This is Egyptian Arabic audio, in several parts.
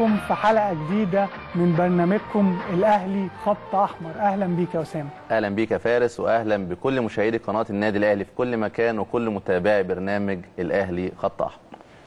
بكم في حلقة جديدة من برنامجكم الأهلي خط أحمر أهلا بيك يا أسامة اهلا بيك يا فارس واهلا بكل مشاهدي قناه النادي الاهلي في كل مكان وكل متابعي برنامج الاهلي خط احمر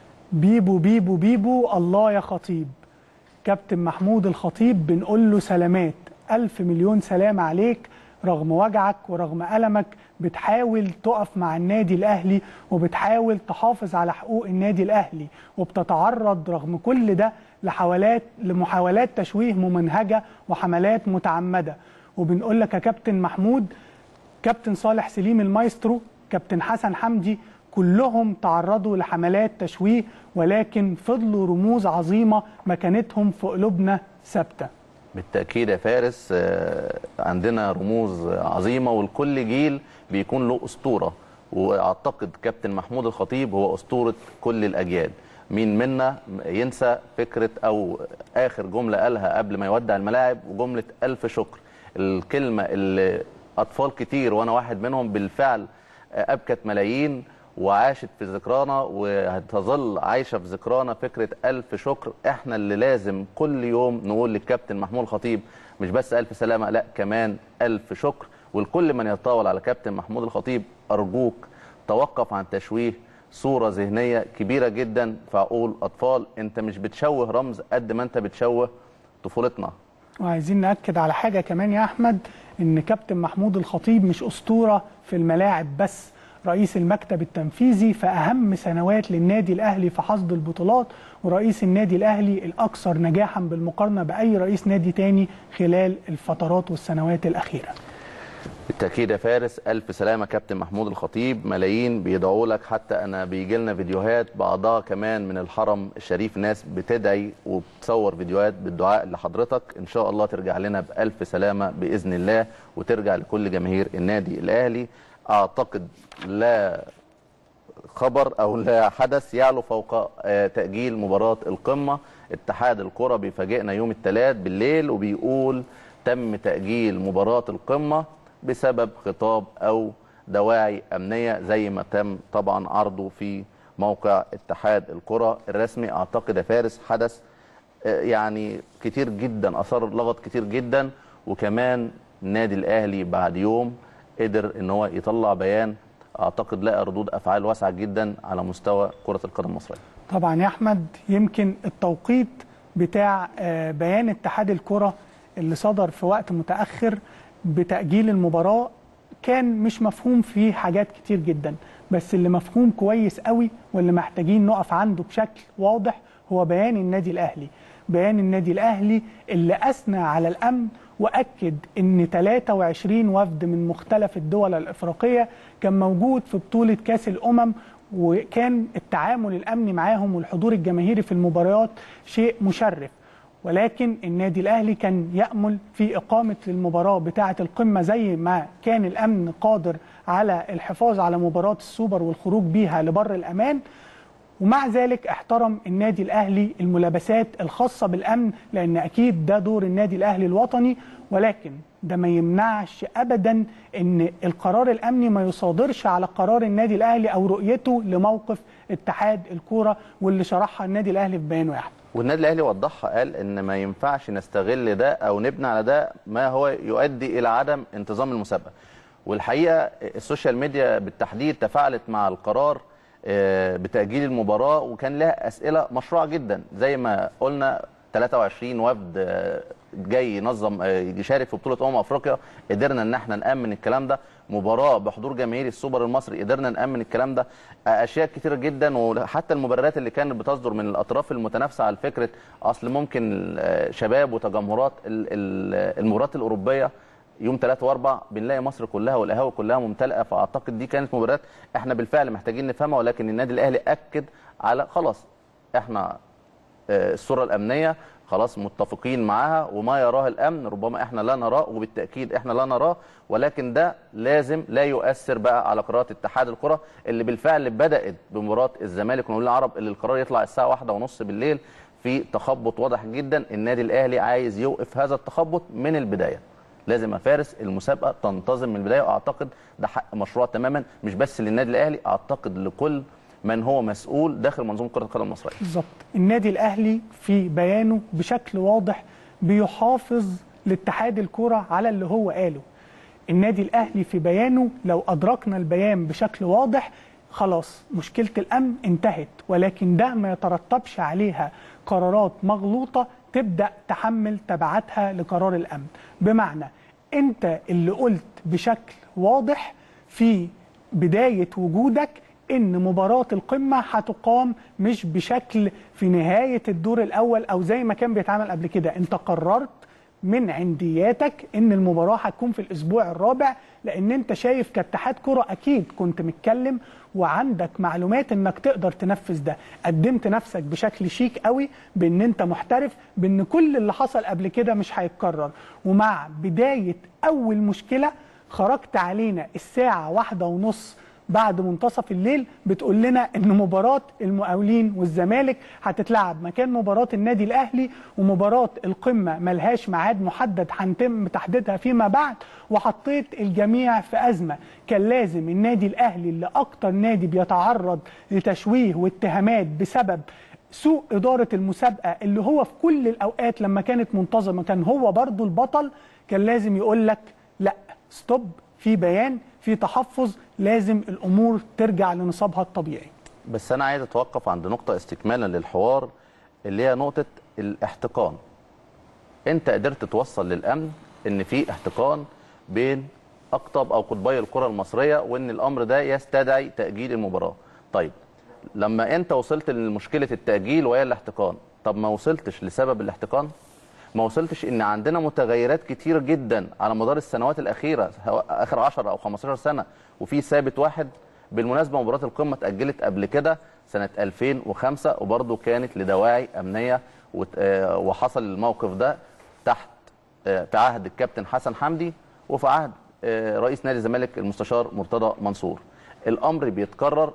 بيبو بيبو بيبو الله يا خطيب كابتن محمود الخطيب بنقول له سلامات ألف مليون سلام عليك رغم وجعك ورغم ألمك بتحاول تقف مع النادي الأهلي وبتحاول تحافظ على حقوق النادي الأهلي وبتتعرض رغم كل ده لحوالات لمحاولات تشويه ممنهجة وحملات متعمدة وبنقول لك يا كابتن محمود كابتن صالح سليم المايسترو كابتن حسن حمدي كلهم تعرضوا لحملات تشويه ولكن فضلوا رموز عظيمة مكانتهم في قلوبنا ثابته بالتاكيد يا فارس آه، عندنا رموز عظيمه ولكل جيل بيكون له اسطوره واعتقد كابتن محمود الخطيب هو اسطوره كل الاجيال مين منا ينسى فكره او اخر جمله قالها قبل ما يودع الملاعب وجمله الف شكر الكلمه اللي اطفال كتير وانا واحد منهم بالفعل آه، ابكت ملايين وعاشت في ذكرانا وهتظل عايشه في ذكرانا فكره الف شكر احنا اللي لازم كل يوم نقول للكابتن محمود الخطيب مش بس الف سلامه لا كمان الف شكر ولكل من يتطاول على كابتن محمود الخطيب ارجوك توقف عن تشويه صوره ذهنيه كبيره جدا في عقول اطفال انت مش بتشوه رمز قد ما انت بتشوه طفولتنا وعايزين نأكد على حاجة كمان يا أحمد إن كابتن محمود الخطيب مش أسطورة في الملاعب بس رئيس المكتب التنفيذي في أهم سنوات للنادي الأهلي في حصد البطولات ورئيس النادي الأهلي الأكثر نجاحا بالمقارنة بأي رئيس نادي تاني خلال الفترات والسنوات الأخيرة بالتاكيد يا فارس الف سلامه كابتن محمود الخطيب ملايين بيدعوا لك حتى انا بيجي لنا فيديوهات بعضها كمان من الحرم الشريف ناس بتدعي وبتصور فيديوهات بالدعاء لحضرتك ان شاء الله ترجع لنا بالف سلامه باذن الله وترجع لكل جماهير النادي الاهلي اعتقد لا خبر او لا حدث يعلو فوق آه، تاجيل مباراه القمه اتحاد الكره بيفاجئنا يوم الثلاث بالليل وبيقول تم تاجيل مباراه القمه بسبب خطاب او دواعي امنيه زي ما تم طبعا عرضه في موقع اتحاد الكره الرسمي اعتقد يا فارس حدث آه، يعني كتير جدا اثار لغط كتير جدا وكمان النادي الاهلي بعد يوم قدر ان هو يطلع بيان اعتقد لقى ردود افعال واسعه جدا على مستوى كره القدم المصريه طبعا يا أحمد يمكن التوقيت بتاع آه، بيان اتحاد الكرة اللي صدر في وقت متأخر بتأجيل المباراة كان مش مفهوم فيه حاجات كتير جدا بس اللي مفهوم كويس قوي واللي محتاجين نقف عنده بشكل واضح هو بيان النادي الأهلي بيان النادي الأهلي اللي أثنى على الأمن وأكد أن 23 وفد من مختلف الدول الإفريقية كان موجود في بطولة كأس الأمم وكان التعامل الأمني معاهم والحضور الجماهيري في المباريات شيء مشرف ولكن النادي الاهلي كان يامل في اقامه المباراه بتاعه القمه زي ما كان الامن قادر على الحفاظ على مباراه السوبر والخروج بيها لبر الامان ومع ذلك احترم النادي الاهلي الملابسات الخاصه بالامن لان اكيد ده دور النادي الاهلي الوطني ولكن ده ما يمنعش ابدا ان القرار الامني ما يصادرش على قرار النادي الاهلي او رؤيته لموقف اتحاد الكوره واللي شرحها النادي الاهلي في بيانه يا احمد والنادي الاهلي وضحها قال ان ما ينفعش نستغل ده او نبني على ده ما هو يؤدي الى عدم انتظام المسابقه والحقيقه السوشيال ميديا بالتحديد تفاعلت مع القرار آه، بتاجيل المباراه وكان لها اسئله مشروعه جدا زي ما قلنا 23 وفد آه، جاي ينظم آه، يشارك في بطوله امم افريقيا قدرنا ان احنا نامن الكلام ده مباراه بحضور جماهير السوبر المصري قدرنا نامن الكلام ده آه، اشياء كتيره جدا وحتى المبررات اللي كانت بتصدر من الاطراف المتنافسه على فكره اصل ممكن آه، شباب وتجمهرات ال- ال- المباريات الاوروبيه يوم 3 و4 بنلاقي مصر كلها والقهاوي كلها ممتلئه فاعتقد دي كانت مباريات احنا بالفعل محتاجين نفهمها ولكن النادي الاهلي اكد على خلاص احنا آه، الصوره الامنيه خلاص متفقين معاها وما يراه الامن ربما احنا لا نراه وبالتاكيد احنا لا نراه ولكن ده لازم لا يؤثر بقى على قرارات اتحاد الكره اللي بالفعل بدات بمباراه الزمالك ونقول العرب اللي القرار يطلع الساعه واحدة ونص بالليل في تخبط واضح جدا النادي الاهلي عايز يوقف هذا التخبط من البدايه لازم يا فارس المسابقه تنتظم من البدايه واعتقد ده حق مشروع تماما مش بس للنادي الاهلي اعتقد لكل من هو مسؤول داخل منظومه كره القدم المصريه بالظبط النادي الاهلي في بيانه بشكل واضح بيحافظ لاتحاد الكره على اللي هو قاله النادي الاهلي في بيانه لو ادركنا البيان بشكل واضح خلاص مشكله الامن انتهت ولكن ده ما يترتبش عليها قرارات مغلوطه تبدا تحمل تبعاتها لقرار الامن بمعنى انت اللي قلت بشكل واضح في بدايه وجودك ان مباراه القمه هتقام مش بشكل في نهايه الدور الاول او زي ما كان بيتعمل قبل كده انت قررت من عندياتك ان المباراه هتكون في الاسبوع الرابع لان انت شايف كاتحاد كره اكيد كنت متكلم وعندك معلومات انك تقدر تنفذ ده قدمت نفسك بشكل شيك قوي بان انت محترف بان كل اللي حصل قبل كده مش هيتكرر ومع بدايه اول مشكله خرجت علينا الساعه واحدة ونص بعد منتصف الليل بتقول لنا ان مباراه المقاولين والزمالك هتتلعب مكان مباراه النادي الاهلي ومباراه القمه ملهاش ميعاد محدد هنتم تحديدها فيما بعد وحطيت الجميع في ازمه كان لازم النادي الاهلي اللي اكتر نادي بيتعرض لتشويه واتهامات بسبب سوء إدارة المسابقة اللي هو في كل الأوقات لما كانت منتظمة كان هو برضو البطل كان لازم يقول لك لا ستوب في بيان في تحفظ لازم الامور ترجع لنصابها الطبيعي بس انا عايز اتوقف عند نقطه استكمالا للحوار اللي هي نقطه الاحتقان انت قدرت توصل للامن ان في احتقان بين اقطب او قطبي الكره المصريه وان الامر ده يستدعي تاجيل المباراه طيب لما انت وصلت لمشكله التاجيل وهي الاحتقان طب ما وصلتش لسبب الاحتقان ما وصلتش ان عندنا متغيرات كتير جدا على مدار السنوات الاخيره اخر 10 او 15 سنه وفي ثابت واحد بالمناسبه مباراه القمه اتاجلت قبل كده سنه 2005 وبرده كانت لدواعي امنيه وحصل الموقف ده تحت في عهد الكابتن حسن حمدي وفي عهد رئيس نادي الزمالك المستشار مرتضى منصور الامر بيتكرر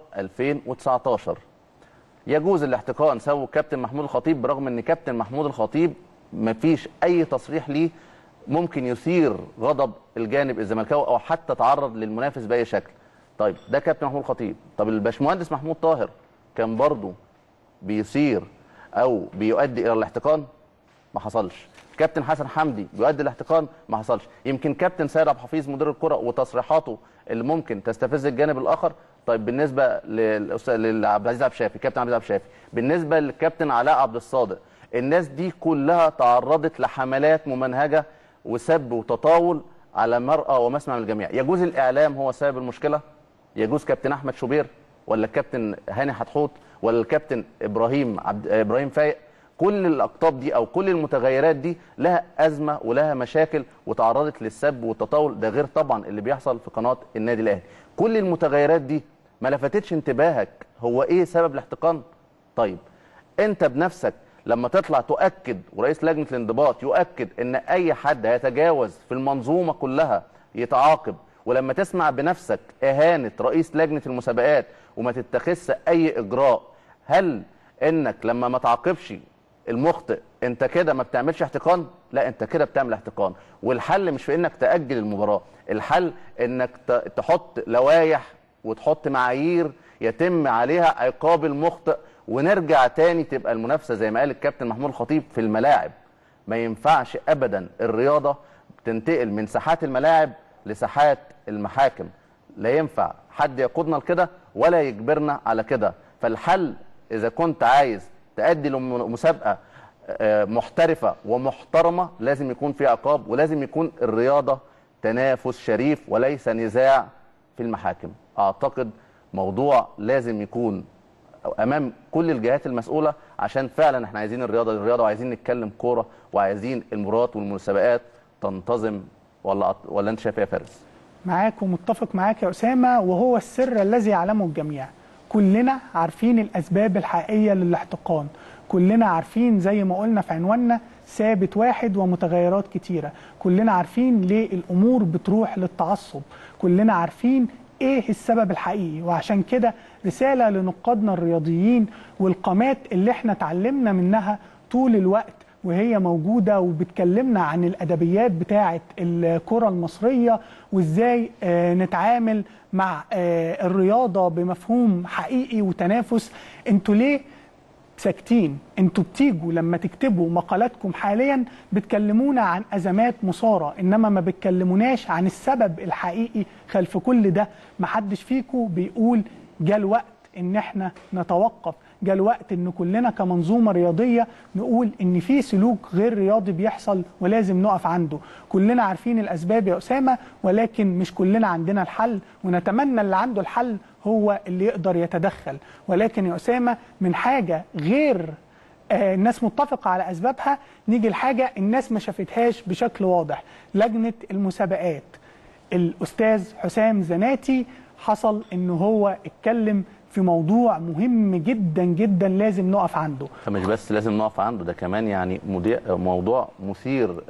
2019 يجوز الاحتقان سووا كابتن محمود الخطيب برغم ان كابتن محمود الخطيب ما فيش اي تصريح ليه ممكن يثير غضب الجانب الزملكاوي او حتى تعرض للمنافس باي شكل طيب ده كابتن محمود الخطيب طب الباشمهندس محمود طاهر كان برضه بيثير او بيؤدي الى الاحتقان ما حصلش كابتن حسن حمدي بيؤدي الاحتقان ما حصلش يمكن كابتن سيد عبد الحفيظ مدير الكره وتصريحاته اللي ممكن تستفز الجانب الاخر طيب بالنسبه لعبد العزيز عبد الشافي كابتن عبد العزيز عبد الشافي بالنسبه للكابتن علاء عبد الصادق الناس دي كلها تعرضت لحملات ممنهجه وسب وتطاول على مرأى ومسمع من الجميع يجوز الاعلام هو سبب المشكله يجوز كابتن احمد شوبير ولا الكابتن هاني حتحوت ولا الكابتن ابراهيم عبد ابراهيم فايق كل الاقطاب دي او كل المتغيرات دي لها ازمه ولها مشاكل وتعرضت للسب والتطاول ده غير طبعا اللي بيحصل في قناه النادي الاهلي كل المتغيرات دي ما لفتتش انتباهك هو ايه سبب الاحتقان طيب انت بنفسك لما تطلع تؤكد ورئيس لجنه الانضباط يؤكد ان اي حد هيتجاوز في المنظومه كلها يتعاقب ولما تسمع بنفسك اهانه رئيس لجنه المسابقات وما تتخذش اي اجراء هل انك لما ما تعاقبش المخطئ انت كده ما بتعملش احتقان لا انت كده بتعمل احتقان والحل مش في انك تاجل المباراه الحل انك تحط لوائح وتحط معايير يتم عليها عقاب المخطئ ونرجع تاني تبقى المنافسه زي ما قال الكابتن محمود الخطيب في الملاعب ما ينفعش ابدا الرياضه تنتقل من ساحات الملاعب لساحات المحاكم لا ينفع حد يقودنا لكده ولا يجبرنا على كده فالحل اذا كنت عايز تأدي لمسابقه محترفه ومحترمه لازم يكون في عقاب ولازم يكون الرياضه تنافس شريف وليس نزاع في المحاكم اعتقد موضوع لازم يكون امام كل الجهات المسؤوله عشان فعلا احنا عايزين الرياضه الرياضه وعايزين نتكلم كوره وعايزين المباريات والمسابقات تنتظم ولا ولا انت شايف ايه يا فارس؟ معاك ومتفق معاك يا اسامه وهو السر الذي يعلمه الجميع كلنا عارفين الاسباب الحقيقيه للاحتقان كلنا عارفين زي ما قلنا في عنواننا ثابت واحد ومتغيرات كتيره كلنا عارفين ليه الامور بتروح للتعصب كلنا عارفين ايه السبب الحقيقي وعشان كده رساله لنقادنا الرياضيين والقامات اللي احنا اتعلمنا منها طول الوقت وهي موجوده وبتكلمنا عن الادبيات بتاعه الكره المصريه وازاي آه، نتعامل مع آه، الرياضه بمفهوم حقيقي وتنافس انتوا ليه ساكتين انتوا بتيجوا لما تكتبوا مقالاتكم حاليا بتكلمونا عن ازمات مثاره انما ما بتكلموناش عن السبب الحقيقي خلف كل ده محدش فيكم بيقول جاء الوقت ان احنا نتوقف جاء الوقت ان كلنا كمنظومه رياضيه نقول ان في سلوك غير رياضي بيحصل ولازم نقف عنده كلنا عارفين الاسباب يا اسامه ولكن مش كلنا عندنا الحل ونتمنى اللي عنده الحل هو اللي يقدر يتدخل ولكن يا اسامه من حاجه غير آه، الناس متفقة على أسبابها نيجي لحاجة الناس ما شافتهاش بشكل واضح لجنة المسابقات الأستاذ حسام زناتي حصل إن هو اتكلم في موضوع مهم جدا جدا لازم نقف عنده فمش بس لازم نقف عنده ده كمان يعني مضيع موضوع مثير ل-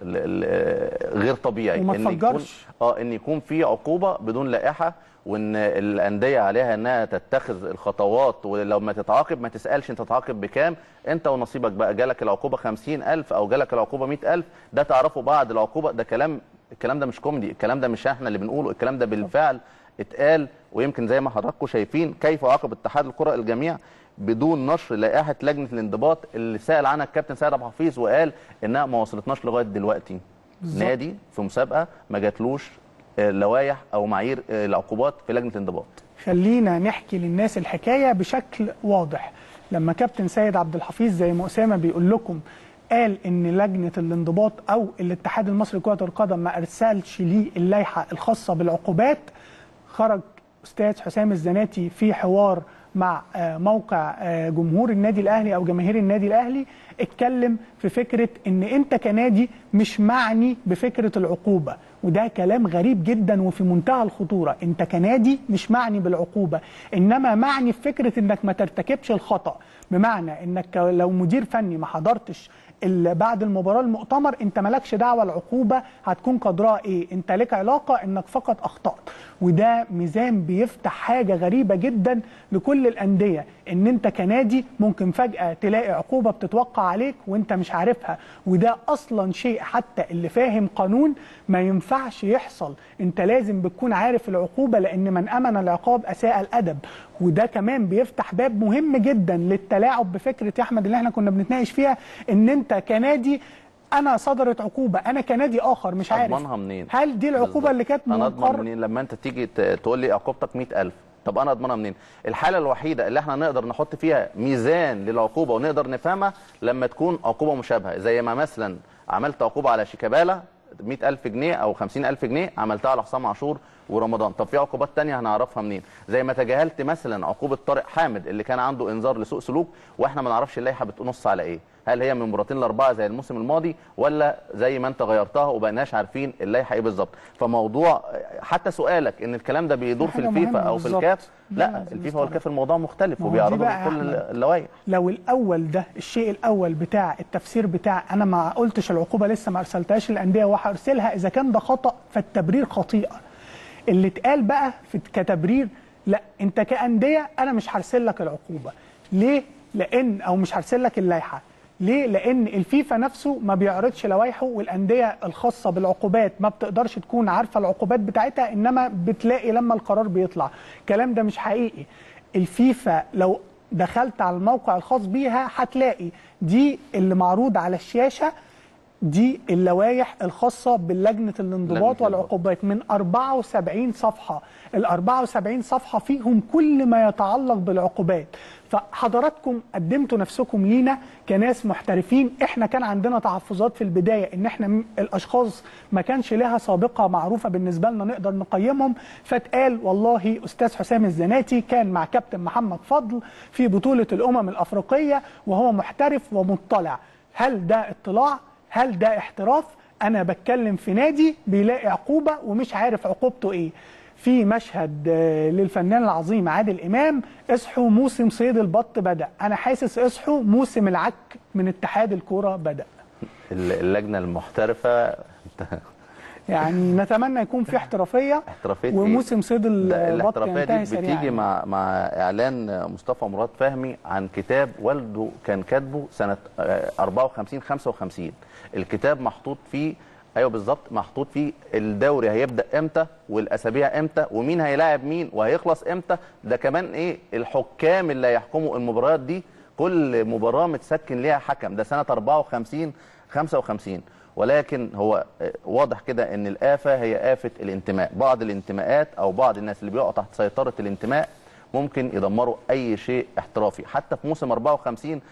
ل- غير طبيعي وما إن يكون تفجرش. اه ان يكون في عقوبه بدون لائحه وان الانديه عليها انها تتخذ الخطوات ولو ما تتعاقب ما تسالش انت تتعاقب بكام انت ونصيبك بقى جالك العقوبه 50000 او جالك العقوبه 100000 ده تعرفه بعد العقوبه ده كلام الكلام ده مش كوميدي الكلام ده مش احنا اللي بنقوله الكلام ده بالفعل اتقال ويمكن زي ما حضراتكم شايفين كيف عاقب اتحاد الكره الجميع بدون نشر لائحه لجنه الانضباط اللي سال عنها الكابتن سيد عبد الحفيظ وقال انها ما وصلتناش لغايه دلوقتي بالظبط. نادي في مسابقه ما جاتلوش آه، لوائح او معايير آه، العقوبات في لجنه الانضباط خلينا نحكي للناس الحكايه بشكل واضح لما كابتن سيد عبد الحفيظ زي ما اسامه بيقول لكم قال ان لجنه الانضباط او الاتحاد المصري لكره القدم ما ارسلش ليه اللائحه الخاصه بالعقوبات خرج استاذ حسام الزناتي في حوار مع آه، موقع آه، جمهور النادي الاهلي او جماهير النادي الاهلي اتكلم في فكره ان انت كنادي مش معني بفكره العقوبه وده كلام غريب جدا وفي منتهى الخطوره انت كنادي مش معني بالعقوبه انما معني في فكره انك ما ترتكبش الخطا بمعنى انك لو مدير فني ما حضرتش ال- بعد المباراه المؤتمر انت مالكش دعوه العقوبه هتكون قدرها ايه انت لك علاقه انك فقط اخطات وده ميزان بيفتح حاجه غريبه جدا لكل الانديه ان انت كنادي ممكن فجاه تلاقي عقوبه بتتوقع عليك وانت مش عارفها وده اصلا شيء حتى اللي فاهم قانون ما ينفعش يحصل انت لازم بتكون عارف العقوبه لان من امن العقاب اساء الادب وده كمان بيفتح باب مهم جدا للتلاعب بفكره يا احمد اللي احنا كنا بنتناقش فيها ان انت كنادي انا صدرت عقوبه انا كنادي اخر مش عارف اضمنها منين هل دي العقوبه بالظبط. اللي كانت انا اضمن مقر منين لما انت تيجي ت- تقول لي عقوبتك 100000 طب انا اضمنها منين الحاله الوحيده اللي احنا نقدر نحط فيها ميزان للعقوبه ونقدر نفهمها لما تكون عقوبه مشابهه زي ما مثلا عملت عقوبه على شيكابالا 100000 جنيه او 50000 جنيه عملتها على حسام عاشور ورمضان طب في عقوبات تانية هنعرفها منين زي ما تجاهلت مثلا عقوبه طارق حامد اللي كان عنده انذار لسوء سلوك واحنا ما نعرفش اللائحه بتنص على ايه هل هي من مباراتين لاربعه زي الموسم الماضي ولا زي ما انت غيرتها وبقيناش عارفين اللائحه ايه بالظبط فموضوع حتى سؤالك ان الكلام ده بيدور في حاجة الفيفا مهمة او في بالظبط. الكاف لا، لا لازم الفيفا نستوعب. والكاف الموضوع مختلف ما هو دي وبيعرضوا بقى كل أحمد. اللوائح لو الاول ده الشيء الاول بتاع التفسير بتاع انا ما قلتش العقوبه لسه ما ارسلتهاش للانديه وهرسلها اذا كان ده خطا فالتبرير خطيئه اللي اتقال بقى في كتبرير لا انت كانديه انا مش هرسل لك العقوبه ليه لان او مش هرسل لك اللائحه ليه؟ لأن الفيفا نفسه ما بيعرضش لوائحه والأندية الخاصة بالعقوبات ما بتقدرش تكون عارفة العقوبات بتاعتها إنما بتلاقي لما القرار بيطلع، الكلام ده مش حقيقي. الفيفا لو دخلت على الموقع الخاص بيها هتلاقي دي اللي معروض على الشاشة دي اللوائح الخاصة باللجنة الانضباط الانضباط. والعقوبات من 74 صفحة ال 74 صفحة فيهم كل ما يتعلق بالعقوبات فحضراتكم قدمتوا نفسكم لينا كناس محترفين احنا كان عندنا تحفظات في البداية ان احنا م- الاشخاص ما كانش لها سابقة معروفة بالنسبة لنا نقدر نقيمهم فاتقال والله استاذ حسام الزناتي كان مع كابتن محمد فضل في بطولة الامم الافريقية وهو محترف ومطلع هل ده اطلاع هل ده احتراف انا بتكلم في نادي بيلاقي عقوبه ومش عارف عقوبته ايه في مشهد آه، للفنان العظيم عادل امام اصحوا موسم صيد البط بدا انا حاسس اصحوا موسم العك من اتحاد الكوره بدا ال- اللجنه المحترفه يعني نتمنى يكون في احترافيه احترافيه إيه؟ وموسم صيد ده البط الاحترافيه ينتهي دي سريعا بتيجي مع مع اعلان مصطفى مراد فهمي عن كتاب والده كان كاتبه سنه آه، 54 55 الكتاب محطوط فيه ايوه بالظبط محطوط فيه الدوري هيبدا امتى والاسابيع امتى ومين هيلاعب مين وهيخلص امتى ده كمان ايه الحكام اللي هيحكموا المباريات دي كل مباراه متسكن ليها حكم ده سنه 54 55 ولكن هو آه، واضح كده ان الافه هي افه الانتماء بعض الانتماءات او بعض الناس اللي بيقعوا تحت سيطره الانتماء ممكن يدمروا اي شيء احترافي حتى في موسم 54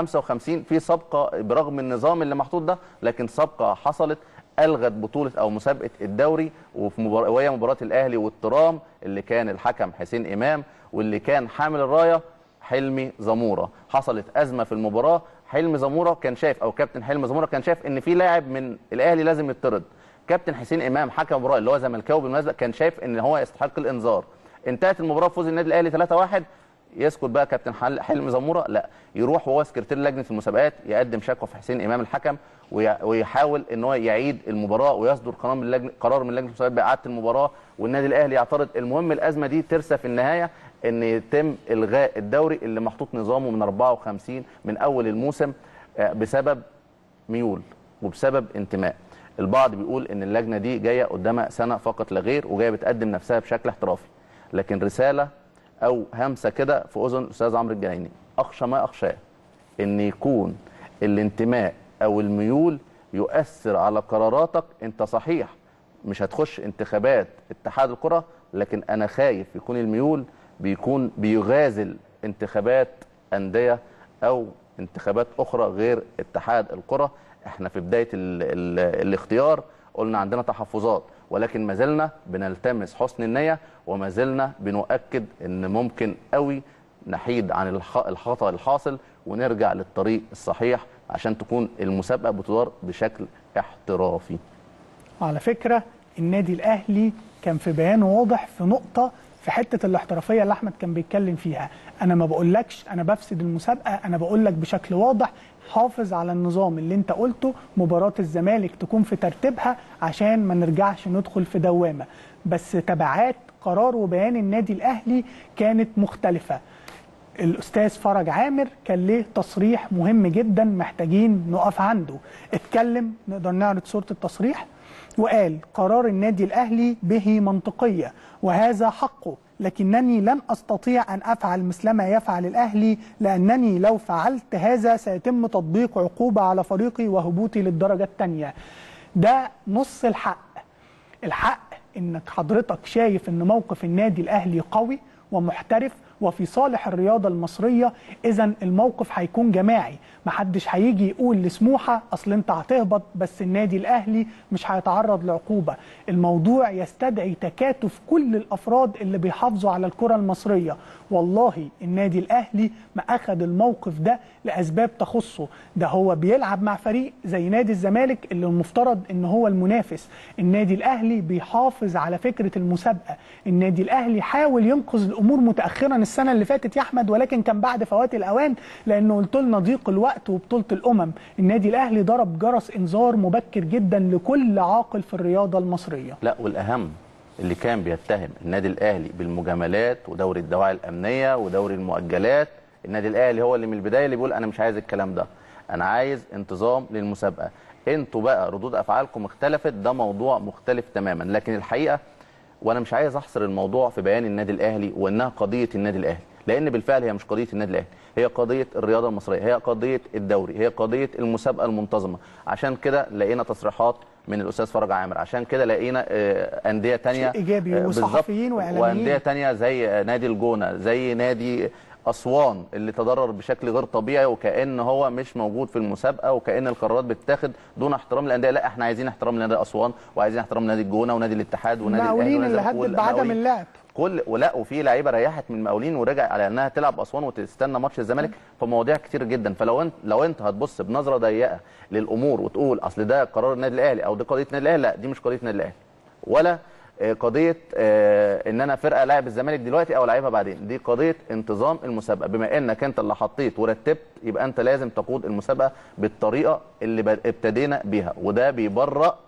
55 في سابقه برغم النظام اللي محطوط ده لكن سابقه حصلت الغت بطوله او مسابقه الدوري وفي مبار... وهي مباراه الاهلي والترام اللي كان الحكم حسين امام واللي كان حامل الرايه حلمي زموره حصلت ازمه في المباراه حلمي زموره كان شايف او كابتن حلمي زموره كان شايف ان في لاعب من الاهلي لازم يطرد كابتن حسين امام حكم المباراه اللي هو زملكاوي بالمناسبه كان شايف ان هو يستحق الانذار انتهت المباراه بفوز النادي الاهلي 3-1 يسكت بقى كابتن حل- حلمي زموره لا يروح وهو سكرتير لجنه المسابقات يقدم شكوى في حسين امام الحكم وي- ويحاول ان هو يعيد المباراه ويصدر قرار من لجنه قرار من لجنه المسابقات باعاده المباراه والنادي الاهلي يعترض المهم الازمه دي ترسى في النهايه ان يتم الغاء الدوري اللي محطوط نظامه من 54 من اول الموسم آه، بسبب ميول وبسبب انتماء البعض بيقول ان اللجنه دي جايه قدامها سنه فقط لا غير وجايه بتقدم نفسها بشكل احترافي لكن رساله او همسه كده في اذن الاستاذ عمرو الجنايني اخشى ما اخشاه ان يكون الانتماء او الميول يؤثر على قراراتك انت صحيح مش هتخش انتخابات اتحاد الكره لكن انا خايف يكون الميول بيكون بيغازل انتخابات انديه او انتخابات اخرى غير اتحاد الكره احنا في بدايه ال ال الاختيار قلنا عندنا تحفظات ولكن ما زلنا بنلتمس حسن النيه وما زلنا بنؤكد ان ممكن قوي نحيد عن الخ- الخطا الحاصل ونرجع للطريق الصحيح عشان تكون المسابقه بتدار بشكل احترافي وعلى فكره النادي الاهلي كان في بيانه واضح في نقطه في حته الاحترافيه اللي احمد كان بيتكلم فيها انا ما بقولكش انا بفسد المسابقه انا بقول لك بشكل واضح حافظ على النظام اللي انت قلته مباراه الزمالك تكون في ترتيبها عشان ما نرجعش ندخل في دوامه بس تبعات قرار وبيان النادي الاهلي كانت مختلفه الاستاذ فرج عامر كان ليه تصريح مهم جدا محتاجين نقف عنده اتكلم نقدر نعرض صوره التصريح وقال قرار النادي الاهلي به منطقيه وهذا حقه لكنني لن استطيع ان افعل مثلما يفعل الاهلي لانني لو فعلت هذا سيتم تطبيق عقوبه على فريقي وهبوطي للدرجه الثانيه ده نص الحق الحق انك حضرتك شايف ان موقف النادي الاهلي قوي ومحترف وفي صالح الرياضه المصريه اذا الموقف هيكون جماعي محدش هيجي يقول لسموحه اصل انت هتهبط بس النادي الاهلي مش هيتعرض لعقوبه الموضوع يستدعي تكاتف كل الافراد اللي بيحافظوا على الكره المصريه والله النادي الاهلي ما اخذ الموقف ده لاسباب تخصه ده هو بيلعب مع فريق زي نادي الزمالك اللي المفترض ان هو المنافس النادي الاهلي بيحافظ على فكره المسابقه النادي الاهلي حاول ينقذ الامور متاخرا السنه اللي فاتت يا احمد ولكن كان بعد فوات الاوان لانه قلت لنا ضيق الوقت وبطوله الامم النادي الاهلي ضرب جرس انذار مبكر جدا لكل عاقل في الرياضه المصريه لا والاهم اللي كان بيتهم النادي الاهلي بالمجاملات ودوري الدواعي الامنيه ودوري المؤجلات النادي الاهلي هو اللي من البدايه اللي بيقول انا مش عايز الكلام ده انا عايز انتظام للمسابقه انتوا بقى ردود افعالكم اختلفت ده موضوع مختلف تماما لكن الحقيقه وانا مش عايز احصر الموضوع في بيان النادي الاهلي وانها قضيه النادي الاهلي لان بالفعل هي مش قضيه النادي الاهلي هي قضيه الرياضه المصريه هي قضيه الدوري هي قضيه المسابقه المنتظمه عشان كده لقينا تصريحات من الاستاذ فرج عامر عشان كده لقينا آه، انديه تانية شيء إيجابي آه، بالظبط. وصحفيين وإعلاميين. وانديه تانية زي آه، نادي الجونه زي نادي اسوان اللي تضرر بشكل غير طبيعي وكان هو مش موجود في المسابقه وكان القرارات بتتاخد دون احترام للانديه لا احنا عايزين احترام لنادي اسوان وعايزين احترام نادي الجونه ونادي الاتحاد ونادي الاهلي المقاولين ونادي اللي الزمالك هدد بعدم والمقاولين. اللعب كل ولا وفي لعيبه ريحت من المقاولين ورجع على انها تلعب اسوان وتستنى ماتش الزمالك فمواضيع كتير جدا فلو انت لو انت هتبص بنظره ضيقه للامور وتقول اصل ده قرار النادي الاهلي او دي قضيه النادي الاهلي لا دي مش قضيه النادي الاهلي ولا آه، قضيه آه، ان انا فرقه لاعب الزمالك دلوقتي او لعيبها بعدين دي قضيه انتظام المسابقه بما انك انت اللي حطيت ورتبت يبقى انت لازم تقود المسابقه بالطريقه اللي ب- ابتدينا بيها وده بيبرأ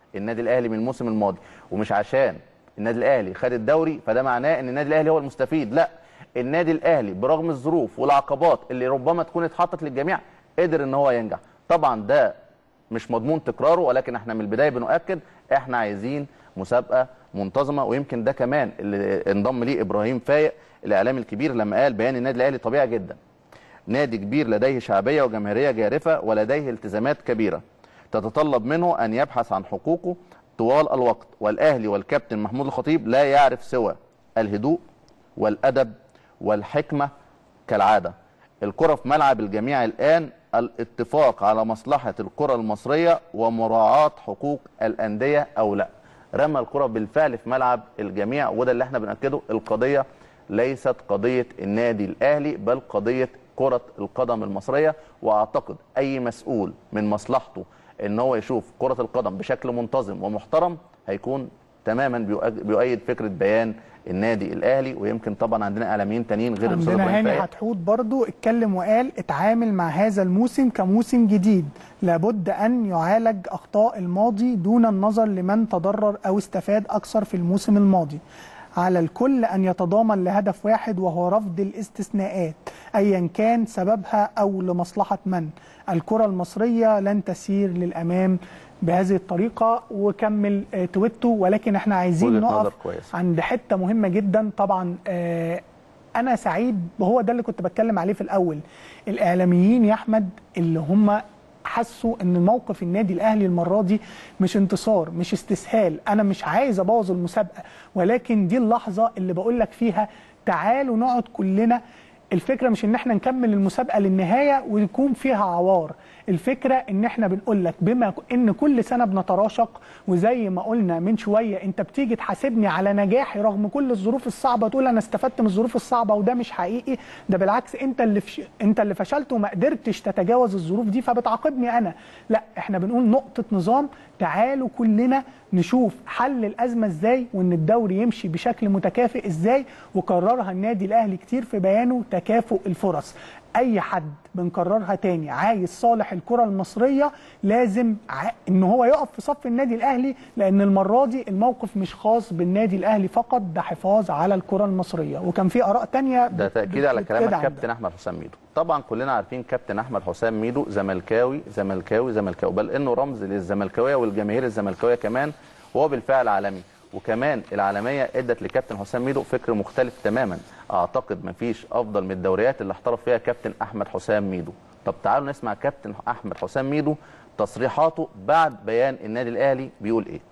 النادي الاهلي من الموسم الماضي ومش عشان النادي الاهلي خد الدوري فده معناه ان النادي الاهلي هو المستفيد لا النادي الاهلي برغم الظروف والعقبات اللي ربما تكون اتحطت للجميع قدر ان هو ينجح طبعا ده مش مضمون تكراره ولكن احنا من البدايه بنؤكد احنا عايزين مسابقه منتظمه ويمكن ده كمان اللي انضم ليه ابراهيم فايق الاعلامي الكبير لما قال بيان النادي الاهلي طبيعي جدا نادي كبير لديه شعبيه وجماهيريه جارفه ولديه التزامات كبيره تتطلب منه ان يبحث عن حقوقه طوال الوقت والاهلي والكابتن محمود الخطيب لا يعرف سوى الهدوء والادب والحكمه كالعاده الكره في ملعب الجميع الان الاتفاق على مصلحه الكره المصريه ومراعاه حقوق الانديه او لا رمى الكره بالفعل في ملعب الجميع وده اللي احنا بناكده القضيه ليست قضيه النادي الاهلي بل قضيه كره القدم المصريه واعتقد اي مسؤول من مصلحته ان هو يشوف كره القدم بشكل منتظم ومحترم هيكون تماما بيؤج- بيؤيد فكره بيان النادي الاهلي ويمكن طبعا عندنا اعلاميين تانيين غير الاستاذ عندنا ابراهيم هاني فايق. حتحوت برضو اتكلم وقال اتعامل مع هذا الموسم كموسم جديد لابد أن يعالج أخطاء الماضي دون النظر لمن تضرر أو استفاد أكثر في الموسم الماضي على الكل أن يتضامن لهدف واحد وهو رفض الاستثناءات أيا كان سببها أو لمصلحة من الكرة المصرية لن تسير للأمام بهذه الطريقة وكمل آه، تويتو ولكن احنا عايزين وجهة نظر نقف كويسة. عند حته مهمه جدا طبعا آه، انا سعيد وهو ده اللي كنت بتكلم عليه في الاول الاعلاميين يا احمد اللي هم حسوا ان موقف النادي الاهلي المره دي مش انتصار مش استسهال انا مش عايز ابوظ المسابقه ولكن دي اللحظه اللي بقول لك فيها تعالوا نقعد كلنا الفكره مش ان احنا نكمل المسابقه للنهايه ويكون فيها عوار الفكره ان احنا بنقول لك بما ان كل سنه بنتراشق وزي ما قلنا من شويه انت بتيجي تحاسبني على نجاحي رغم كل الظروف الصعبه تقول انا استفدت من الظروف الصعبه وده مش حقيقي ده بالعكس انت اللي فش... انت اللي فشلت وما قدرتش تتجاوز الظروف دي فبتعاقبني انا لا احنا بنقول نقطه نظام تعالوا كلنا نشوف حل الازمه ازاي وان الدوري يمشي بشكل متكافئ ازاي وكررها النادي الاهلي كتير في بيانه تكافؤ الفرص اي حد بنكررها تاني عايز صالح الكره المصريه لازم ع... ان هو يقف في صف النادي الاهلي لان المره دي الموقف مش خاص بالنادي الاهلي فقط ده حفاظ على الكره المصريه وكان في اراء تانية ده بت- تاكيد على بتدعم كلامك ده. كابتن احمد حسام ميدو طبعا كلنا عارفين كابتن احمد حسام ميدو زملكاوي زملكاوي زملكاوي بل انه رمز للزملكاويه والجماهير الزملكاويه كمان وهو بالفعل عالمي وكمان العالميه ادت لكابتن حسام ميدو فكر مختلف تماما اعتقد مفيش افضل من الدوريات اللي احترف فيها كابتن احمد حسام ميدو طب تعالوا نسمع كابتن احمد حسام ميدو تصريحاته بعد بيان النادي الاهلي بيقول ايه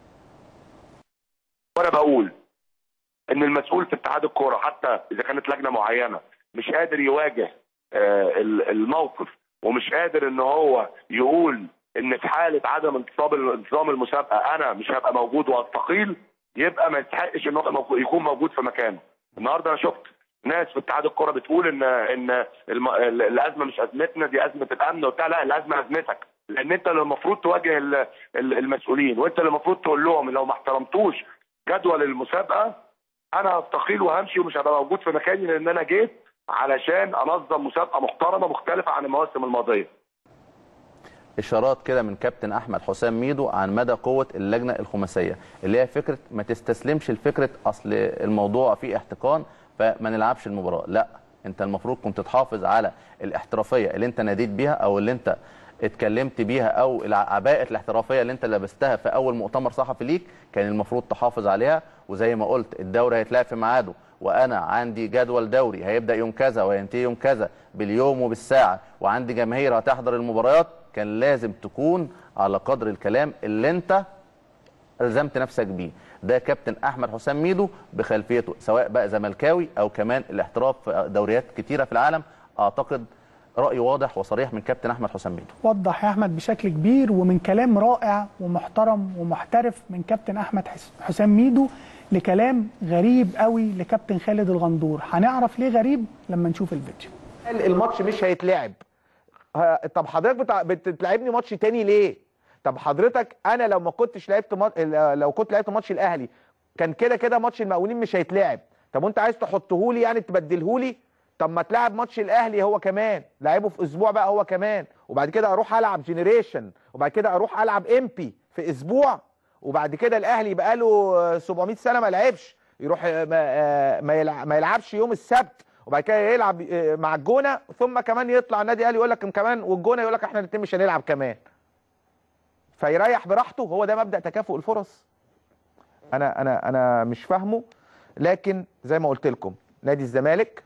وانا بقول ان المسؤول في اتحاد الكوره حتى اذا كانت لجنه معينه مش قادر يواجه آه، ال- الموقف ومش قادر ان هو يقول ان في حاله عدم انتصاب انتظام المسابقه انا مش هبقى موجود واستقيل يبقى ما يستحقش ان هو موجود- يكون موجود في مكانه. النهارده انا شفت ناس في اتحاد الكوره بتقول ان ان الم... ال- الازمه مش ازمتنا دي ازمه الامن وبتاع لا الازمه ازمتك لان انت اللي المفروض تواجه ال- ال- المسؤولين وانت اللي المفروض تقول لهم لو ما احترمتوش جدول المسابقه انا هستقيل وهمشي ومش هبقى موجود في مكاني لان انا جيت علشان انظم مسابقه محترمه مختلفه عن المواسم الماضيه. اشارات كده من كابتن احمد حسام ميدو عن مدى قوه اللجنه الخماسيه اللي هي فكره ما تستسلمش لفكره اصل الموضوع فيه احتقان فما نلعبش المباراه لا انت المفروض كنت تحافظ على الاحترافيه اللي انت ناديت بيها او اللي انت اتكلمت بيها او عباءه الاحترافيه اللي انت لبستها في اول مؤتمر صحفي ليك كان المفروض تحافظ عليها وزي ما قلت الدوري هيتلعب في ميعاده وانا عندي جدول دوري هيبدا يوم كذا وينتهي يوم كذا باليوم وبالساعه وعندي جماهير هتحضر المباريات كان لازم تكون على قدر الكلام اللي انت الزمت نفسك بيه ده كابتن احمد حسام ميدو بخلفيته سواء بقى زملكاوي او كمان الاحتراف في دوريات كتيره في العالم اعتقد راي واضح وصريح من كابتن احمد حسام ميدو وضح يا احمد بشكل كبير ومن كلام رائع ومحترم ومحترف من كابتن احمد حس- حسام ميدو لكلام غريب قوي لكابتن خالد الغندور هنعرف ليه غريب لما نشوف الفيديو قال الماتش مش هيتلعب ها، طب حضرتك بتع... بتلعبني ماتش تاني ليه طب حضرتك انا لو ما كنتش لعبت مات... لو كنت لعبت ماتش الاهلي كان كده كده ماتش المقاولين مش هيتلعب طب وانت عايز تحطهولي يعني تبدلهولي طب ما تلعب ماتش الاهلي هو كمان لعبه في اسبوع بقى هو كمان وبعد كده اروح العب جنريشن وبعد كده اروح العب امبي في اسبوع وبعد كده الاهلي بقى له 700 سنه ما لعبش يروح آه، ما, آه، ما يلع- ما يلعبش يوم السبت وبعد كده يلعب آه، مع الجونه ثم كمان يطلع النادي الاهلي يقول لك كمان والجونه يقول لك احنا الاثنين مش هنلعب كمان فيريح براحته هو ده مبدا تكافؤ الفرص انا انا انا مش فاهمه لكن زي ما قلت لكم نادي الزمالك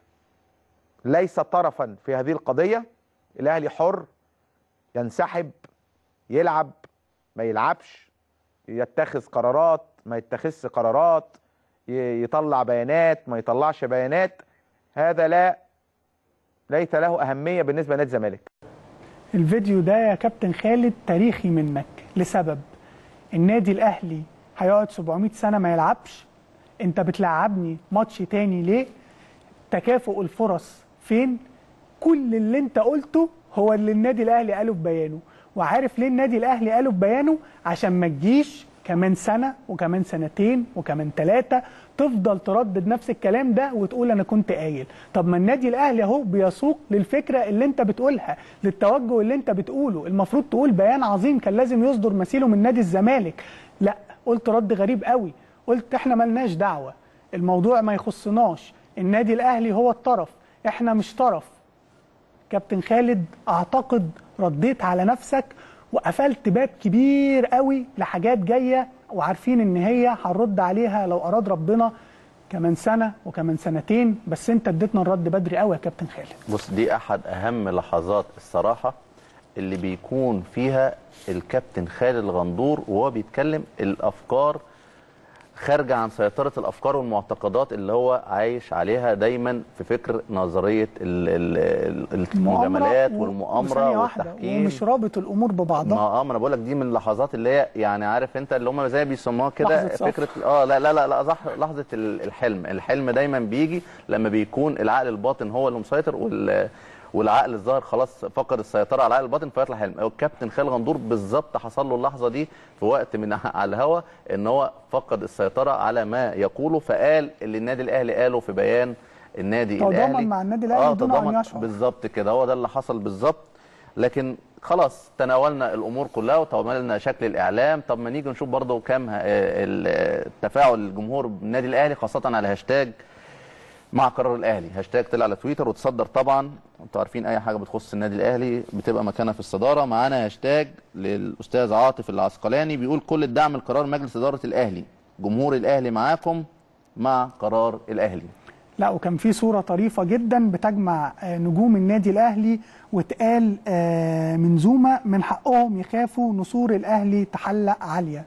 ليس طرفا في هذه القضيه الاهلي حر ينسحب يلعب ما يلعبش يتخذ قرارات ما يتخذش قرارات ي- يطلع بيانات ما يطلعش بيانات هذا لا ليس له اهميه بالنسبه لنادي الزمالك الفيديو ده يا كابتن خالد تاريخي منك لسبب النادي الاهلي هيقعد 700 سنه ما يلعبش انت بتلعبني ماتش تاني ليه تكافؤ الفرص فين كل اللي انت قلته هو اللي النادي الاهلي قاله في بيانه وعارف ليه النادي الاهلي قاله في بيانه عشان ما تجيش كمان سنه وكمان سنتين وكمان ثلاثه تفضل تردد نفس الكلام ده وتقول انا كنت قايل طب ما النادي الاهلي اهو بيسوق للفكره اللي انت بتقولها للتوجه اللي انت بتقوله المفروض تقول بيان عظيم كان لازم يصدر مثيله من نادي الزمالك لا قلت رد غريب قوي قلت احنا ملناش دعوه الموضوع ما يخصناش النادي الاهلي هو الطرف احنا مش طرف كابتن خالد اعتقد رديت على نفسك وقفلت باب كبير قوي لحاجات جايه وعارفين ان هي هنرد عليها لو اراد ربنا كمان سنه وكمان سنتين بس انت اديتنا الرد بدري قوي يا كابتن خالد بص دي احد اهم لحظات الصراحه اللي بيكون فيها الكابتن خالد الغندور وهو بيتكلم الافكار خارجه عن سيطره الافكار والمعتقدات اللي هو عايش عليها دايما في فكر نظريه ال- ال- ال- المجاملات و- والمؤامره وثانية واحدة، والتحكيم ومش رابط الامور ما ببعضها اه ما انا بقول لك دي من اللحظات اللي هي يعني عارف انت اللي هم زي بيسموها كده لحظة صفر. فكره اه لا لا لا لا صح لحظه ال- الحلم الحلم دايما بيجي لما بيكون العقل الباطن هو اللي مسيطر وال والعقل الظاهر خلاص فقد السيطره على العقل الباطن فيطلع حلم هو الكابتن خالد غندور بالظبط حصل له اللحظه دي في وقت من على الهوا ان هو فقد السيطره على ما يقوله فقال اللي النادي الاهلي قاله في بيان النادي تضامن الاهلي مع النادي الأهلي اه دون أن تضامن يشعر. بالظبط كده هو ده اللي حصل بالظبط لكن خلاص تناولنا الامور كلها وتناولنا شكل الاعلام طب ما نيجي نشوف برضه كام ه- ال- تفاعل الجمهور بالنادي الاهلي خاصه على هاشتاج مع قرار الاهلي هاشتاج طلع على تويتر وتصدر طبعا انتوا عارفين اي حاجه بتخص النادي الاهلي بتبقى مكانها في الصداره معانا هاشتاج للاستاذ عاطف العسقلاني بيقول كل الدعم لقرار مجلس اداره الاهلي جمهور الاهلي معاكم مع قرار الاهلي لا وكان في صورة طريفة جدا بتجمع آه، نجوم النادي الأهلي واتقال آه، من زوما من حقهم يخافوا نسور الأهلي تحلق عالية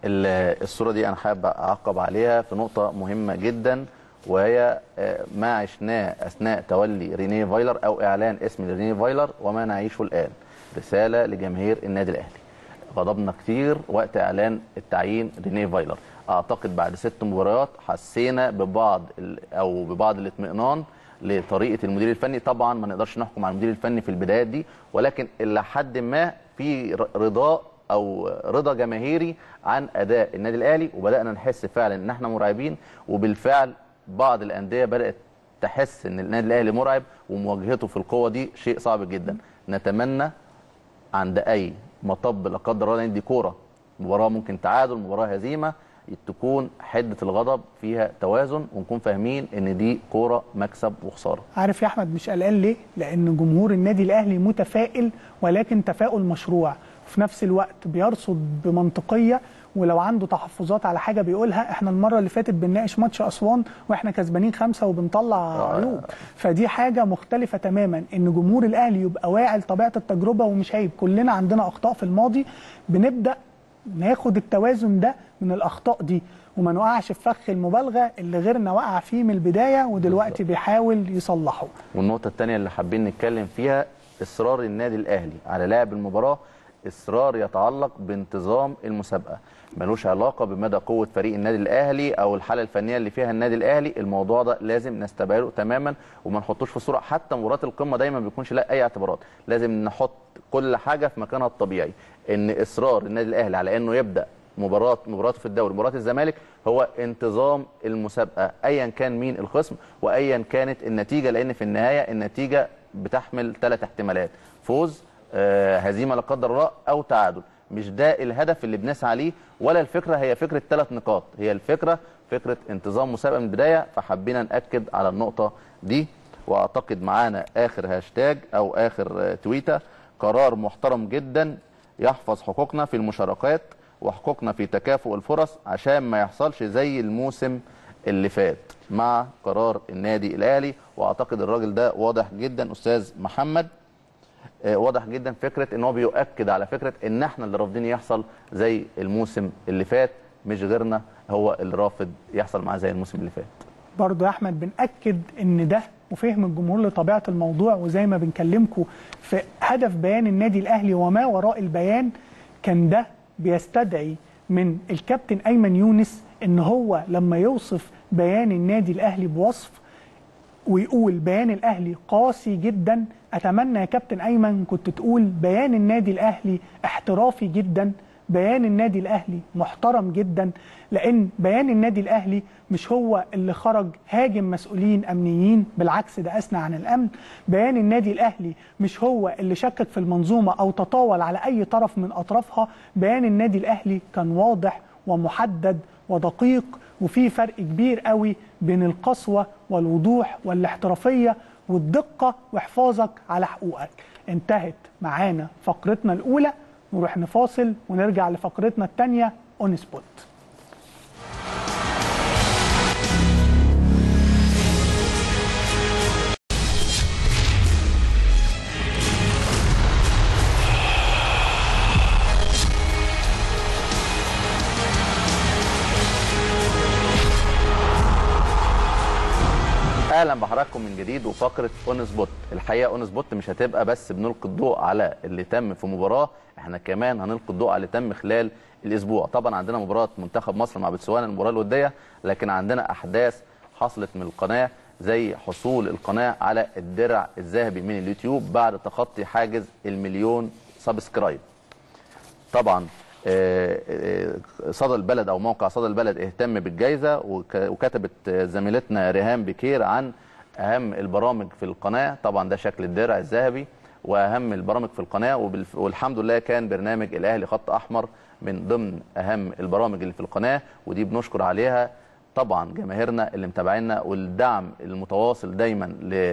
ال- الصوره دي انا حابب اعقب عليها في نقطه مهمه جدا وهي آه، ما عشناه اثناء تولي رينيه فايلر او اعلان اسم رينيه فايلر وما نعيشه الان رساله لجماهير النادي الاهلي غضبنا كتير وقت اعلان التعيين رينيه فايلر اعتقد بعد ست مباريات حسينا ببعض ال- او ببعض الاطمئنان لطريقه المدير الفني طبعا ما نقدرش نحكم على المدير الفني في البدايات دي ولكن الى حد ما في ر- رضاء او رضا جماهيري عن اداء النادي الاهلي وبدانا نحس فعلا ان احنا مرعبين وبالفعل بعض الانديه بدات تحس ان النادي الاهلي مرعب ومواجهته في القوه دي شيء صعب جدا نتمنى عند اي مطب لا قدر الله لان دي كوره مباراه ممكن تعادل مباراه هزيمه تكون حده الغضب فيها توازن ونكون فاهمين ان دي كوره مكسب وخساره عارف يا أحمد مش قلقان ليه؟ لأن جمهور النادي الأهلي متفائل ولكن تفاؤل مشروع وفي نفس الوقت بيرصد بمنطقية ولو عنده تحفظات على حاجة بيقولها احنا المرة اللي فاتت بنناقش ماتش أسوان واحنا كسبانين خمسة وبنطلع عيوب فدي حاجة مختلفة تماما ان جمهور الأهلي يبقى واعي لطبيعة التجربة ومش عيب كلنا عندنا أخطاء في الماضي بنبدأ ناخد التوازن ده من الاخطاء دي وما نقعش في فخ المبالغه اللي غيرنا وقع فيه من البدايه ودلوقتي بيحاول يصلحه والنقطة الثانية اللي حابين نتكلم فيها إصرار النادي الأهلي على لعب المباراة إصرار يتعلق بانتظام المسابقة ملوش علاقة بمدى قوة فريق النادي الأهلي أو الحالة الفنية اللي فيها النادي الأهلي الموضوع ده لازم نستبعده تماما وما نحطوش في صورة حتى مباراة القمة دايما ما بيكونش لها أي اعتبارات لازم نحط كل حاجة في مكانها الطبيعي إن إصرار النادي الأهلي على إنه يبدأ مباراة مباراته في الدوري مباراة الزمالك هو انتظام المسابقة ايا كان مين الخصم وايا كانت النتيجة لان في النهاية النتيجة بتحمل ثلاث احتمالات فوز آه، هزيمة لا قدر الله او تعادل مش ده الهدف اللي بنسعى ليه ولا الفكره هي فكره ثلاث نقاط هي الفكره فكره انتظام مسابقه من البدايه فحبينا ناكد على النقطه دي واعتقد معانا اخر هاشتاج او اخر آه، تويته قرار محترم جدا يحفظ حقوقنا في المشاركات وحقوقنا في تكافؤ الفرص عشان ما يحصلش زي الموسم اللي فات مع قرار النادي الاهلي واعتقد الراجل ده واضح جدا استاذ محمد آه، واضح جدا فكره ان هو بيؤكد على فكره ان احنا اللي رافضين يحصل زي الموسم اللي فات مش غيرنا هو اللي رافض يحصل معاه زي الموسم اللي فات برضو يا احمد بنأكد ان ده وفهم الجمهور لطبيعه الموضوع وزي ما بنكلمكم في هدف بيان النادي الاهلي وما وراء البيان كان ده بيستدعي من الكابتن ايمن يونس ان هو لما يوصف بيان النادي الاهلي بوصف ويقول بيان الاهلي قاسي جدا اتمنى يا كابتن ايمن كنت تقول بيان النادي الاهلي احترافي جدا بيان النادي الاهلي محترم جدا لان بيان النادي الاهلي مش هو اللي خرج هاجم مسؤولين امنيين بالعكس ده اثنى عن الامن بيان النادي الاهلي مش هو اللي شكك في المنظومه او تطاول على اي طرف من اطرافها بيان النادي الاهلي كان واضح ومحدد ودقيق وفي فرق كبير قوي بين القسوه والوضوح والاحترافيه والدقه وحفاظك على حقوقك انتهت معانا فقرتنا الاولى نروح نفاصل ونرجع لفقرتنا الثانيه اون سبوت اهلا بحضراتكم من جديد وفقره اون سبوت الحقيقه اون سبوت مش هتبقى بس بنلقي الضوء على اللي تم في مباراه احنا كمان هنلقي الضوء على اللي تم خلال الاسبوع طبعا عندنا مباراه منتخب مصر مع بتسوانا المباراه الوديه لكن عندنا احداث حصلت من القناه زي حصول القناه على الدرع الذهبي من اليوتيوب بعد تخطي حاجز المليون سبسكرايب طبعا آه، آه، صدى البلد او موقع صدى البلد اهتم بالجائزه وك- وكتبت آه، زميلتنا ريهام بكير عن اهم البرامج في القناه طبعا ده شكل الدرع الذهبي واهم البرامج في القناه وبالف- والحمد لله كان برنامج الاهلي خط احمر من ضمن اهم البرامج اللي في القناه ودي بنشكر عليها طبعا جماهيرنا اللي متابعينا والدعم المتواصل دايما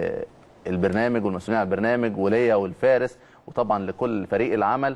للبرنامج والمسؤولين على البرنامج وليا والفارس وطبعا لكل فريق العمل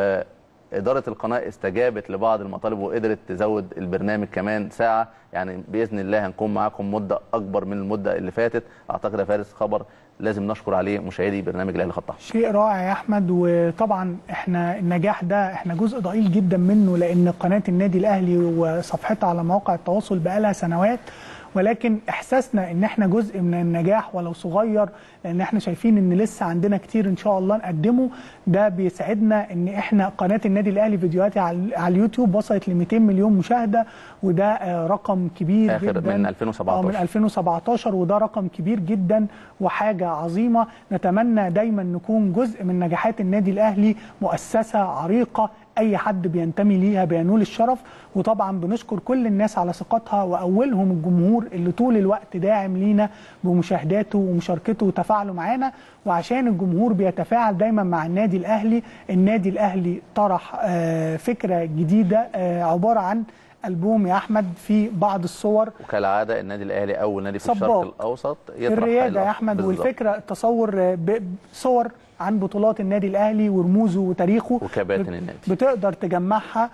فإدارة القناة استجابت لبعض المطالب وقدرت تزود البرنامج كمان ساعة يعني بإذن الله هنكون معاكم مدة أكبر من المدة اللي فاتت أعتقد يا فارس خبر لازم نشكر عليه مشاهدي برنامج الأهلي خط أحمر شيء رائع يا احمد وطبعا احنا النجاح ده احنا جزء ضئيل جدا منه لان قناه النادي الاهلي وصفحتها على مواقع التواصل بقالها سنوات ولكن احساسنا ان احنا جزء من النجاح ولو صغير لان احنا شايفين ان لسه عندنا كتير ان شاء الله نقدمه ده بيسعدنا ان احنا قناه النادي الاهلي فيديوهاتي على على اليوتيوب وصلت ل 200 مليون مشاهده وده آه، رقم كبير آخر جدا من 2017. آه، من 2017 وده رقم كبير جدا وحاجه عظيمه نتمنى دايما نكون جزء من نجاحات النادي الاهلي مؤسسه عريقه اي حد بينتمي ليها بينول الشرف وطبعا بنشكر كل الناس على ثقتها واولهم الجمهور اللي طول الوقت داعم لينا بمشاهداته ومشاركته وتفاعله معانا وعشان الجمهور بيتفاعل دايما مع النادي الاهلي النادي الاهلي طرح آه، فكره جديده آه، عباره عن البوم يا احمد في بعض الصور وكالعادة النادي الأهلي أول نادي في سباق. الشرق الأوسط في يطرح الرياده يا الأخ- احمد بالظبط. والفكره التصور آه، ب- صور عن بطولات النادي الاهلي ورموزه وتاريخه وكباتن بت- النادي. بتقدر تجمعها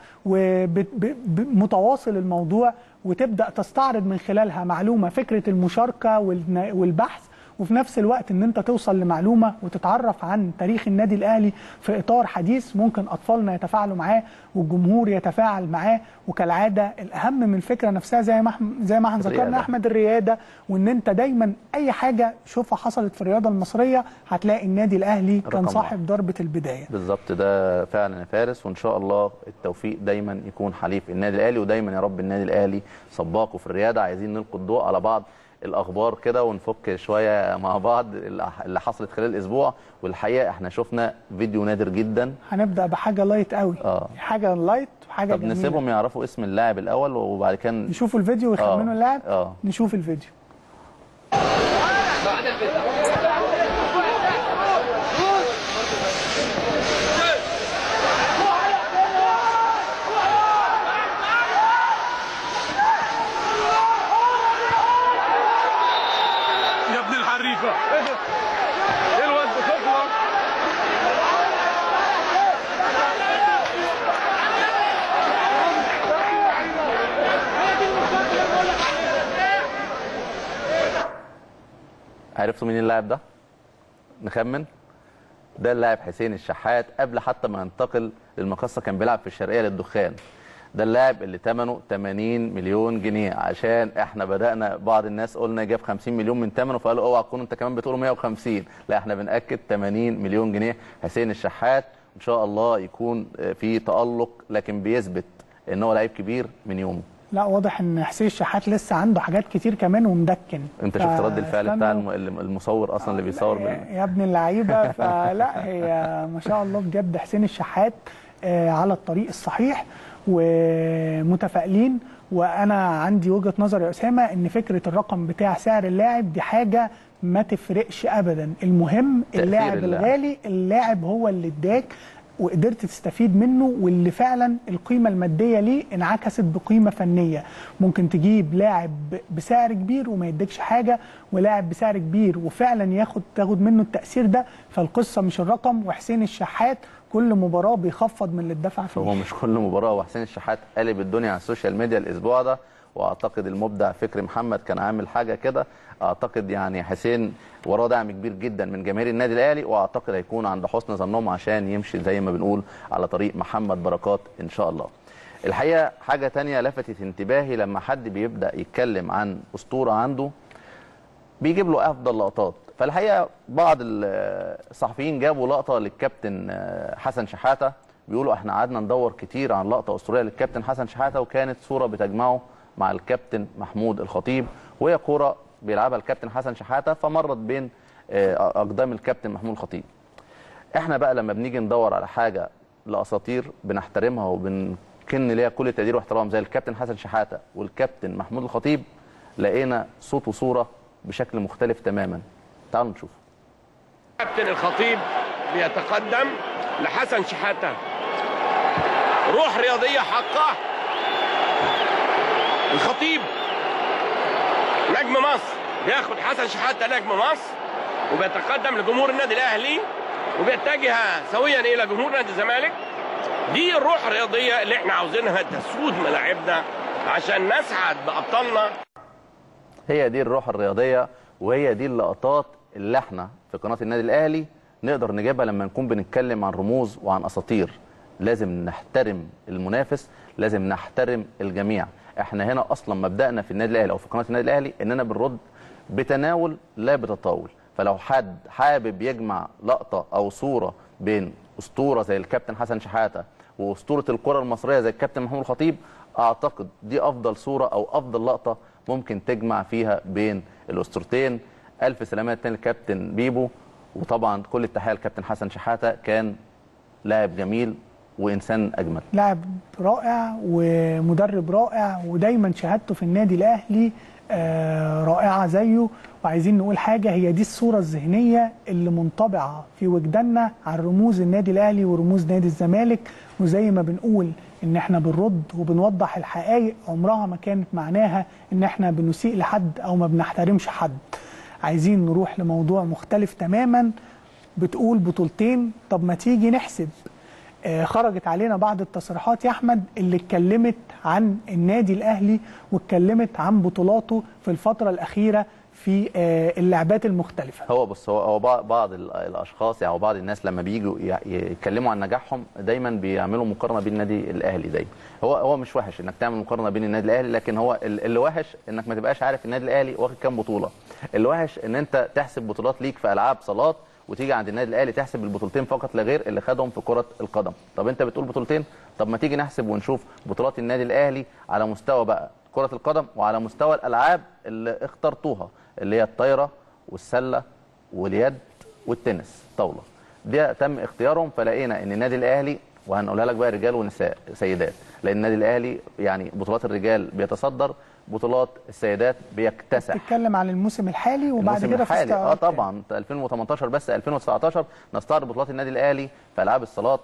ومتواصل الموضوع وتبدا تستعرض من خلالها معلومه فكره المشاركه والن- والبحث وفي نفس الوقت ان انت توصل لمعلومه وتتعرف عن تاريخ النادي الاهلي في اطار حديث ممكن اطفالنا يتفاعلوا معاه والجمهور يتفاعل معاه وكالعاده الاهم من الفكره نفسها زي ما احنا زي ما احنا ذكرنا الريادة. احمد الرياده وان انت دايما اي حاجه شوفها حصلت في الرياضه المصريه هتلاقي النادي الاهلي كان رقم صاحب ضربه البدايه بالظبط ده فعلا يا فارس وان شاء الله التوفيق دايما يكون حليف النادي الاهلي ودايما يا رب النادي الاهلي سباق وفي الرياده عايزين نلقي الضوء على بعض الاخبار كده ونفك شويه مع بعض اللي حصلت خلال الاسبوع والحقيقه احنا شفنا فيديو نادر جدا هنبدا بحاجه لايت قوي اه حاجه لايت وحاجه طب جميله نسيبهم يعرفوا اسم اللاعب الاول وبعد كده نشوفوا الفيديو ويخمنوا آه، اللاعب اه نشوف الفيديو عرفتوا مين اللاعب ده نخمن ده اللاعب حسين الشحات قبل حتى ما ينتقل للمقصه كان بيلعب في الشرقيه للدخان ده اللاعب اللي ثمنه 80 مليون جنيه عشان احنا بدانا بعض الناس قلنا جاب 50 مليون من ثمنه فقالوا اوعى تكون انت كمان بتقولوا 150 لا احنا بناكد 80 مليون جنيه حسين الشحات ان شاء الله يكون في تالق لكن بيثبت ان هو لعيب كبير من يومه لا واضح ان حسين الشحات لسه عنده حاجات كتير كمان ومدكن انت شفت رد الفعل فاستنوا. بتاع الم- المصور اصلا اللي بيصور لا، بال- يا ابن اللعيبه فلا هي ما شاء الله بجد حسين الشحات آه، على الطريق الصحيح ومتفائلين وانا عندي وجهه نظر يا اسامه ان فكره الرقم بتاع سعر اللاعب دي حاجه ما تفرقش ابدا المهم تأثير اللاعب اللاعب. الغالي اللاعب هو اللي اداك وقدرت تستفيد منه واللي فعلا القيمه الماديه ليه انعكست بقيمه فنيه ممكن تجيب لاعب بسعر كبير وما يديكش حاجه ولاعب بسعر كبير وفعلا ياخد تاخد منه التاثير ده فالقصه مش الرقم وحسين الشحات كل مباراه بيخفض من اللي اتدفع فيه هو مش كل مباراه وحسين الشحات قلب الدنيا على السوشيال ميديا الاسبوع ده واعتقد المبدع فكري محمد كان عامل حاجه كده اعتقد يعني حسين وراه دعم كبير جدا من جماهير النادي الاهلي واعتقد هيكون عند حسن ظنهم عشان يمشي زي ما بنقول على طريق محمد بركات ان شاء الله الحقيقه حاجه تانية لفتت انتباهي لما حد بيبدا يتكلم عن اسطوره عنده بيجيب له افضل لقطات فالحقيقه بعض ال- الصحفيين جابوا لقطه للكابتن آه، حسن شحاته بيقولوا احنا قعدنا ندور كتير عن لقطه اسطوريه للكابتن حسن شحاته وكانت صوره بتجمعه مع الكابتن محمود الخطيب وهي كوره بيلعبها الكابتن حسن شحاته فمرت بين آه، اقدام الكابتن محمود الخطيب احنا بقى لما بنيجي ندور على حاجه لاساطير بنحترمها وبنكن ليها كل تقدير واحترام زي الكابتن حسن شحاته والكابتن محمود الخطيب لقينا صوت وصوره بشكل مختلف تماما تعالوا نشوف كابتن الخطيب بيتقدم لحسن شحاته روح رياضيه حقه الخطيب نجم مصر بياخد حسن شحاته نجم مصر وبيتقدم لجمهور النادي الاهلي وبيتجه سويا الى جمهور نادي الزمالك دي الروح الرياضيه اللي احنا عاوزينها تسود ملاعبنا عشان نسعد بابطالنا هي دي الروح الرياضيه وهي دي اللقطات اللي احنا في قناه النادي الاهلي نقدر نجيبها لما نكون بنتكلم عن رموز وعن اساطير لازم نحترم المنافس لازم نحترم الجميع احنا هنا اصلا مبدانا في النادي الاهلي او في قناه النادي الاهلي اننا بنرد بتناول لا بتطاول فلو حد حابب يجمع لقطه او صوره بين اسطوره زي الكابتن حسن شحاته واسطوره الكره المصريه زي الكابتن محمود الخطيب اعتقد دي افضل صوره او افضل لقطه ممكن تجمع فيها بين الاسطورتين الف سلامات تاني للكابتن بيبو وطبعا كل التحيه للكابتن حسن شحاته كان لاعب جميل وانسان اجمل لاعب رائع ومدرب رائع ودايما شهادته في النادي الاهلي آه، رائعه زيه وعايزين نقول حاجه هي دي الصوره الذهنيه اللي منطبعه في وجداننا عن رموز النادي الاهلي ورموز نادي الزمالك وزي ما بنقول ان احنا بنرد وبنوضح الحقائق عمرها ما كانت معناها ان احنا بنسيء لحد او ما بنحترمش حد عايزين نروح لموضوع مختلف تماما بتقول بطولتين طب ما تيجي نحسب آه، خرجت علينا بعض التصريحات يا احمد اللي اتكلمت عن النادي الاهلي واتكلمت عن بطولاته في الفتره الاخيره في آه، اللعبات المختلفه هو بص هو هو بعض بعض ال- الاشخاص يعني أو بعض الناس لما بييجوا ي- يتكلموا عن نجاحهم دايما بيعملوا مقارنه بين النادي الاهلي دايما هو هو مش وحش انك تعمل مقارنه بين النادي الاهلي لكن هو ال- اللي وحش انك ما تبقاش عارف النادي الاهلي واخد كام بطوله اللي وحش ان انت تحسب بطولات ليك في العاب صالات وتيجي عند النادي الاهلي تحسب البطولتين فقط لا غير اللي خدهم في كره القدم طب انت بتقول بطولتين طب ما تيجي نحسب ونشوف بطولات النادي الاهلي على مستوى بقى كره القدم وعلى مستوى الالعاب اللي اخترتوها اللي هي الطايره والسله واليد والتنس طاوله دي تم اختيارهم فلقينا ان النادي الاهلي وهنقولها لك بقى رجال ونساء سيدات لان النادي الاهلي يعني بطولات الرجال بيتصدر بطولات السيدات بيكتسح تتكلم عن الموسم الحالي وبعد الموسم كده في الحالي اه استعراض تاني. طبعا 2018 بس 2019 نستعرض بطولات النادي الاهلي في العاب الصالات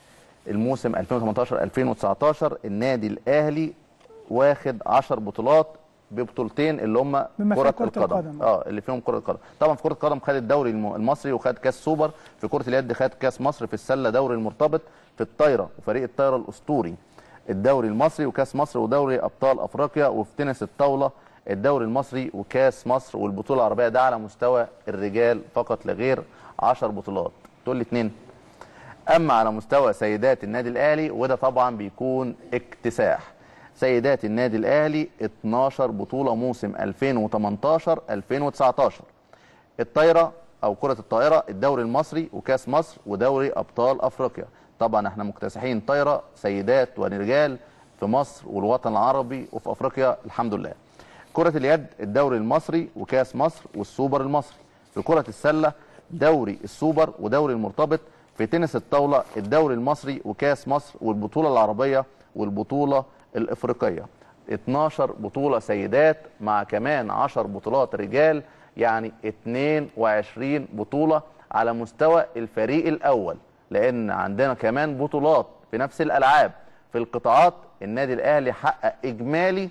الموسم 2018 2019 النادي الاهلي واخد 10 بطولات ببطولتين اللي هم بما فيها كرة, كرة القدم. القدم. اه اللي فيهم كرة القدم طبعا في كرة القدم خد الدوري الم- المصري وخد كاس سوبر في كرة اليد خد كاس مصر في السلة دوري المرتبط في الطايرة وفريق الطايرة الاسطوري الدوري المصري وكاس مصر ودوري ابطال افريقيا وفي تنس الطاولة الدوري المصري وكاس مصر والبطوله العربيه ده على مستوى الرجال فقط لا غير 10 بطولات تقول لي اتنين اما على مستوى سيدات النادي الاهلي وده طبعا بيكون اكتساح سيدات النادي الاهلي 12 بطوله موسم 2018 2019 الطايره او كره الطائره الدوري المصري وكاس مصر ودوري ابطال افريقيا طبعا احنا مكتسحين طايره سيدات ورجال في مصر والوطن العربي وفي افريقيا الحمد لله كره اليد الدوري المصري وكاس مصر والسوبر المصري في كره السله دوري السوبر ودوري المرتبط في تنس الطاوله الدوري المصري وكاس مصر والبطوله العربيه والبطوله الافريقيه 12 بطوله سيدات مع كمان 10 بطولات رجال يعني 22 بطوله على مستوى الفريق الاول لان عندنا كمان بطولات في نفس الالعاب في القطاعات النادي الاهلي حقق اجمالي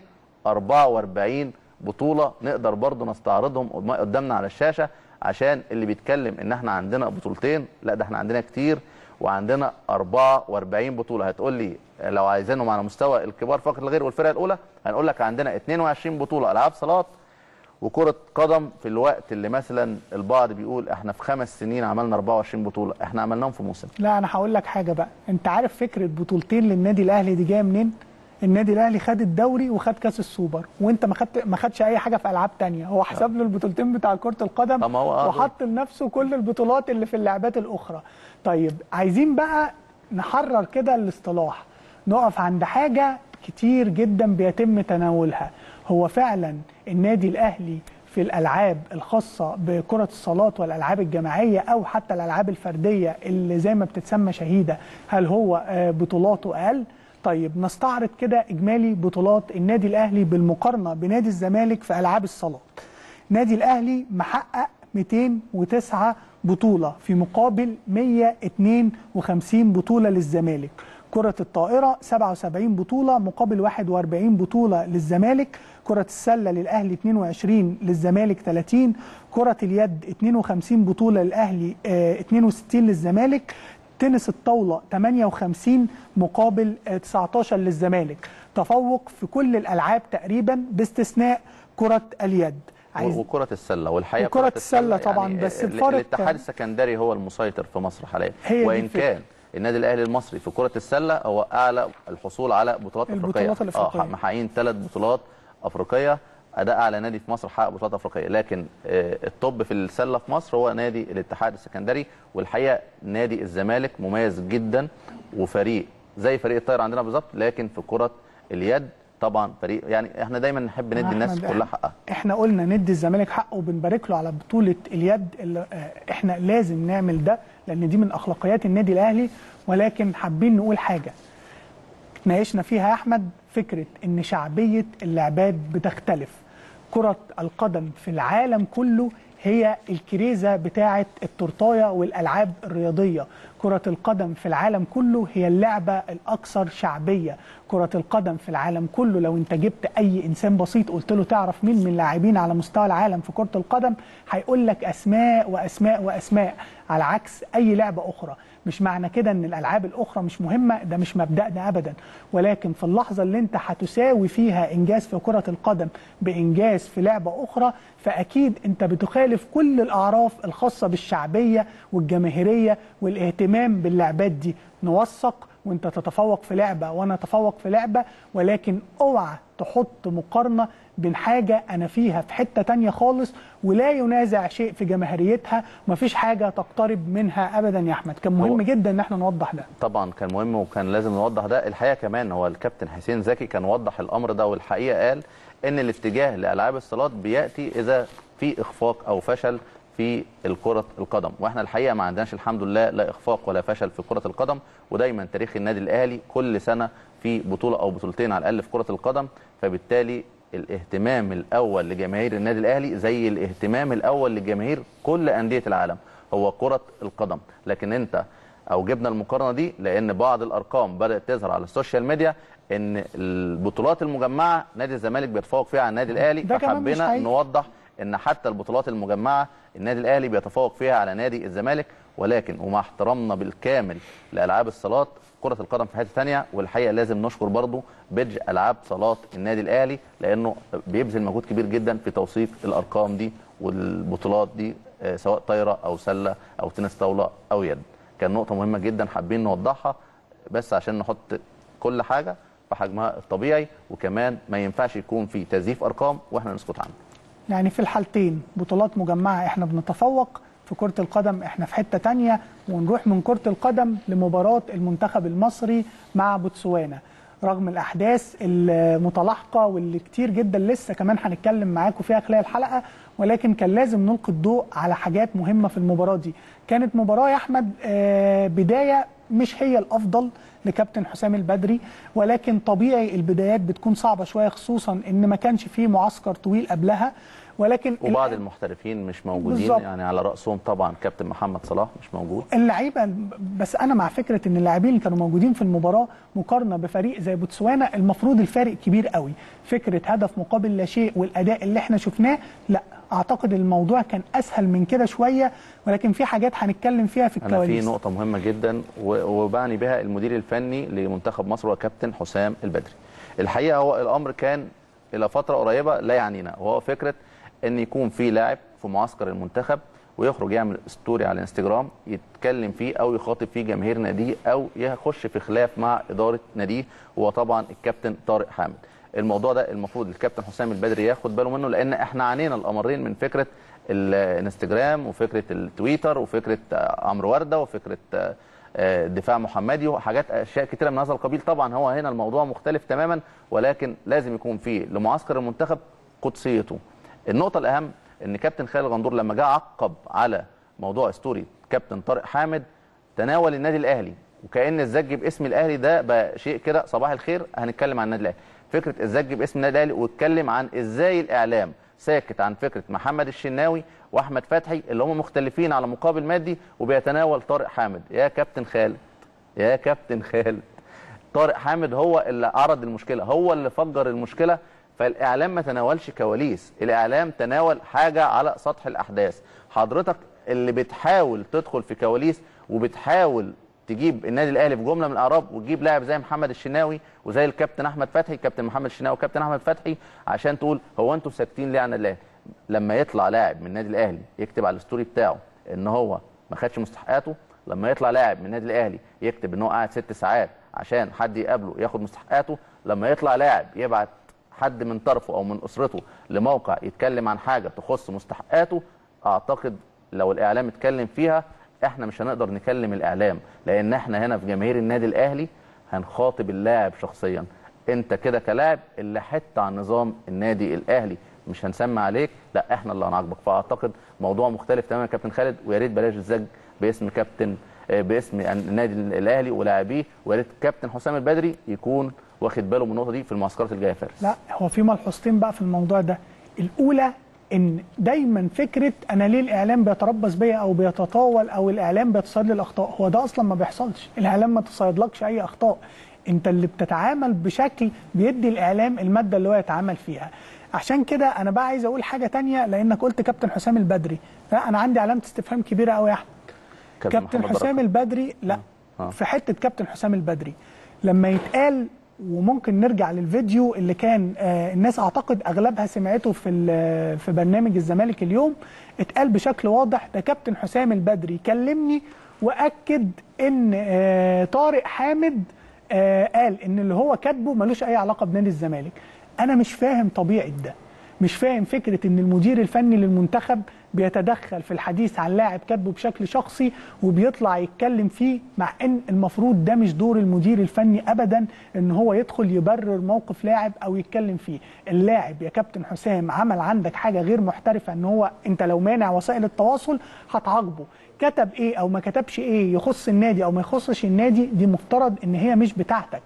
44 بطوله نقدر برضو نستعرضهم قدامنا على الشاشه عشان اللي بيتكلم ان احنا عندنا بطولتين لا ده احنا عندنا كتير وعندنا 44 بطوله هتقول لي لو عايزينهم على مستوى الكبار فقط الغير والفرقه الاولى هنقول لك عندنا 22 بطوله العاب صالات وكره قدم في الوقت اللي مثلا البعض بيقول احنا في خمس سنين عملنا 24 بطوله احنا عملناهم في موسم لا انا هقول لك حاجه بقى انت عارف فكره بطولتين للنادي الاهلي دي جايه منين النادي الاهلي خد الدوري وخد كاس السوبر وانت ما خدت ما خدش اي حاجه في العاب تانية هو حسب له البطولتين بتاع كره القدم طب ما هو آه وحط لنفسه كل البطولات اللي في اللعبات الاخرى طيب عايزين بقى نحرر كده الاصطلاح نقف عند حاجه كتير جدا بيتم تناولها هو فعلا النادي الاهلي في الالعاب الخاصه بكره الصالات والالعاب الجماعيه او حتى الالعاب الفرديه اللي زي ما بتتسمى شهيده هل هو آه، بطولاته اقل طيب نستعرض كده اجمالي بطولات النادي الاهلي بالمقارنه بنادي الزمالك في العاب الصالات نادي الاهلي محقق 209 بطوله في مقابل 152 بطوله للزمالك كرة الطائرة 77 بطولة مقابل 41 بطولة للزمالك كرة السلة للأهلي 22 للزمالك 30 كرة اليد 52 بطولة للأهلي آه، 62 للزمالك تنس الطاولة 58 مقابل آه، 19 للزمالك تفوق في كل الألعاب تقريبا باستثناء كرة اليد عايز وكرة السلة والحقيقة وكرة كرة السلة طبعاً، بس ال- الفرق الاتحاد كان- السكندري هو المسيطر في مصر حاليا هي دي وإن الفكرة. كان النادي الأهلي المصري في كرة السلة هو أعلى الحصول على بطولات أفريقية البطولات الأفريقية. اه محققين ثلاث بطولات أفريقية أداء أعلى نادي في مصر حقق بطولات أفريقية لكن آه، الطب في السلة في مصر هو نادي الاتحاد السكندري والحقيقة نادي الزمالك مميز جدا وفريق زي فريق الطايرة عندنا بالظبط لكن في كرة اليد طبعا فريق يعني احنا دايما نحب ندي الناس أحمد، كلها إحنا- حقها احنا قلنا ندي الزمالك حقه وبنبارك له على بطوله اليد اللي آه، احنا لازم نعمل ده لان دي من اخلاقيات النادي الاهلي ولكن حابين نقول حاجه ناقشنا فيها يا احمد فكره ان شعبيه اللعبات بتختلف كره القدم في العالم كله هي الكريزه بتاعه التورتايه والالعاب الرياضيه كره القدم في العالم كله هي اللعبه الاكثر شعبيه كره القدم في العالم كله لو انت جبت اي انسان بسيط قلت له تعرف مين من اللاعبين على مستوى العالم في كره القدم هيقول لك اسماء واسماء واسماء على عكس اي لعبه اخرى مش معنى كده ان الالعاب الاخرى مش مهمه ده مش مبدأنا ابدا ولكن في اللحظه اللي انت هتساوي فيها انجاز في كره القدم بانجاز في لعبه اخرى فاكيد انت بتخالف كل الاعراف الخاصه بالشعبيه والجماهيريه والاهتمام باللعبات دي نوثق وانت تتفوق في لعبه وانا اتفوق في لعبه ولكن اوعى تحط مقارنه بين حاجه انا فيها في حته تانية خالص ولا ينازع شيء في جماهيريتها ومفيش حاجه تقترب منها ابدا يا احمد كان مهم هو- جدا ان احنا نوضح ده طبعا كان مهم وكان لازم نوضح ده الحقيقه كمان هو الكابتن حسين زكي كان وضح الامر ده والحقيقه قال ان الاتجاه لالعاب الصالات بياتي اذا في اخفاق او فشل في الكرة القدم واحنا الحقيقه ما عندناش الحمد لله لا اخفاق ولا فشل في كرة القدم ودايما تاريخ النادي الاهلي كل سنه في بطوله او بطولتين على الاقل في كرة القدم فبالتالي الاهتمام الاول لجماهير النادي الاهلي زي الاهتمام الاول لجماهير كل انديه العالم هو كرة القدم لكن انت او جبنا المقارنه دي لان بعض الارقام بدات تظهر على السوشيال ميديا ان البطولات المجمعه نادي الزمالك بيتفوق فيها على النادي الاهلي ده كمان مش فحبينا حقيقي. نوضح ان حتى البطولات المجمعه النادي الاهلي بيتفوق فيها على نادي الزمالك ولكن ومع احترامنا بالكامل لالعاب الصالات كره القدم في حته ثانيه والحقيقه لازم نشكر برضو بيدج العاب صالات النادي الاهلي لانه بيبذل مجهود كبير جدا في توثيق الارقام دي والبطولات دي آه، سواء طايره او سله او تنس طاوله او يد كان نقطه مهمه جدا حابين نوضحها بس عشان نحط كل حاجه في حجمها الطبيعي وكمان ما ينفعش يكون في تزييف ارقام واحنا نسكت عنه يعني في الحالتين بطولات مجمعة احنا بنتفوق في كرة القدم احنا في حتة تانية ونروح من كرة القدم لمباراة المنتخب المصري مع بوتسوانا رغم الأحداث المتلاحقة واللي كتير جدا لسه كمان هنتكلم معاكم فيها خلال الحلقة ولكن كان لازم نلقي الضوء على حاجات مهمة في المباراة دي كانت مباراة يا أحمد آه، بداية مش هي الافضل لكابتن حسام البدري ولكن طبيعي البدايات بتكون صعبه شويه خصوصا ان ما كانش فيه معسكر طويل قبلها ولكن وبعض الآن المحترفين مش موجودين بالظبط. يعني على راسهم طبعا كابتن محمد صلاح مش موجود اللعيبه بس انا مع فكره ان اللاعبين اللي كانوا موجودين في المباراه مقارنه بفريق زي بوتسوانا المفروض الفارق كبير قوي فكره هدف مقابل لا شيء والاداء اللي احنا شفناه لا اعتقد الموضوع كان اسهل من كده شويه ولكن في حاجات هنتكلم فيها في انا في الكواليس نقطه مهمه جدا و- وبعني بها المدير الفني لمنتخب مصر هو كابتن حسام البدري الحقيقه هو الامر كان الى فتره قريبه لا يعنينا وهو فكره ان يكون في لاعب في معسكر المنتخب ويخرج يعمل ستوري على الانستجرام يتكلم فيه او يخاطب فيه جماهير ناديه او يخش في خلاف مع اداره ناديه وهو طبعا الكابتن طارق حامد الموضوع ده المفروض الكابتن حسام البدري ياخد باله منه لان احنا عانينا الامرين من فكره الانستجرام وفكره التويتر وفكره آه، عمرو ورده وفكره آه، آه، دفاع محمدي وحاجات اشياء كتيره من هذا القبيل طبعا هو هنا الموضوع مختلف تماما ولكن لازم يكون فيه لمعسكر المنتخب قدسيته النقطه الاهم ان كابتن خالد غندور لما جه عقب على موضوع ستوري كابتن طارق حامد تناول النادي الاهلي وكان الزج باسم الاهلي ده بقى شيء كده صباح الخير هنتكلم عن النادي الاهلي فكره الزج باسم النادي الاهلي واتكلم عن ازاي الاعلام ساكت عن فكره محمد الشناوي واحمد فتحي اللي هم مختلفين على مقابل مادي وبيتناول طارق حامد يا كابتن خالد يا كابتن خالد طارق حامد هو اللي عرض المشكله هو اللي فجر المشكله فالاعلام ما تناولش كواليس الاعلام تناول حاجه على سطح الاحداث حضرتك اللي بتحاول تدخل في كواليس وبتحاول تجيب النادي الاهلي في جمله من الاعراب وتجيب لاعب زي محمد الشناوي وزي الكابتن احمد فتحي كابتن محمد الشناوي وكابتن احمد فتحي عشان تقول هو انتوا ساكتين ليه عن النادي الاهلي لما يطلع لاعب من النادي الاهلي يكتب على الستوري بتاعه ان هو ما خدش مستحقاته لما يطلع لاعب من النادي الاهلي يكتب ان هو قاعد ست ساعات عشان حد يقابله ياخد مستحقاته لما يطلع لاعب يبعت حد من طرفه او من اسرته لموقع يتكلم عن حاجه تخص مستحقاته اعتقد لو الاعلام اتكلم فيها احنا مش هنقدر نكلم الاعلام لان احنا هنا في جماهير النادي الاهلي هنخاطب اللاعب شخصيا انت كده كلاعب اللي حت عن نظام النادي الاهلي مش هنسمع عليك لا احنا اللي هنعاقبك فاعتقد موضوع مختلف تماما يا كابتن خالد ويا ريت بلاش الزج باسم كابتن آه، باسم النادي الاهلي ولاعبيه ويا ريت كابتن حسام البدري يكون واخد باله من النقطه دي في المعسكرات الجايه يا فارس لا هو في ملحوظتين بقى في الموضوع ده الاولى ان دايما فكره انا ليه الاعلام بيتربص بيا او بيتطاول او الاعلام بيتصيد لي الاخطاء هو ده اصلا ما بيحصلش الاعلام ما تصيدلكش اي اخطاء انت اللي بتتعامل بشكل بيدي الاعلام الماده اللي هو يتعامل فيها عشان كده انا بقى عايز اقول حاجه تانية لانك قلت كابتن حسام البدري لا انا عندي علامه استفهام كبيره قوي يا احمد كابتن محمد حسام بركة. البدري لا آه. في حته كابتن حسام البدري لما يتقال وممكن نرجع للفيديو اللي كان آه الناس اعتقد اغلبها سمعته في ال- في برنامج الزمالك اليوم اتقال بشكل واضح ده كابتن حسام البدري كلمني واكد ان آه طارق حامد آه قال ان اللي هو كاتبه ملوش اي علاقه بنادي الزمالك انا مش فاهم طبيعه ده مش فاهم فكره ان المدير الفني للمنتخب بيتدخل في الحديث عن لاعب كاتبه بشكل شخصي وبيطلع يتكلم فيه مع ان المفروض ده مش دور المدير الفني ابدا ان هو يدخل يبرر موقف لاعب او يتكلم فيه اللاعب يا كابتن حسام عمل عندك حاجه غير محترفه ان هو انت لو مانع وسائل التواصل هتعاقبه كتب ايه او ما كتبش ايه يخص النادي او ما يخصش النادي دي مفترض ان هي مش بتاعتك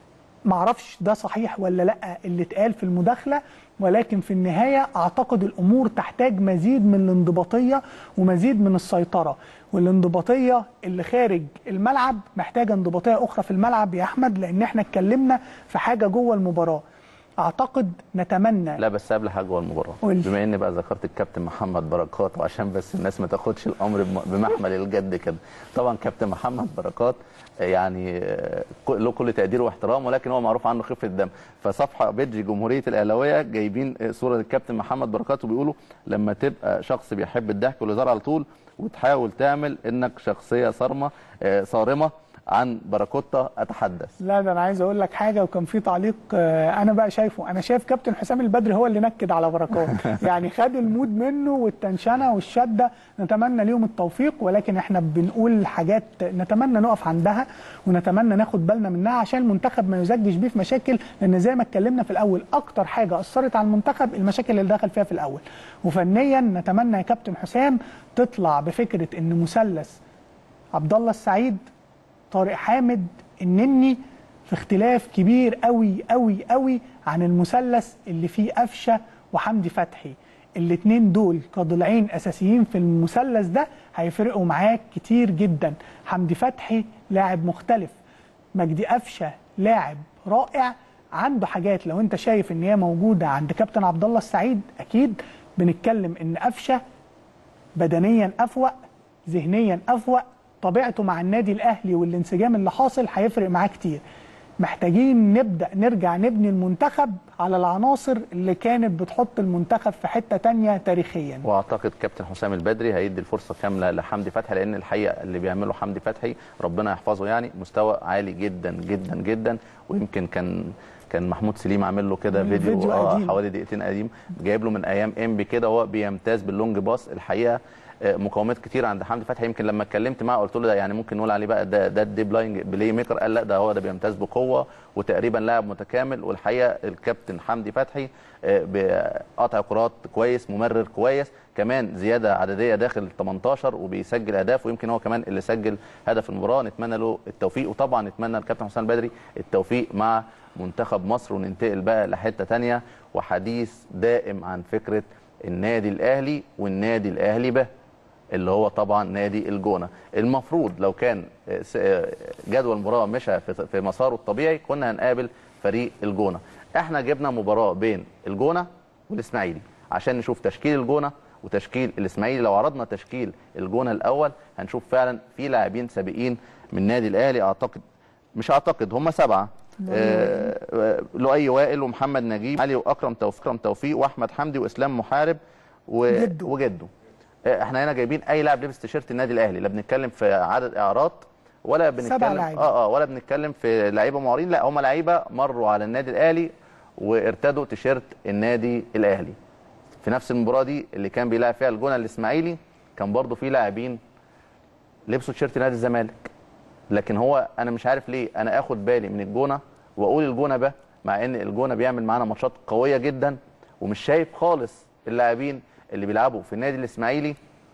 معرفش ده صحيح ولا لا اللي اتقال في المداخله ولكن في النهايه اعتقد الامور تحتاج مزيد من الانضباطيه ومزيد من السيطره والانضباطيه اللي خارج الملعب محتاجه انضباطيه اخرى في الملعب يا احمد لان احنا اتكلمنا في حاجه جوه المباراه اعتقد نتمنى لا بس قبل حاجه جوه المباراه قول لي. بما اني بقى ذكرت الكابتن محمد بركات وعشان بس الناس ما تاخدش الامر بم- بمحمل الجد كده طبعا كابتن محمد بركات يعني آه، ك- له كل تقدير واحترام ولكن هو معروف عنه خفه الدم فصفحه بيدج جمهوريه الاهلاويه جايبين آه، صوره للكابتن محمد بركات وبيقولوا لما تبقى شخص بيحب الضحك والهزار على طول وتحاول تعمل انك شخصيه صارمه آه، صارمه عن باراكوتا اتحدث لا ده انا عايز اقول لك حاجه وكان في تعليق آه، انا بقى شايفه انا شايف كابتن حسام البدري هو اللي نكد على بركات يعني خد المود منه والتنشنه والشده نتمنى ليهم التوفيق ولكن احنا بنقول حاجات نتمنى نقف عندها ونتمنى ناخد بالنا منها عشان المنتخب ما يزجش بيه في مشاكل لان زي ما اتكلمنا في الاول اكتر حاجه اثرت على المنتخب المشاكل اللي دخل فيها في الاول وفنيا نتمنى يا كابتن حسام تطلع بفكره ان مثلث عبد الله السعيد طارق حامد النني في اختلاف كبير قوي قوي قوي عن المثلث اللي فيه قفشه وحمدي فتحي الاثنين دول كضلعين اساسيين في المثلث ده هيفرقوا معاك كتير جدا حمدي فتحي لاعب مختلف مجدي قفشه لاعب رائع عنده حاجات لو انت شايف ان هي موجوده عند كابتن عبد الله السعيد اكيد بنتكلم ان قفشه بدنيا افوق ذهنيا افوق طبيعته مع النادي الاهلي والانسجام اللي حاصل هيفرق معاه كتير محتاجين نبدا نرجع نبني المنتخب على العناصر اللي كانت بتحط المنتخب في حته تانية تاريخيا واعتقد كابتن حسام البدري هيدي الفرصه كامله لحمدي فتحي لان الحقيقه اللي بيعمله حمدي فتحي ربنا يحفظه يعني مستوى عالي جدا جدا جدا ويمكن كان كان محمود سليم عامل له كده مم، فيديو, فيديو آه قديم. حوالي دقيقتين قديم جايب له من ايام انبي كده وهو بيمتاز باللونج باص الحقيقه آه، مقاومات كتير عند حمدي فتحي يمكن لما اتكلمت معاه قلت له ده يعني ممكن نقول عليه بقى ده ده الديب لاين بلاي ميكر قال لا ده هو ده بيمتاز بقوه وتقريبا لاعب متكامل والحقيقه الكابتن حمدي فتحي آه، بقطع كرات كويس ممرر كويس كمان زياده عدديه داخل ال 18 وبيسجل اهداف ويمكن هو كمان اللي سجل هدف المباراه نتمنى له التوفيق وطبعا نتمنى الكابتن حسام البدري التوفيق مع منتخب مصر وننتقل بقى لحته تانية وحديث دائم عن فكره النادي الاهلي والنادي الاهلي به اللي هو طبعا نادي الجونه المفروض لو كان آه، س- آه، جدول المباراه مشى في في مساره الطبيعي كنا هنقابل فريق الجونه احنا جبنا مباراه بين الجونه والاسماعيلي عشان نشوف تشكيل الجونه وتشكيل الاسماعيلي لو عرضنا تشكيل الجونه الاول هنشوف فعلا في لاعبين سابقين من النادي الاهلي اعتقد مش اعتقد هم سبعه آه، آه، لؤي وائل ومحمد نجيب علي واكرم توفيق اكرم توفيق واحمد حمدي واسلام محارب و... جده. وجده آه، احنا هنا جايبين اي لاعب لبس تيشيرت النادي الاهلي لا بنتكلم في عدد اعارات ولا بنتكلم لاعبين. اه اه ولا بنتكلم في لعيبه معارين لا هم لعيبه مروا على النادي الاهلي وارتدوا تيشيرت النادي الاهلي في نفس المباراه دي اللي كان بيلعب فيها الجونه الاسماعيلي كان برضو في لاعبين لبسوا تيشيرت نادي الزمالك لكن هو انا مش عارف ليه انا اخد بالي من الجونه واقول الجونه بقى مع ان الجونه بيعمل معانا ماتشات قويه جدا ومش شايف خالص اللاعبين اللي بيلعبوا في النادي الاسماعيلي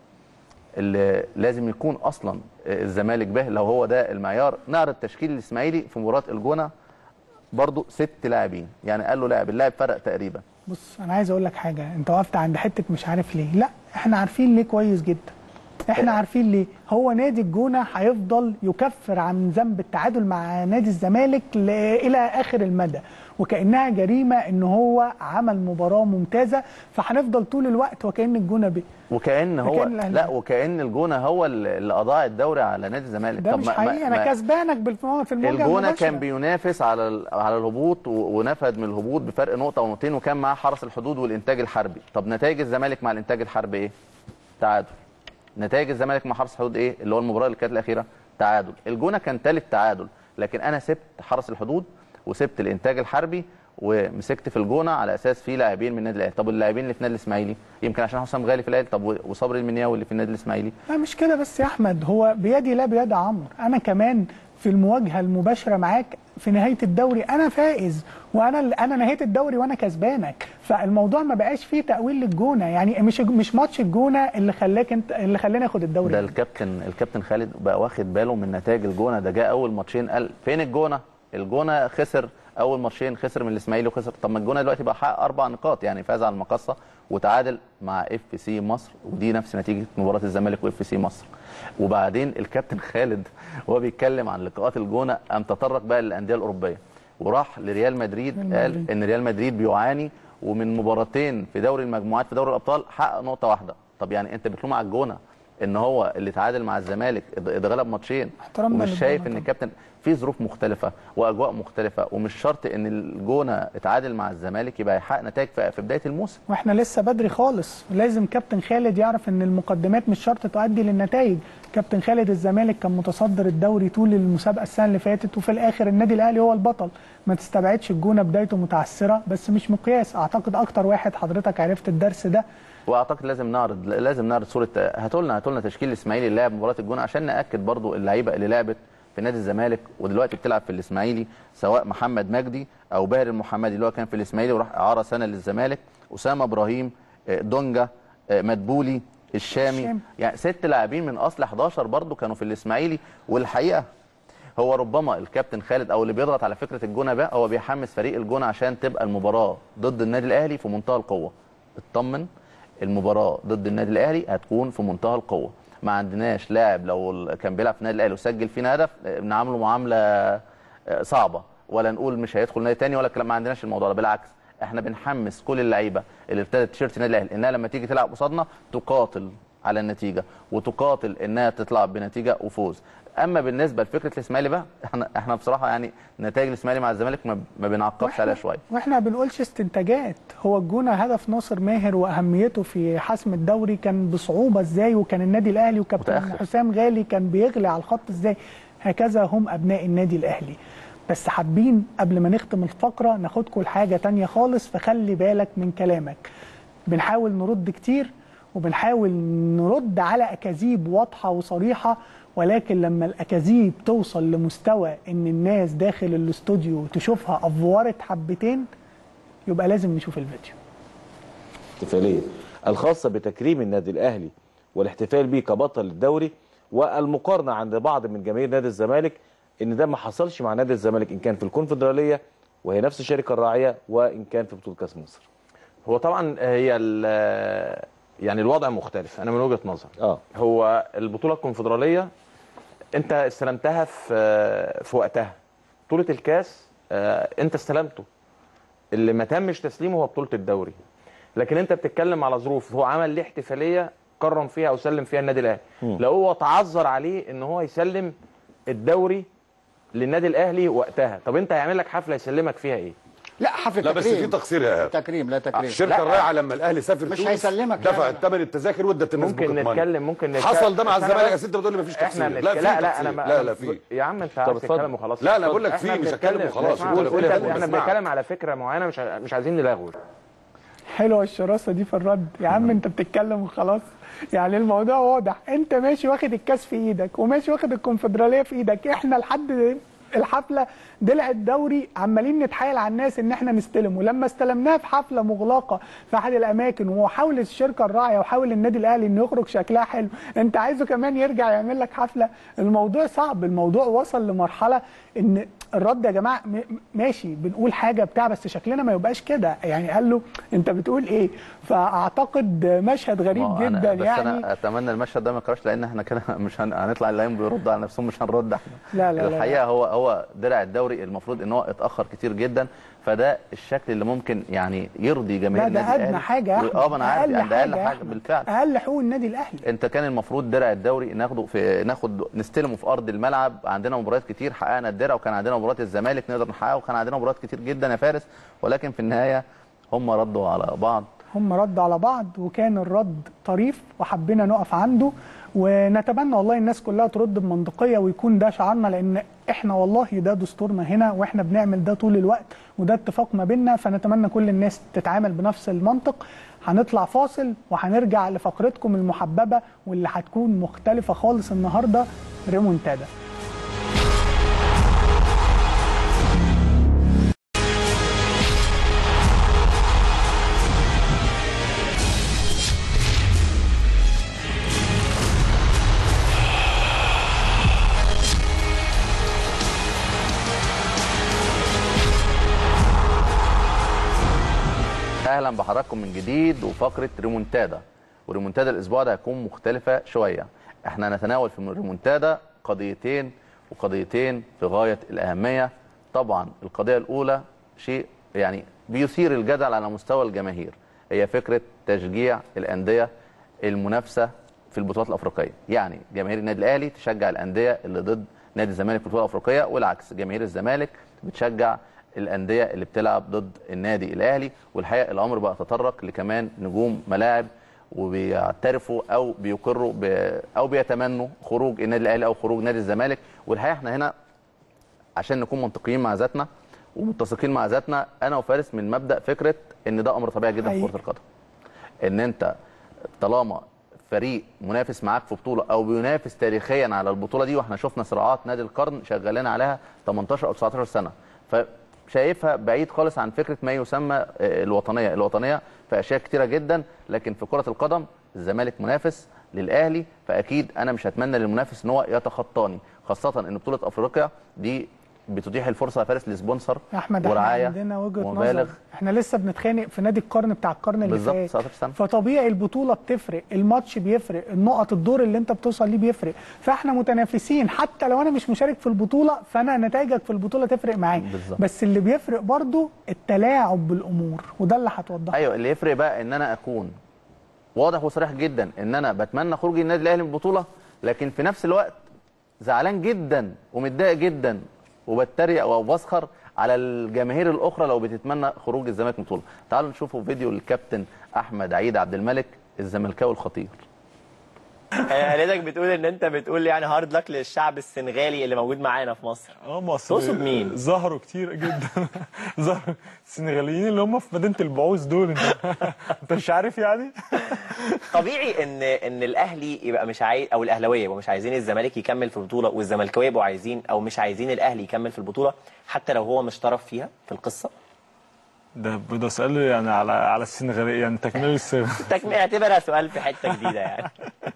اللي لازم يكون اصلا الزمالك به لو هو ده المعيار نعرض تشكيل الاسماعيلي في مباراه الجونه برضو ست لاعبين يعني قال له لاعب اللاعب فرق تقريبا بص انا عايز اقول لك حاجه انت وقفت عند حته مش عارف ليه لا احنا عارفين ليه كويس جدا احنا عارفين ليه هو نادي الجونه هيفضل يكفر عن ذنب التعادل مع نادي الزمالك ل- الى اخر المدى وكانها جريمه ان هو عمل مباراه ممتازه فهنفضل طول الوقت وكان الجونه بيه وكان هو وكأن الأهلي. لا وكان الجونه هو اللي اللي اضاع الدوري على نادي الزمالك ده طب مش ما- ما- حقيقي انا ما- كسبانك بالف- في المواجهه الجونه المباشرة. كان بينافس على ال- على الهبوط و- ونفد من الهبوط بفرق نقطه ونقطتين وكان معاه حرس الحدود والانتاج الحربي طب نتائج الزمالك مع الانتاج الحربي ايه تعادل نتائج الزمالك مع حرس الحدود ايه اللي هو المباراه اللي كانت الاخيره تعادل الجونه كان ثالث تعادل لكن انا سبت حرس الحدود وسبت الانتاج الحربي ومسكت في الجونه على اساس في لاعبين من النادي الاهلي طب اللاعبين اللي في النادي الاسماعيلي يمكن عشان حسام غالي في الاهلي طب و- وصبري المنياوي اللي في النادي الاسماعيلي لا مش كده بس يا احمد هو بيدي لا بيد عمرو انا كمان في المواجهه المباشره معاك في نهايه الدوري انا فائز وانا ال- انا نهيت الدوري وانا كسبانك فالموضوع ما بقاش فيه تاويل للجونه يعني مش مش ماتش الجونه اللي خلاك انت اللي خلاني اخد الدوري ده الكابتن الكابتن خالد بقى واخد باله من نتائج الجونه ده جاء اول ماتشين قال فين الجونه الجونه خسر اول ماتشين خسر من الاسماعيلي وخسر طب ما الجونه دلوقتي بقى حقق اربع نقاط يعني فاز على المقصه وتعادل مع اف سي مصر ودي نفس نتيجه مباراه الزمالك واف سي مصر وبعدين الكابتن خالد وهو بيتكلم عن لقاءات الجونه قام تطرق بقى للانديه الاوروبيه وراح لريال مدريد ريال قال مدريد. ان ريال مدريد بيعاني ومن مباراتين في دوري المجموعات في دوري الابطال حقق نقطه واحده طب يعني انت بتلوم على الجونه ان هو اللي تعادل مع الزمالك ات- اتغلب ماتشين احترامنا ومش للجونة شايف ان طبعا. الكابتن في ظروف مختلفه واجواء مختلفه ومش شرط ان الجونه اتعادل مع الزمالك يبقى يحقق نتائج في في بدايه الموسم واحنا لسه بدري خالص لازم كابتن خالد يعرف ان المقدمات مش شرط تؤدي للنتائج كابتن خالد الزمالك كان متصدر الدوري طول المسابقه السنه اللي فاتت وفي الاخر النادي الاهلي هو البطل ما تستبعدش الجونه بدايته متعثره بس مش مقياس اعتقد اكتر واحد حضرتك عرفت الدرس ده واعتقد لازم نعرض لازم نعرض صوره هاتوا لنا هاتوا لنا تشكيل الاسماعيلي اللي لعب مباراه الجونه عشان ناكد برضو اللعيبه اللي لعبت في نادي الزمالك ودلوقتي بتلعب في الاسماعيلي سواء محمد مجدي او باهر المحمدي اللي هو كان في الاسماعيلي وراح اعاره سنه للزمالك اسامه ابراهيم آه، دونجا آه، مدبولي الشامي الشامي. يعني ست لاعبين من اصل 11 برضو كانوا في الاسماعيلي والحقيقه هو ربما الكابتن خالد او اللي بيضغط على فكره الجونه بقى هو بيحمس فريق الجونه عشان تبقى المباراه ضد النادي الاهلي في منتهى القوه اطمن المباراه ضد النادي الاهلي هتكون في منتهى القوه ما عندناش لاعب لو ال- كان بيلعب في النادي الاهلي وسجل فينا هدف آه، نعامله معامله آه، صعبه ولا نقول مش هيدخل نادي تاني ولا الكلام ما عندناش الموضوع ده بالعكس احنا بنحمس كل اللعيبه اللي ارتدت تيشيرت النادي الاهلي انها لما تيجي تلعب قصادنا تقاتل على النتيجه وتقاتل انها تطلع بنتيجه وفوز اما بالنسبه لفكره الاسماعيلي بقى احنا احنا بصراحه يعني نتائج الاسماعيلي مع الزمالك ما, ما بنعقبش عليها شويه واحنا ما بنقولش استنتاجات هو الجونه هدف ناصر ماهر واهميته في حسم الدوري كان بصعوبه ازاي وكان النادي الاهلي وكابتن متأخر. حسام غالي كان بيغلي على الخط ازاي هكذا هم ابناء النادي الاهلي بس حابين قبل ما نختم الفقره ناخدكم لحاجه تانية خالص فخلي بالك من كلامك بنحاول نرد كتير وبنحاول نرد على اكاذيب واضحه وصريحه ولكن لما الاكاذيب توصل لمستوى ان الناس داخل الاستوديو تشوفها افورت حبتين يبقى لازم نشوف الفيديو الاحتفاليه الخاصه بتكريم النادي الاهلي والاحتفال بيه كبطل الدوري والمقارنه عند بعض من جماهير نادي الزمالك ان ده ما حصلش مع نادي الزمالك ان كان في الكونفدراليه وهي نفس الشركه الراعيه وان كان في بطوله كاس مصر هو طبعا هي ال- يعني الوضع مختلف انا من وجهه نظري اه هو البطوله الكونفدراليه انت استلمتها في في وقتها بطوله الكاس آه، انت استلمته اللي ما تمش تسليمه هو بطوله الدوري لكن انت بتتكلم على ظروف هو عمل ليه احتفاليه كرم فيها او سلم فيها النادي الاهلي لو هو تعذر عليه ان هو يسلم الدوري للنادي الاهلي وقتها طب انت هيعمل لك حفله يسلمك فيها ايه لا حفل لا بس تكريم في تقصير يا إيهاب. تكريم لا تكريم الشركه لا. الرايعه لما الاهلي سافر مش تونس هيسلمك دفعت لا. ثمن التذاكر وادت الناس ممكن بوكيت ماني. نتكلم ممكن نتكلم حصل ده مع بس أنا الزمالك بس- بس انت بتقول لي مفيش تقصير احنا لا بنتكلم في لا لا تقصير. انا ما لا لا في يا عم انت طب عايز اتفضل. تتكلم وخلاص لا لا بقول لك احنا في مش بنتكلم- هتكلم وخلاص اسمع، قول بس قول انت- يا فندم، احنا اسمعك. بنتكلم على فكره معينه مش ع- مش عايزين نلغوش حلوه الشراسه دي في الرد يا عم انت بتتكلم وخلاص يعني الموضوع واضح انت ماشي واخد الكاس في ايدك وماشي واخد الكونفدراليه في ايدك احنا لحد الحفله دلع الدوري عمالين نتحايل على الناس ان احنا نستلم ولما استلمناها في حفله مغلقه في احد الاماكن وحاول الشركه الراعيه وحاول النادي الاهلي انه يخرج شكلها حلو انت عايزه كمان يرجع يعمل لك حفله الموضوع صعب الموضوع وصل لمرحله ان الرد يا جماعه م- ماشي بنقول حاجه بتاع بس شكلنا ما يبقاش كده يعني قال له انت بتقول ايه فاعتقد مشهد غريب ما هو جدا أنا بس يعني انا اتمنى المشهد ده ما يكررش لان احنا كده مش هن... هنطلع اللاين بيردوا على نفسهم مش هنرد احنا لا لا لا الحقيقه هو هو درع الدوري المفروض ان هو اتاخر كتير جدا فده الشكل اللي ممكن يعني يرضي لا جماهير ده النادي ادنى الاهلي حاجه يا أحمد. اه ما انا عارف يعني ده اقل يا حاجه أحمد. بالفعل اقل حقوق النادي الاهلي انت كان المفروض درع الدوري ناخده في ناخد نستلمه في ارض الملعب عندنا مباريات كتير حققنا الدرع وكان عندنا مباريات الزمالك نقدر نحققه وكان عندنا مباريات كتير جدا يا فارس ولكن في النهايه هم ردوا على بعض هم ردوا على بعض وكان الرد طريف وحبينا نقف عنده ونتمنى والله الناس كلها ترد بمنطقيه ويكون ده شعارنا لان احنا والله ده دستورنا هنا واحنا بنعمل ده طول الوقت وده اتفاق ما بيننا فنتمنى كل الناس تتعامل بنفس المنطق هنطلع فاصل وهنرجع لفقرتكم المحببه واللي هتكون مختلفه خالص النهارده ريمونتادا اهلا بحضراتكم من جديد وفقره ريمونتادا وريمونتادا الاسبوع ده هتكون مختلفه شويه احنا نتناول في الريمونتادا قضيتين وقضيتين في غايه الاهميه طبعا القضيه الاولى شيء يعني بيثير الجدل على مستوى الجماهير هي فكره تشجيع الانديه المنافسه في البطولات الافريقيه يعني جماهير النادي الاهلي تشجع الانديه اللي ضد نادي الزمالك في البطوله الافريقيه والعكس جماهير الزمالك بتشجع الانديه اللي بتلعب ضد النادي الاهلي والحقيقه الامر بقى تطرق لكمان نجوم ملاعب وبيعترفوا او بيقروا ب... او بيتمنوا خروج النادي الاهلي او خروج نادي الزمالك والحقيقه احنا هنا عشان نكون منطقيين مع ذاتنا ومتسقين مع ذاتنا انا وفارس من مبدا فكره ان ده امر طبيعي جدا في حقيقي. كره القدم ان انت طالما فريق منافس معاك في بطوله او بينافس تاريخيا على البطوله دي واحنا شفنا صراعات نادي القرن شغالين عليها 18 او 19 سنه فشايفها بعيد خالص عن فكره ما يسمى آه، الوطنيه الوطنيه في اشياء كتيره جدا لكن في كره القدم الزمالك منافس للاهلي فاكيد انا مش هتمنى للمنافس ان هو يتخطاني خاصه ان بطوله افريقيا دي بتتيح الفرصه يا فارس لسبونسر يا احمد احنا ورعايه عندنا وجهه ومبالغ نظر احنا لسه بنتخانق في نادي القرن بتاع القرن اللي بالظبط فات 19 سنه فطبيعي البطوله بتفرق الماتش بيفرق النقط الدور اللي انت بتوصل ليه بيفرق فاحنا متنافسين حتى لو انا مش مشارك في البطوله فانا نتائجك في البطوله تفرق معايا بالظبط. بس اللي بيفرق برضو التلاعب بالامور وده اللي هتوضحه ايوه اللي يفرق بقى ان انا اكون واضح وصريح جدا ان انا بتمنى خروج النادي الاهلي من البطوله لكن في نفس الوقت زعلان جدا ومتضايق جدا وبتريق او بسخر على الجماهير الاخرى لو بتتمنى خروج الزمالك من البطوله تعالوا نشوفوا فيديو الكابتن احمد عيد عبد الملك الزملكاوي الخطير حضرتك بتقول ان انت بتقول يعني هارد لك للشعب السنغالي اللي موجود معانا في مصر اه مصر تقصد مين؟ ظهروا كتير جدا ظهروا السنغاليين اللي هم في مدينه البعوث دول انت انت مش عارف يعني طبيعي ان ان الاهلي يبقى مش عايز او الاهلاويه يبقوا مش عايزين الزمالك يكمل في البطوله والزملكاويه يبقوا عايزين او مش عايزين الاهلي يكمل في البطوله حتى لو هو مش طرف فيها في القصه ده ده سؤال يعني على على السنغالي يعني تكمله السنغال تكمل اعتبرها سؤال في حته جديده يعني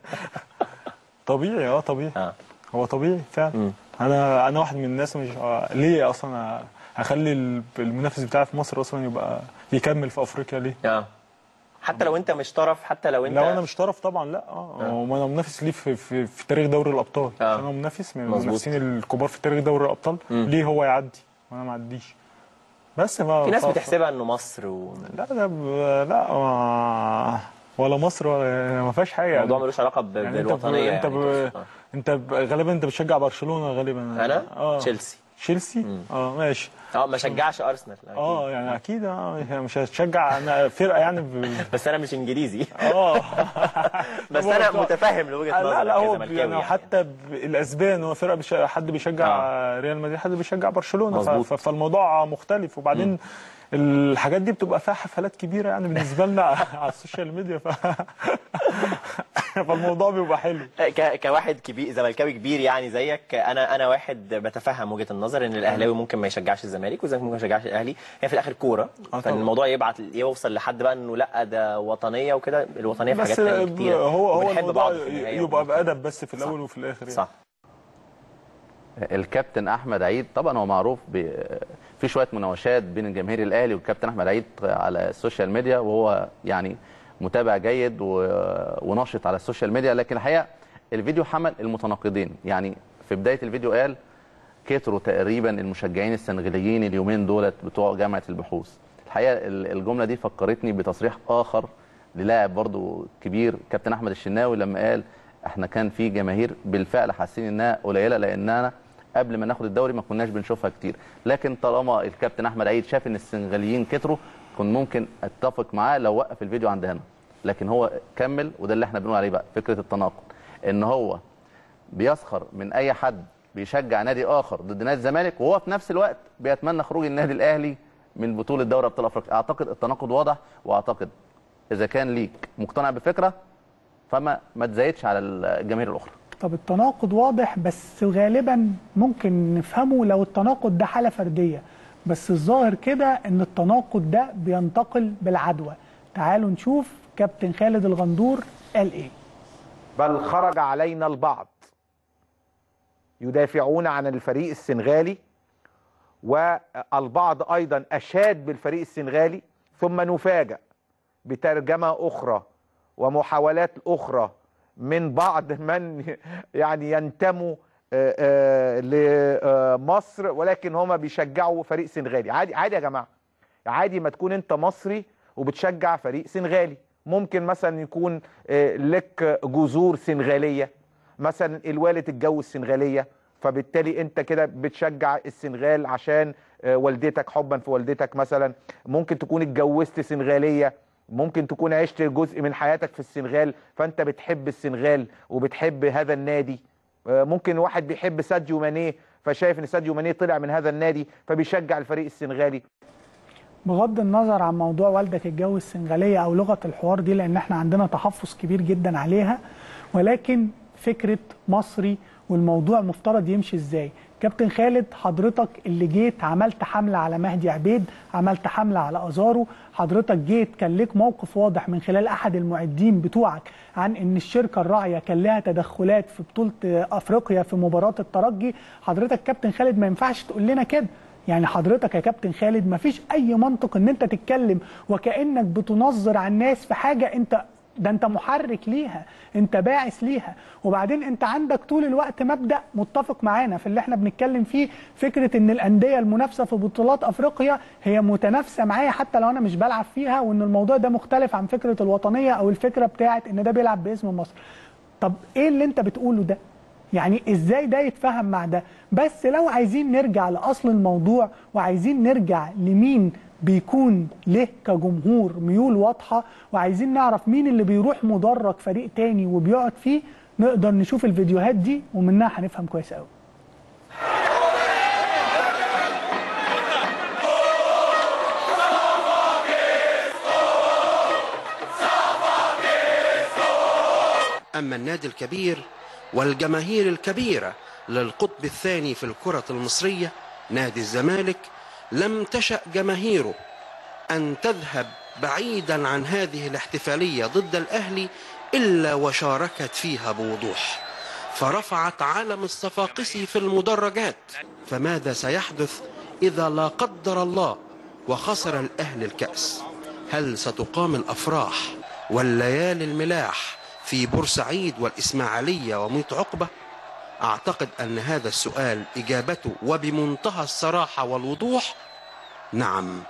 طبيعي اه طبيعي اه هو طبيعي فعلا انا انا واحد من الناس مش آه، ليه اصلا هخلي ال- المنافس بتاعي في مصر اصلا يبقى يكمل في افريقيا ليه اه حتى لو انت مش طرف حتى لو انت لو انا مش طرف طبعا لا اه هو انا منافس ليه في, في, في تاريخ دوري الابطال آه. عشان انا منافس من مظبوط. المنافسين الكبار في تاريخ دوري الابطال ليه هو يعدي وانا ما اعديش بس ما في ناس ف- بتحسبها انه مصر و... لا ده ب- لا ما ولا مصر ولا ما فيهاش حاجه الموضوع ملوش علاقه ب... يعني انت ب- بالوطنيه انت يعني ب... تقصد. آه. انت ب... غالبا انت بتشجع برشلونه غالبا انا اه تشيلسي تشيلسي اه ماشي اه ما شجعش ارسنال أكيد. اه يعني اكيد اه يعني مش هتشجع انا فرقه يعني ب... بس انا مش انجليزي اه بس انا متفهم لوجهه نظرك لا لا هو كزملكاوي يعني حتى ب- الاسبان هو فرقه بيش... حد بيشجع آه. ريال مدريد حد بيشجع برشلونه ف... مظبوط. ف... فالموضوع مختلف وبعدين الحاجات دي بتبقى فيها حفلات كبيره يعني بالنسبه لنا على السوشيال ميديا ف... فالموضوع بيبقى حلو ك... كواحد كبير زملكاوي كبير يعني زيك انا انا واحد بتفهم وجهه النظر ان الاهلاوي ممكن ما يشجعش الزمالك والزمالك ممكن ما يشجعش الاهلي هي في الاخر كوره طبعا. فالموضوع يبعت يوصل لحد بقى انه لا ده وطنيه وكده الوطنيه في حاجات بس تانية كتير هو هو وبنحب الموضوع بعض في النهاية يبقى وبنحب- بادب بس في الاول وفي الاخر يعني. صح الكابتن احمد عيد طبعا هو معروف ب... في شويه مناوشات بين الجماهير الاهلي والكابتن احمد عيد على السوشيال ميديا وهو يعني متابع جيد و... وناشط على السوشيال ميديا لكن الحقيقه الفيديو حمل المتناقضين يعني في بدايه الفيديو قال كتروا تقريبا المشجعين السنغاليين اليومين دولت بتوع جامعه البحوث الحقيقه ال- الجمله دي فكرتني بتصريح اخر للاعب برضو كبير كابتن احمد الشناوي لما قال احنا كان في جماهير بالفعل حاسين انها قليله لاننا قبل ما ناخد الدوري ما كناش بنشوفها كتير لكن طالما الكابتن احمد عيد شاف ان السنغاليين كتروا كنت ممكن اتفق معاه لو وقف الفيديو عند هنا لكن هو كمل وده اللي احنا بنقول عليه بقى فكره التناقض ان هو بيسخر من اي حد بيشجع نادي اخر ضد نادي الزمالك وهو في نفس الوقت بيتمنى خروج النادي الاهلي من بطوله دوري ابطال افريقيا اعتقد التناقض واضح واعتقد اذا كان ليك مقتنع بفكره فما ما تزايدش على الجماهير الاخرى طب التناقض واضح بس غالبا ممكن نفهمه لو التناقض ده حالة فردية بس الظاهر كده ان التناقض ده بينتقل بالعدوى تعالوا نشوف كابتن خالد الغندور قال ايه بل خرج علينا البعض يدافعون عن الفريق السنغالي والبعض ايضا اشاد بالفريق السنغالي ثم نفاجأ بترجمه اخرى ومحاولات اخرى من بعض من يعني ينتموا آه، آه، لمصر ولكن هما بيشجعوا فريق سنغالي عادي عادي يا جماعه عادي ما تكون انت مصري وبتشجع فريق سنغالي ممكن مثلا يكون آه، لك جذور سنغاليه مثلا الوالد اتجوز سنغاليه فبالتالي انت كده بتشجع السنغال عشان آه، والدتك حبا في والدتك مثلا ممكن تكون اتجوزت سنغاليه ممكن تكون عشت جزء من حياتك في السنغال فانت بتحب السنغال وبتحب هذا النادي آه، ممكن واحد بيحب ساديو ماني فشايف ان ساديو ماني طلع من هذا النادي فبيشجع الفريق السنغالي بغض النظر عن موضوع والدك اتجوز سنغالية أو لغة الحوار دي لأن احنا عندنا تحفظ كبير جدا عليها ولكن فكرة مصري والموضوع مفترض يمشي ازاي كابتن خالد حضرتك اللي جيت عملت حملة على مهدي عبيد عملت حملة على أزارو حضرتك جيت كان ليك موقف واضح من خلال أحد المعدين بتوعك عن ان الشركة الراعية كان لها تدخلات في بطولة أفريقيا في مباراة الترجي حضرتك كابتن خالد ما ينفعش تقول لنا كده يعني حضرتك يا كابتن خالد مفيش اي منطق ان انت تتكلم وكانك بتنظر على الناس في حاجه انت ده انت محرك ليها انت باعث ليها وبعدين انت عندك طول الوقت مبدا متفق معانا في اللي احنا بنتكلم فيه فكره ان الانديه المنافسه في بطولات افريقيا هي متنافسه معايا حتى لو انا مش بلعب فيها وان الموضوع ده مختلف عن فكره الوطنيه او الفكره بتاعت ان ده بيلعب باسم مصر طب ايه اللي انت بتقوله ده يعني ازاي ده يتفهم مع ده بس لو عايزين نرجع لاصل الموضوع وعايزين نرجع لمين بيكون له كجمهور ميول واضحه وعايزين نعرف مين اللي بيروح مدرج فريق تاني وبيقعد فيه نقدر نشوف الفيديوهات دي ومنها هنفهم كويس قوي أما النادي الكبير والجماهير الكبيرة للقطب الثاني في الكرة المصرية نادي الزمالك لم تشأ جماهيره أن تذهب بعيدا عن هذه الاحتفالية ضد الأهلي إلا وشاركت فيها بوضوح فرفعت علم الصفاقسي في المدرجات فماذا سيحدث إذا لا قدر الله وخسر الأهلي الكأس هل ستقام الأفراح والليالي الملاح في بورسعيد والإسماعيلية وميت عقبة أعتقد أن هذا السؤال إجابته وبمنتهى الصراحة والوضوح نعم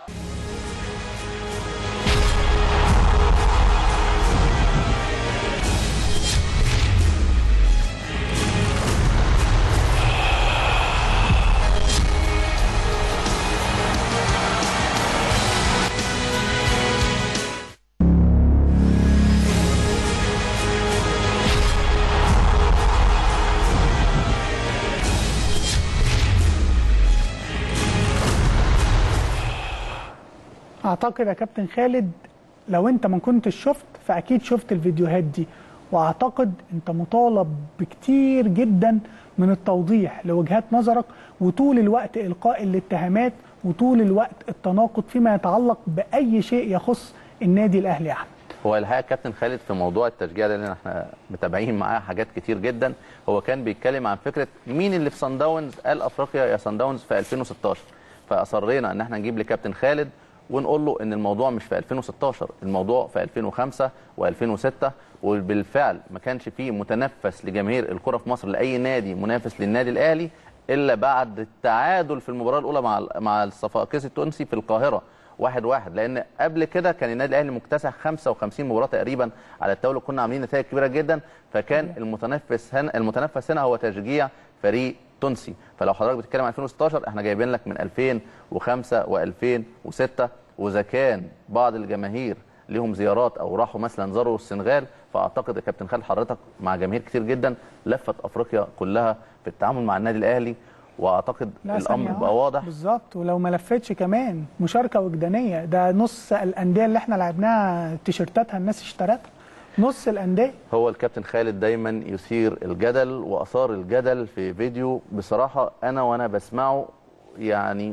اعتقد يا كابتن خالد لو انت ما كنتش شفت فاكيد شفت الفيديوهات دي واعتقد انت مطالب بكتير جدا من التوضيح لوجهات نظرك وطول الوقت القاء الاتهامات وطول الوقت التناقض فيما يتعلق باي شيء يخص النادي الاهلي يا احمد هو الحقيقه كابتن خالد في موضوع التشجيع ده اللي احنا متابعين معاه حاجات كتير جدا هو كان بيتكلم عن فكره مين اللي في صن داونز قال افريقيا يا صن داونز في 2016 فاصرينا ان احنا نجيب لكابتن خالد ونقول له ان الموضوع مش في 2016 الموضوع في 2005 و2006 وبالفعل ما كانش فيه متنفس لجماهير الكره في مصر لاي نادي منافس للنادي الاهلي الا بعد التعادل في المباراه الاولى مع مع الصفاقسي التونسي في القاهره واحد واحد لان قبل كده كان النادي الاهلي مكتسح 55 مباراه تقريبا على التوالي كنا عاملين نتائج كبيره جدا فكان المتنفس هنا المتنفس هنا هو تشجيع فريق تونسي فلو حضرتك بتتكلم عن 2016 احنا جايبين لك من 2005 و2006 واذا كان بعض الجماهير ليهم زيارات او راحوا مثلا زاروا السنغال فاعتقد يا كابتن خالد حضرتك مع جماهير كتير جدا لفت افريقيا كلها في التعامل مع النادي الاهلي واعتقد لا الامر ثانية بقى واضح بالظبط ولو ما لفتش كمان مشاركه وجدانيه ده نص الانديه اللي احنا لعبناها تيشيرتاتها الناس اشترتها نص الانديه هو الكابتن خالد دايما يثير الجدل واثار الجدل في فيديو بصراحه انا وانا بسمعه يعني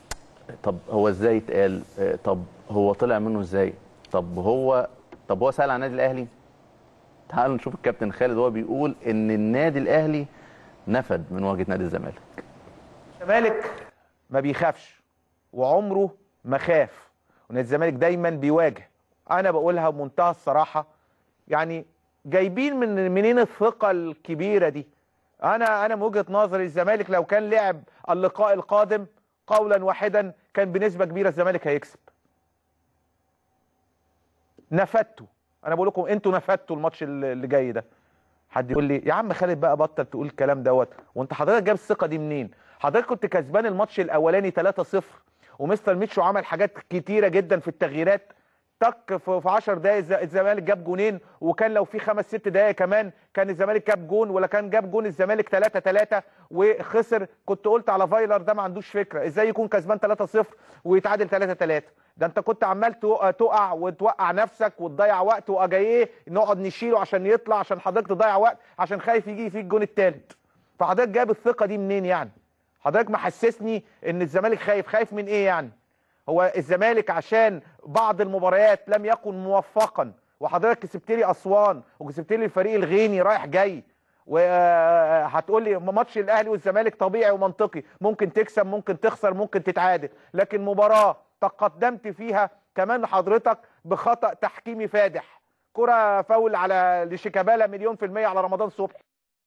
طب هو ازاي اتقال آه، طب هو طلع منه ازاي طب هو طب هو سال عن النادي الاهلي تعالوا نشوف الكابتن خالد هو بيقول ان النادي الاهلي نفد من واجهه نادي الزمالك الزمالك ما بيخافش وعمره ما خاف ونادي الزمالك دايما بيواجه انا بقولها بمنتهى الصراحه يعني جايبين من منين الثقه الكبيره دي انا انا من وجهه نظري الزمالك لو كان لعب اللقاء القادم قولا واحدا كان بنسبه كبيره الزمالك هيكسب نفدتوا انا بقول لكم انتوا نفدتوا الماتش اللي اللي جاي ده حد يقول لي يا عم خالد بقى بطل تقول الكلام دوت وانت حضرتك جايب الثقه دي منين حضرتك كنت كسبان الماتش الاولاني 3-0 ومستر ميتشو عمل حاجات كتيره جدا في التغييرات تك في في 10 دقايق الز- الزمالك جاب جونين وكان لو في خمس ست دقايق كمان كان الزمالك جاب جون ولا كان جاب جون الزمالك 3 3 وخسر كنت قلت على فايلر ده ما عندوش فكره ازاي يكون كسبان 3 0 ويتعادل 3 3 ده انت كنت عمال تق- تقع وتوقع نفسك وتضيع وقت واجاييه نقعد نشيله عشان يطلع عشان حضرتك تضيع وقت عشان خايف يجي فيك الجون الثالث فحضرتك جايب الثقه دي منين يعني حضرتك محسسني ان الزمالك خايف خايف من ايه يعني هو الزمالك عشان بعض المباريات لم يكن موفقا وحضرتك كسبت لي اسوان وكسبت لي الفريق الغيني رايح جاي وهتقول لي ماتش الاهلي والزمالك طبيعي ومنطقي ممكن تكسب ممكن تخسر ممكن تتعادل لكن مباراه تقدمت فيها كمان حضرتك بخطا تحكيمي فادح كره فاول على لشيكابالا مليون في المية على رمضان صبحي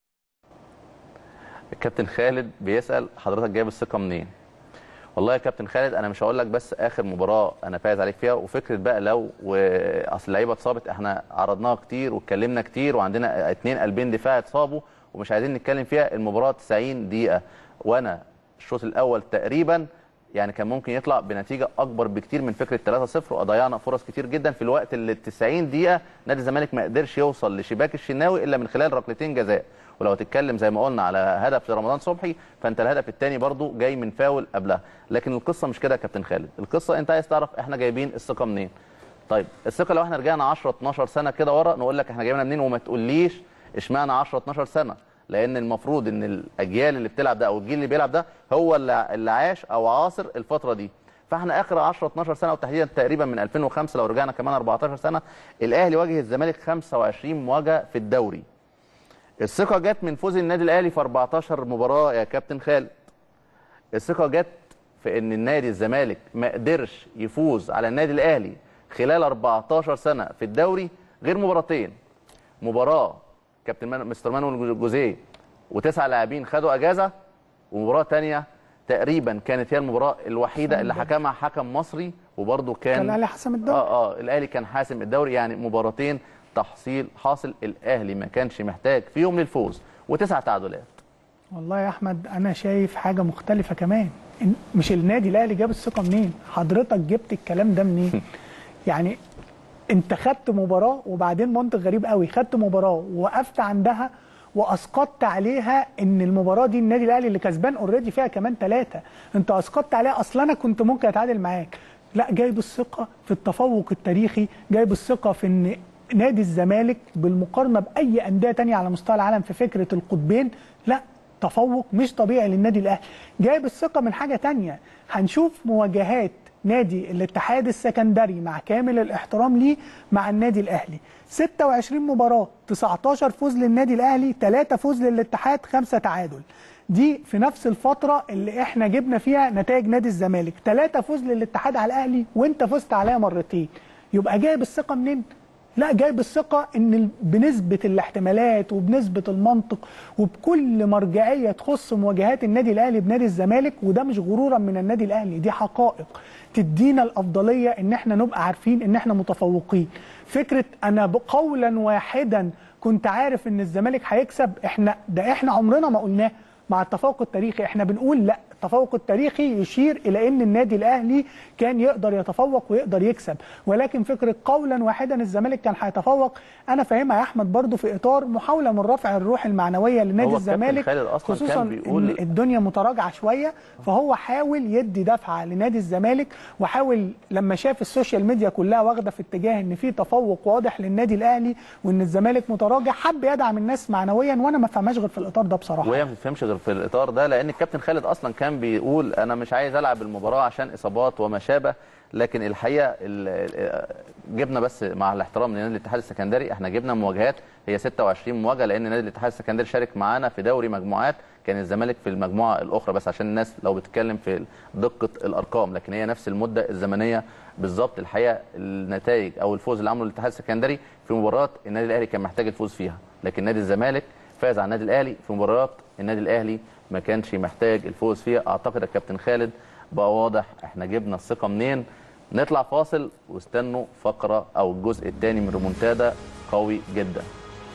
الكابتن خالد بيسال حضرتك جايب الثقه منين والله يا كابتن خالد انا مش هقول لك بس اخر مباراه انا فايز عليك فيها وفكره بقى لو واصل اللعيبه اتصابت احنا عرضناها كتير واتكلمنا كتير وعندنا اتنين قلبين دفاع اتصابوا ومش عايزين نتكلم فيها المباراه 90 دقيقه وانا الشوط الاول تقريبا يعني كان ممكن يطلع بنتيجه اكبر بكتير من فكره 3-0 وضيعنا فرص كتير جدا في الوقت اللي 90 دقيقه نادي الزمالك ما قدرش يوصل لشباك الشناوي الا من خلال ركلتين جزاء ولو هتتكلم زي ما قلنا على هدف لرمضان صبحي فانت الهدف الثاني برضو جاي من فاول قبلها لكن القصه مش كده يا كابتن خالد القصه انت عايز تعرف احنا جايبين الثقه منين طيب الثقه لو احنا رجعنا 10 12 سنه كده ورا نقول لك احنا جايبينها منين وما تقوليش اشمعنى 10 12 سنه لان المفروض ان الاجيال اللي بتلعب ده او الجيل اللي بيلعب ده هو اللي اللي عاش او عاصر الفتره دي فاحنا اخر 10 12 سنه وتحديدا تقريبا من 2005 لو رجعنا كمان 14 سنه الاهلي واجه الزمالك 25 مواجهه في الدوري الثقه جت من فوز النادي الاهلي في 14 مباراه يا كابتن خالد الثقه جت في ان النادي الزمالك ما قدرش يفوز على النادي الاهلي خلال 14 سنه في الدوري غير مباراتين مباراه كابتن مان مستر مانويل جوزيه وتسع لاعبين خدوا اجازه ومباراه ثانيه تقريبا كانت هي المباراه الوحيده اللي حكمها حكم مصري وبرده كان كان الاهلي حسم الدوري اه اه الاهلي كان حاسم الدوري يعني مباراتين تحصيل حاصل الاهلي ما كانش محتاج فيهم للفوز وتسع تعادلات والله يا احمد انا شايف حاجه مختلفه كمان إن- مش النادي الاهلي جاب الثقه منين حضرتك جبت الكلام ده منين يعني انت خدت مباراه وبعدين منطق غريب قوي خدت مباراه ووقفت عندها واسقطت عليها ان المباراه دي النادي الاهلي اللي كسبان اوريدي فيها كمان ثلاثه انت اسقطت عليها اصلا انا كنت ممكن اتعادل معاك لا جايب الثقه في التفوق التاريخي جايب الثقه في ان نادي الزمالك بالمقارنه باي انديه تانية على مستوى العالم في فكره القطبين لا تفوق مش طبيعي للنادي الاهلي جايب الثقه من حاجه تانية هنشوف مواجهات نادي الاتحاد السكندري مع كامل الاحترام ليه مع النادي الاهلي 26 مباراه 19 فوز للنادي الاهلي 3 فوز للاتحاد 5 تعادل دي في نفس الفتره اللي احنا جبنا فيها نتائج نادي الزمالك 3 فوز للاتحاد على الاهلي وانت فزت عليها مرتين يبقى جايب الثقه منين لا جايب الثقة ان ال- بنسبة الاحتمالات وبنسبة المنطق وبكل مرجعية تخص مواجهات النادي الاهلي بنادي الزمالك وده مش غرورا من النادي الاهلي دي حقائق تدينا الافضلية ان احنا نبقى عارفين ان احنا متفوقين فكرة انا قولا واحدا كنت عارف ان الزمالك هيكسب احنا ده احنا عمرنا ما قلناه مع التفوق التاريخي احنا بنقول لا التفوق التاريخي يشير الى ان النادي الاهلي كان يقدر يتفوق ويقدر يكسب ولكن فكره قولا واحدا الزمالك كان هيتفوق انا فاهمها يا احمد برضو في اطار محاوله من رفع الروح المعنويه لنادي هو الكابتن الزمالك خالد أصلاً كان خصوصا بيقول- ان الدنيا متراجعه شويه فهو حاول يدي دفعه لنادي الزمالك وحاول لما شاف السوشيال ميديا كلها واخده في اتجاه ان في تفوق واضح للنادي الاهلي وان الزمالك متراجع حب يدعم الناس معنويا وانا ما فهمهاش غير في الاطار ده بصراحه وهي ما بتفهمش غير في الاطار ده لان الكابتن خالد اصلا كان بيقول انا مش عايز العب المباراه عشان اصابات وما شابه لكن الحقيقه ال- ال- جبنا بس مع الاحترام لنادي الاتحاد السكندري احنا جبنا مواجهات هي 26 مواجهه لان نادي الاتحاد السكندري شارك معانا في دوري مجموعات كان الزمالك في المجموعه الاخرى بس عشان الناس لو بتتكلم في دقه الارقام لكن هي نفس المده الزمنيه بالظبط الحقيقه النتائج او الفوز اللي عمله الاتحاد السكندري في مباراه النادي الاهلي كان محتاج الفوز فيها لكن نادي الزمالك فاز على النادي الاهلي في مباريات النادي الاهلي ما كانش محتاج الفوز فيها اعتقد الكابتن خالد بقى واضح احنا جبنا الثقه منين نطلع فاصل واستنوا فقره او الجزء الثاني من ريمونتادا قوي جدا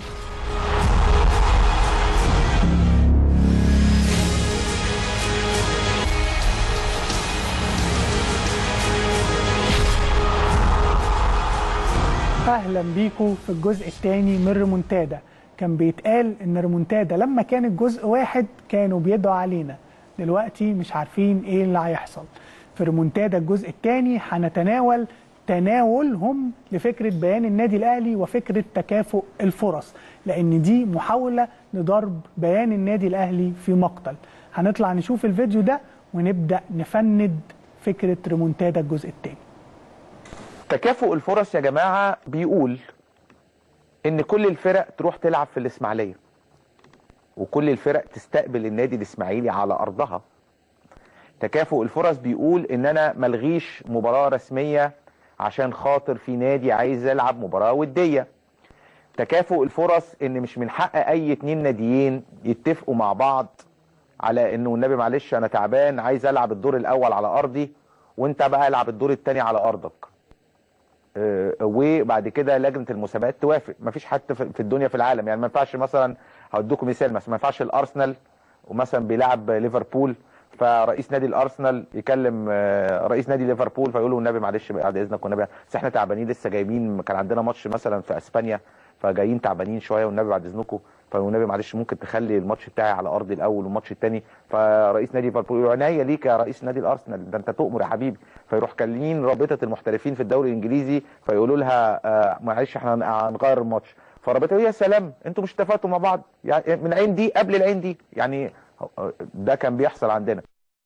اهلا بيكم في الجزء الثاني من ريمونتادا كان بيتقال ان ريمونتادا لما كانت جزء واحد كانوا بيدعوا علينا دلوقتي مش عارفين ايه اللي هيحصل في ريمونتادا الجزء الثاني هنتناول تناولهم لفكره بيان النادي الاهلي وفكره تكافؤ الفرص لان دي محاوله لضرب بيان النادي الاهلي في مقتل هنطلع نشوف الفيديو ده ونبدا نفند فكره ريمونتادا الجزء الثاني تكافؤ الفرص يا جماعه بيقول ان كل الفرق تروح تلعب في الاسماعيليه وكل الفرق تستقبل النادي الاسماعيلي على ارضها تكافؤ الفرص بيقول ان انا ملغيش مباراه رسميه عشان خاطر في نادي عايز يلعب مباراه وديه تكافؤ الفرص ان مش من حق اي اتنين ناديين يتفقوا مع بعض على انه النبي معلش انا تعبان عايز العب الدور الاول على ارضي وانت بقى العب الدور الثاني على ارضك آه، وبعد كده لجنه المسابقات توافق مفيش حد في في الدنيا في العالم يعني ما ينفعش مثلا هديكم مثال مثلا ما ينفعش الارسنال ومثلا بيلعب ليفربول فرئيس نادي الارسنال يكلم آه، رئيس نادي ليفربول فيقول له النبي معلش بعد اذنك والنبي بس احنا تعبانين لسه جايبين كان عندنا ماتش مثلا في اسبانيا فجايين تعبانين شويه والنبي بعد اذنكم فالنبي معلش ممكن تخلي الماتش بتاعي على ارضي الاول والماتش الثاني فرئيس نادي ليفربول يقول عينيا ليك يا رئيس نادي الارسنال ده انت تؤمر يا حبيبي فيروح كلمين رابطه المحترفين في الدوري الانجليزي فيقولوا لها آه معلش احنا هنغير الماتش فرابطه يا سلام انتوا مش اتفقتوا مع بعض يعني من عين دي قبل العين دي يعني آه، ده كان بيحصل عندنا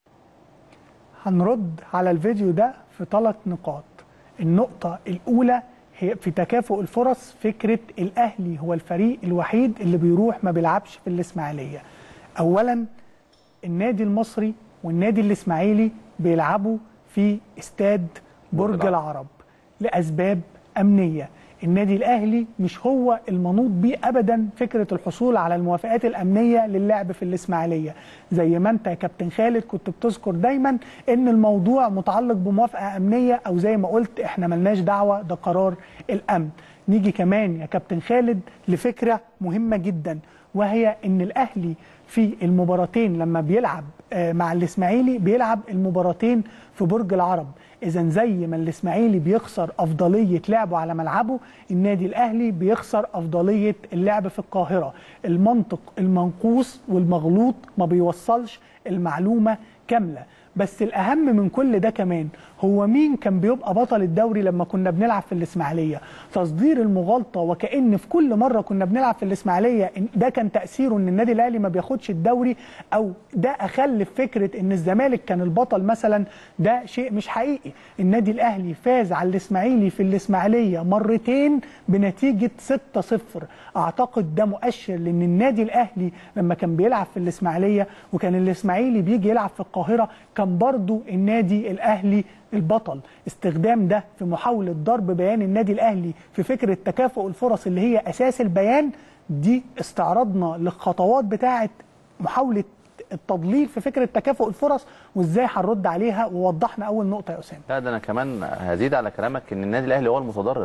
هنرد على الفيديو ده في ثلاث نقاط النقطة الأولى هي في تكافؤ الفرص فكرة الأهلي هو الفريق الوحيد اللي بيروح ما بيلعبش في الإسماعيلية أولا النادي المصري والنادي الإسماعيلي بيلعبوا في استاد برج العرب لأسباب أمنية النادي الأهلي مش هو المنوط بيه أبدا فكرة الحصول على الموافقات الأمنية للعب في الإسماعيلية زي ما أنت يا كابتن خالد كنت بتذكر دايما إن الموضوع متعلق بموافقة أمنية أو زي ما قلت إحنا ملناش دعوة ده قرار الأمن نيجي كمان يا كابتن خالد لفكرة مهمة جدا وهي إن الأهلي في المباراتين لما بيلعب آه، مع الإسماعيلي بيلعب المباراتين في برج العرب اذا زي ما الاسماعيلي بيخسر افضليه لعبه على ملعبه النادي الاهلي بيخسر افضليه اللعب في القاهره المنطق المنقوص والمغلوط ما بيوصلش المعلومه كامله بس الاهم من كل ده كمان هو مين كان بيبقى بطل الدوري لما كنا بنلعب في الاسماعيليه تصدير المغالطه وكأن في كل مره كنا بنلعب في الاسماعيليه إن ده كان تاثيره ان النادي الاهلي ما بياخدش الدوري او ده اخلف فكره ان الزمالك كان البطل مثلا ده شيء مش حقيقي النادي الاهلي فاز على الاسماعيلي في الاسماعيليه مرتين بنتيجه 6-0 اعتقد ده مؤشر لان النادي الاهلي لما كان بيلعب في الاسماعيليه وكان الاسماعيلي بيجي يلعب في القاهره كان برضو النادي الاهلي البطل استخدام ده في محاولة ضرب بيان النادي الأهلي في فكرة تكافؤ الفرص اللي هي أساس البيان دي استعرضنا للخطوات بتاعة محاولة التضليل في فكرة تكافؤ الفرص وازاي هنرد عليها ووضحنا أول نقطة يا أسامة لا ده انا كمان هزيد على كلامك ان النادي الاهلي هو المتضرر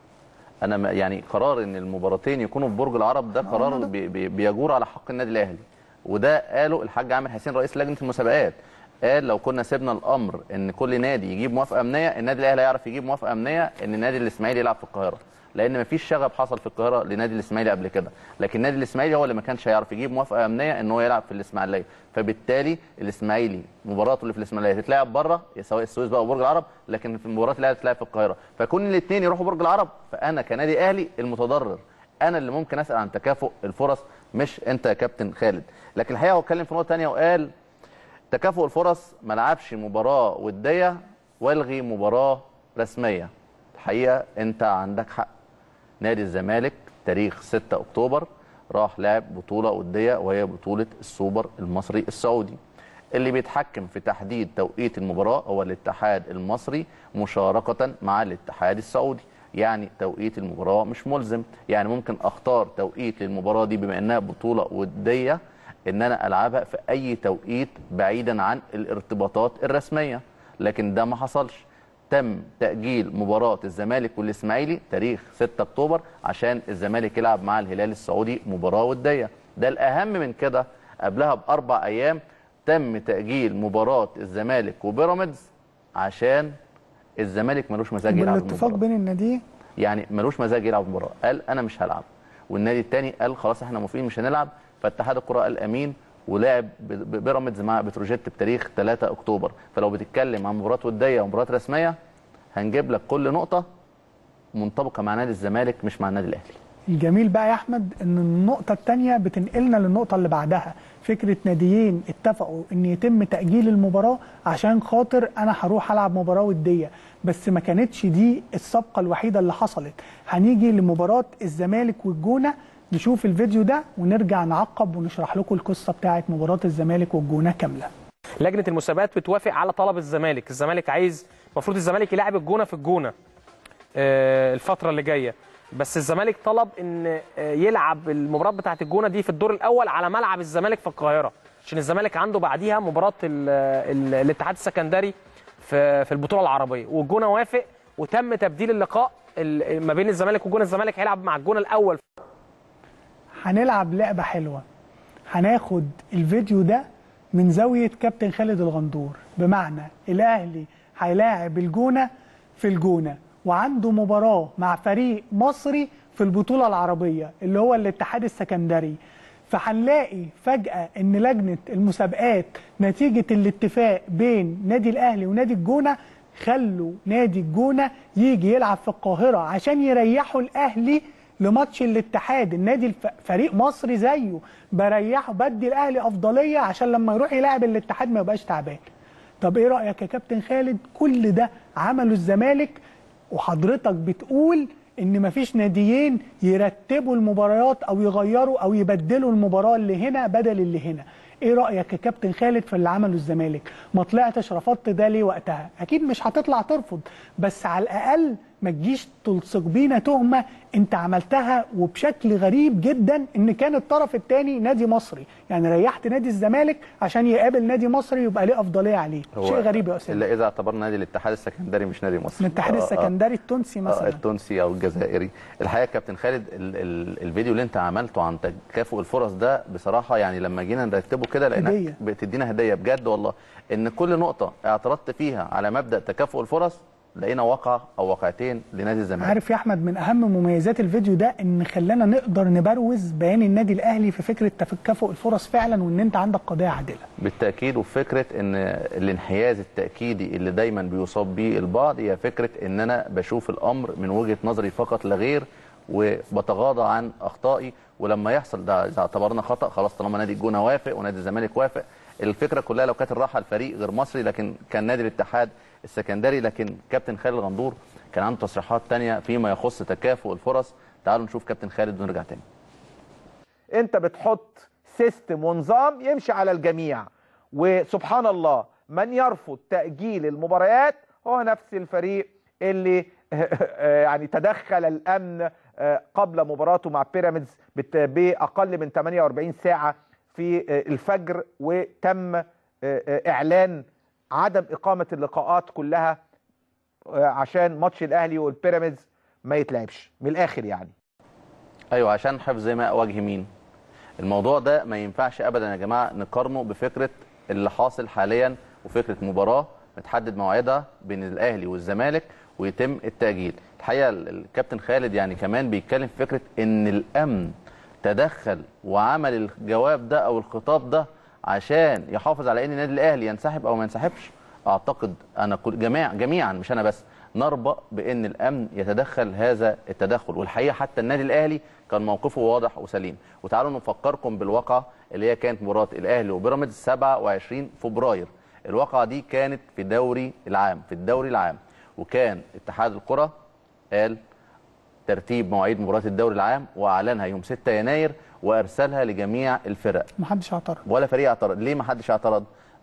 انا ما- يعني قرار ان المباراتين يكونوا في برج العرب ده قرار بي بي بيجور على حق النادي الاهلي وده قاله الحاج عامر حسين رئيس لجنه المسابقات قال لو كنا سيبنا الامر ان كل نادي يجيب موافقه امنيه النادي الاهلي هيعرف يجيب موافقه امنيه ان النادي الاسماعيلي يلعب في القاهره لان مفيش شغب حصل في القاهره لنادي الاسماعيلي قبل كده لكن النادي الاسماعيلي هو اللي ما كانش هيعرف يجيب موافقه امنيه ان هو يلعب في الاسماعيليه فبالتالي الاسماعيلي مباراته اللي في الاسماعيليه تتلعب بره سواء السويس بقى وبرج العرب لكن في المباراه اللي هتتلعب في القاهره فكون الاثنين يروحوا برج العرب فانا كنادي اهلي المتضرر انا اللي ممكن اسال عن تكافؤ الفرص مش انت يا كابتن خالد لكن الحقيقه هو اتكلم في نقطه ثانيه وقال تكافؤ الفرص ما لعبش مباراه وديه والغي مباراه رسميه الحقيقه انت عندك حق نادي الزمالك تاريخ 6 اكتوبر راح لعب بطوله وديه وهي بطوله السوبر المصري السعودي اللي بيتحكم في تحديد توقيت المباراه هو الاتحاد المصري مشاركه مع الاتحاد السعودي يعني توقيت المباراه مش ملزم يعني ممكن اختار توقيت للمباراه دي بما انها بطوله وديه ان انا العبها في اي توقيت بعيدا عن الارتباطات الرسميه لكن ده ما حصلش تم تاجيل مباراه الزمالك والاسماعيلي تاريخ 6 اكتوبر عشان الزمالك يلعب مع الهلال السعودي مباراه وديه ده الاهم من كده قبلها باربع ايام تم تاجيل مباراه الزمالك وبيراميدز عشان الزمالك ملوش مزاج يلعب بالاتفاق المباراه بين الناديين يعني ملوش مزاج يلعب المباراه قال انا مش هلعب والنادي الثاني قال خلاص احنا موافقين مش هنلعب فاتحاد الكره قال امين ولعب ب- ب- بيراميدز مع بتروجيت بتاريخ 3 اكتوبر فلو بتتكلم عن مباراه وديه ومباراه رسميه هنجيب لك كل نقطه منطبقه مع نادي الزمالك مش مع النادي الاهلي الجميل بقى يا احمد ان النقطه الثانيه بتنقلنا للنقطه اللي بعدها فكره ناديين اتفقوا ان يتم تاجيل المباراه عشان خاطر انا هروح العب مباراه وديه بس ما كانتش دي السابقه الوحيده اللي حصلت هنيجي لمباراه الزمالك والجونه نشوف الفيديو ده ونرجع نعقب ونشرح لكم القصه بتاعه مباراه الزمالك والجونه كامله لجنه المسابقات بتوافق على طلب الزمالك الزمالك عايز المفروض الزمالك يلعب الجونه في الجونه آه، الفتره اللي جايه بس الزمالك طلب ان آه، يلعب المباراه بتاعه الجونه دي في الدور الاول على ملعب الزمالك في القاهره عشان الزمالك عنده بعديها مباراه ال- ال- الاتحاد السكندري في في البطوله العربيه والجونه وافق وتم تبديل اللقاء ال- ما بين الزمالك والجونه الزمالك هيلعب مع الجونه الاول هنلعب لعبة حلوة هناخد الفيديو ده من زاوية كابتن خالد الغندور بمعنى الأهلي هيلاعب الجونة في الجونة وعنده مباراة مع فريق مصري في البطولة العربية اللي هو الاتحاد السكندري فهنلاقي فجأة إن لجنة المسابقات نتيجة الاتفاق بين نادي الأهلي ونادي الجونة خلوا نادي الجونة يجي يلعب في القاهرة عشان يريحوا الأهلي لماتش الاتحاد النادي الف... فريق مصري زيه بريحه بدي الاهلي افضليه عشان لما يروح يلاعب الاتحاد ما يبقاش تعبان طب ايه رايك يا كابتن خالد كل ده عمله الزمالك وحضرتك بتقول ان مفيش ناديين يرتبوا المباريات او يغيروا او يبدلوا المباراه اللي هنا بدل اللي هنا ايه رايك يا كابتن خالد في اللي عمله الزمالك ما طلعتش رفضت ده ليه وقتها اكيد مش هتطلع ترفض بس على الاقل ما تجيش تلصق بينا تهمه انت عملتها وبشكل غريب جدا ان كان الطرف الثاني نادي مصري يعني ريحت نادي الزمالك عشان يقابل نادي مصري يبقى ليه افضليه عليه شيء غريب يا اسامه الا اذا اعتبرنا نادي الاتحاد السكندري مش نادي مصر الاتحاد آه، آه. السكندري التونسي آه، مثلا التونسي او الجزائري الحقيقه يا كابتن خالد ال ال الفيديو اللي انت عملته عن تكافؤ الفرص ده بصراحه يعني لما جينا نرتبه كده هدية. لقينا بتدينا هديه بجد والله ان كل نقطه اعترضت فيها على مبدا تكافؤ الفرص لقينا واقعه او واقعتين لنادي الزمالك عارف يا احمد من اهم مميزات الفيديو ده ان خلانا نقدر نبروز بيان النادي الاهلي في فكره تكافؤ الفرص فعلا وان انت عندك قضيه عادله بالتاكيد وفكره ان الانحياز التاكيدي اللي دايما بيصاب بيه البعض هي فكره ان انا بشوف الامر من وجهه نظري فقط لا غير وبتغاضى عن اخطائي ولما يحصل ده اذا اعتبرنا خطا خلاص طالما نادي الجونه وافق ونادي الزمالك وافق الفكره كلها لو كانت الراحه الفريق غير مصري لكن كان نادي الاتحاد السكندري لكن كابتن خالد غندور كان عنده تصريحات تانية فيما يخص تكافؤ الفرص تعالوا نشوف كابتن خالد ونرجع تاني انت بتحط سيستم ونظام يمشي على الجميع وسبحان الله من يرفض تأجيل المباريات هو نفس الفريق اللي يعني تدخل الأمن قبل مباراته مع بيراميدز بت- بأقل من 48 ساعة في الفجر وتم إعلان عدم إقامة اللقاءات كلها عشان ماتش الأهلي والبيراميدز ما يتلعبش من الآخر يعني ايوه عشان حفظ ماء وجه مين الموضوع ده ما ينفعش ابدا يا جماعه نقارنه بفكره اللي حاصل حاليا وفكره مباراه متحدد موعدها بين الاهلي والزمالك ويتم التاجيل الحقيقه ال- الكابتن خالد يعني كمان بيتكلم في فكره ان الامن تدخل وعمل الجواب ده او الخطاب ده عشان يحافظ على ان النادي الاهلي ينسحب او ما ينسحبش اعتقد انا كل جميع جميعا مش انا بس نربأ بان الامن يتدخل هذا التدخل والحقيقه حتى النادي الاهلي كان موقفه واضح وسليم وتعالوا نفكركم بالواقعه اللي هي كانت مباراه الاهلي وبيراميدز 27 فبراير الواقعه دي كانت في الدوري العام في الدوري العام وكان اتحاد الكره قال ترتيب مواعيد مباراه الدوري العام واعلنها يوم 6 يناير وارسلها لجميع الفرق محدش اعترض ولا فريق اعترض ليه ما حدش اعترض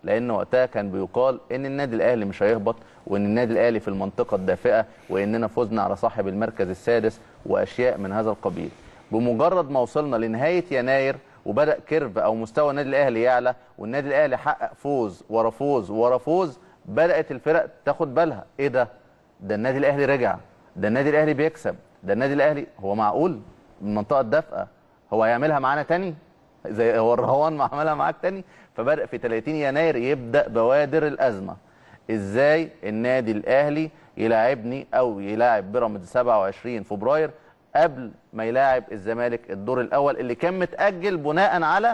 لان وقتها كان بيقال ان النادي الاهلي مش هيهبط وان النادي الاهلي في المنطقه الدافئه واننا فزنا على صاحب المركز السادس واشياء من هذا القبيل بمجرد ما وصلنا لنهايه يناير وبدا كيرف او مستوى النادي الاهلي يعلى والنادي الاهلي حقق فوز ورا فوز ورا فوز بدات الفرق تاخد بالها ايه ده ده النادي الاهلي رجع ده النادي الاهلي بيكسب ده النادي الاهلي هو معقول من المنطقه الدافئه هو هيعملها معانا تاني زي هو الرهوان ما عملها معاك تاني فبدا في 30 يناير يبدا بوادر الازمه ازاي النادي الاهلي يلاعبني او يلاعب بيراميدز 27 فبراير قبل ما يلاعب الزمالك الدور الاول اللي كان متاجل بناء على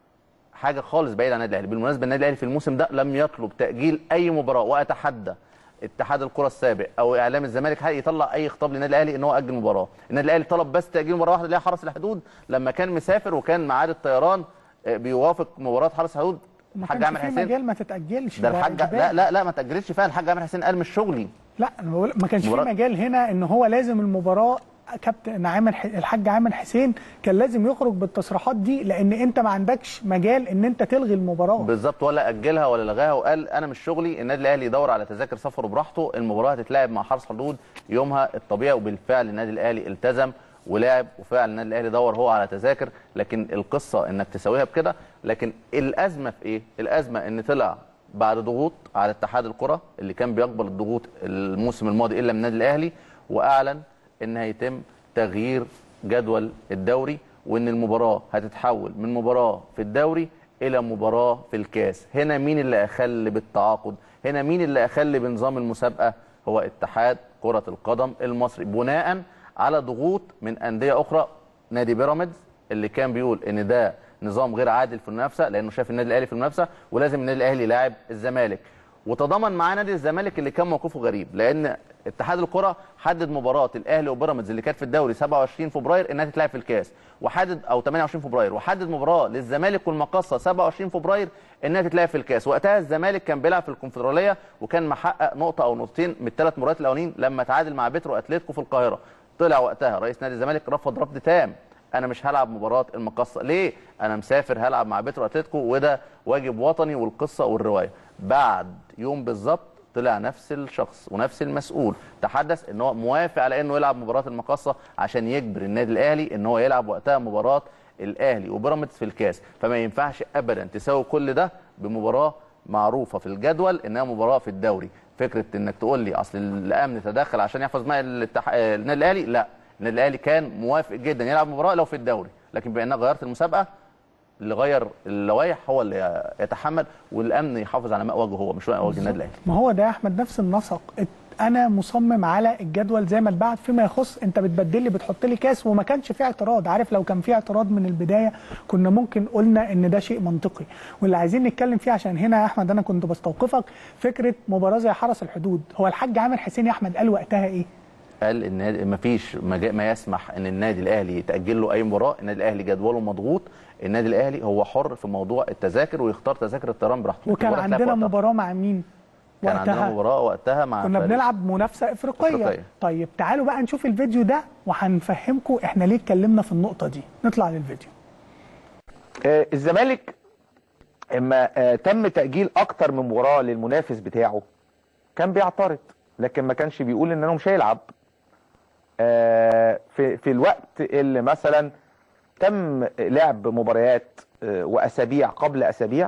حاجه خالص بعيد عن النادي الاهلي بالمناسبه النادي الاهلي في الموسم ده لم يطلب تاجيل اي مباراه واتحدى اتحاد الكره السابق او اعلام الزمالك حق يطلع اي خطاب للنادي الاهلي ان هو اجل مباراه النادي الاهلي طلب بس تاجيل مباراه واحده اللي هي حرس الحدود لما كان مسافر وكان ميعاد الطيران آه، بيوافق مباراه حرس الحدود ما الحاج كانش عامر في حسين مجال ما تتاجلش ده ده الحاج إجباري. لا لا لا ما تاجلتش فعلا الحاج عامر حسين قال مش شغلي لا انا بقول ما كانش في مباراة- مجال هنا ان هو لازم المباراه كابتن عامر ح- الحاج عامر حسين كان لازم يخرج بالتصريحات دي لان انت ما عندكش مجال ان انت تلغي المباراه بالظبط ولا اجلها ولا لغاها وقال انا مش شغلي النادي الاهلي يدور على تذاكر سفره براحته المباراه هتتلعب مع حرس حدود يومها الطبيعي وبالفعل النادي الاهلي التزم ولعب وفعلا النادي الاهلي دور هو على تذاكر لكن القصه انك تسويها بكده لكن الازمه في ايه الازمه ان طلع بعد ضغوط على اتحاد الكره اللي كان بيقبل الضغوط الموسم الماضي الا من النادي الاهلي واعلن ان هيتم تغيير جدول الدوري وان المباراه هتتحول من مباراه في الدوري الى مباراه في الكاس هنا مين اللي اخل بالتعاقد هنا مين اللي اخل بنظام المسابقه هو اتحاد كره القدم المصري بناء على ضغوط من انديه اخرى نادي بيراميدز اللي كان بيقول ان ده نظام غير عادل في المنافسه لانه شايف النادي الاهلي في المنافسه ولازم النادي الاهلي يلاعب الزمالك وتضامن معاه نادي الزمالك اللي كان موقفه غريب لان اتحاد الكره حدد مباراه الاهلي وبيراميدز اللي كانت في الدوري 27 فبراير انها تتلعب في الكاس وحدد او 28 فبراير وحدد مباراه للزمالك والمقصه 27 فبراير انها تتلعب في الكاس وقتها الزمالك كان بيلعب في الكونفدراليه وكان محقق نقطه او نقطتين من الثلاث مباريات الاولانيين لما تعادل مع بيترو اتلتيكو في القاهره طلع وقتها رئيس نادي الزمالك رفض رفض تام انا مش هلعب مباراه المقصه ليه انا مسافر هلعب مع بيترو اتلتيكو وده واجب وطني والقصه والروايه بعد يوم بالظبط طلع نفس الشخص ونفس المسؤول تحدث ان هو موافق على انه يلعب مباراه المقصه عشان يجبر النادي الاهلي ان هو يلعب وقتها مباراه الاهلي وبيراميدز في الكاس فما ينفعش ابدا تساوي كل ده بمباراه معروفه في الجدول انها مباراه في الدوري فكره انك تقول لي اصل الامن تدخل عشان يحفظ معي الاتح... النادي الاهلي لا النادي الاهلي كان موافق جدا يلعب مباراه لو في الدوري لكن بما انك غيرت المسابقه اللي غير اللوائح هو اللي يتحمل والامن يحافظ على ماء وجهه هو مش ماء وجه النادي الاهلي ما هو ده يا احمد نفس النسق ات- انا مصمم على الجدول زي ما اتبعت فيما يخص انت بتبدل لي بتحط لي كاس وما كانش فيه اعتراض عارف لو كان فيه اعتراض من البدايه كنا ممكن قلنا ان ده شيء منطقي واللي عايزين نتكلم فيه عشان هنا يا احمد انا كنت بستوقفك فكره مباراه زي حرس الحدود هو الحاج عامر حسين يا احمد قال وقتها ايه قال ان ما فيش مجا- ما يسمح ان النادي الاهلي يتاجل له اي مباراه النادي الاهلي جدوله مضغوط النادي الاهلي هو حر في موضوع التذاكر ويختار تذاكر الطيران براحته وكان المباراة تلعب عندنا وقتها. مباراه مع مين كان عندنا مباراه وقتها مع كنا فريق- بنلعب منافسه افريقيه. أفريقية. طيب تعالوا بقى نشوف الفيديو ده وهنفهمكم احنا ليه اتكلمنا في النقطه دي نطلع للفيديو آه، الزمالك اما آه، تم تاجيل اكتر من مباراه للمنافس بتاعه كان بيعترض لكن ما كانش بيقول ان انه مش هيلعب آه، في في الوقت اللي مثلا تم لعب مباريات آه، واسابيع قبل اسابيع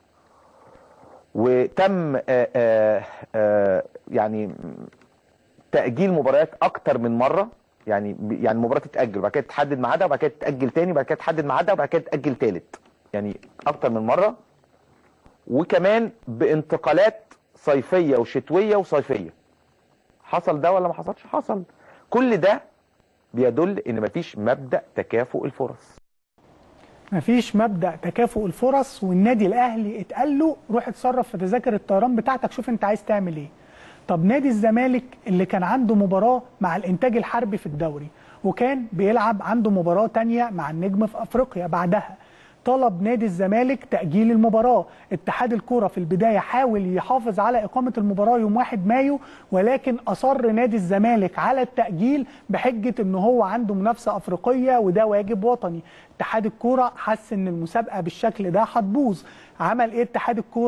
وتم آه، آه، آه، يعني تاجيل مباريات اكتر من مره يعني يعني مباراه تتاجل وبعد كده تحدد ميعادها وبعد كده تتاجل تاني وبعد كده تحدد ميعادها وبعد كده تتاجل تالت يعني اكتر من مره وكمان بانتقالات صيفيه وشتويه وصيفيه حصل ده ولا ما حصلش حصل كل ده بيدل ان مفيش مبدا تكافؤ الفرص مفيش مبدا تكافؤ الفرص والنادي الاهلي اتقال له روح اتصرف في تذاكر الطيران بتاعتك شوف انت عايز تعمل ايه طب نادي الزمالك اللي كان عنده مباراه مع الانتاج الحربي في الدوري وكان بيلعب عنده مباراه تانية مع النجم في افريقيا بعدها طلب نادي الزمالك تأجيل المباراة اتحاد الكرة في البداية حاول يحافظ على إقامة المباراة يوم 1 مايو ولكن أصر نادي الزمالك على التأجيل بحجة إن هو عنده منافسة أفريقية وده واجب وطني اتحاد الكرة حس إن المسابقة بالشكل ده هتبوظ عمل إيه اتحاد الكرة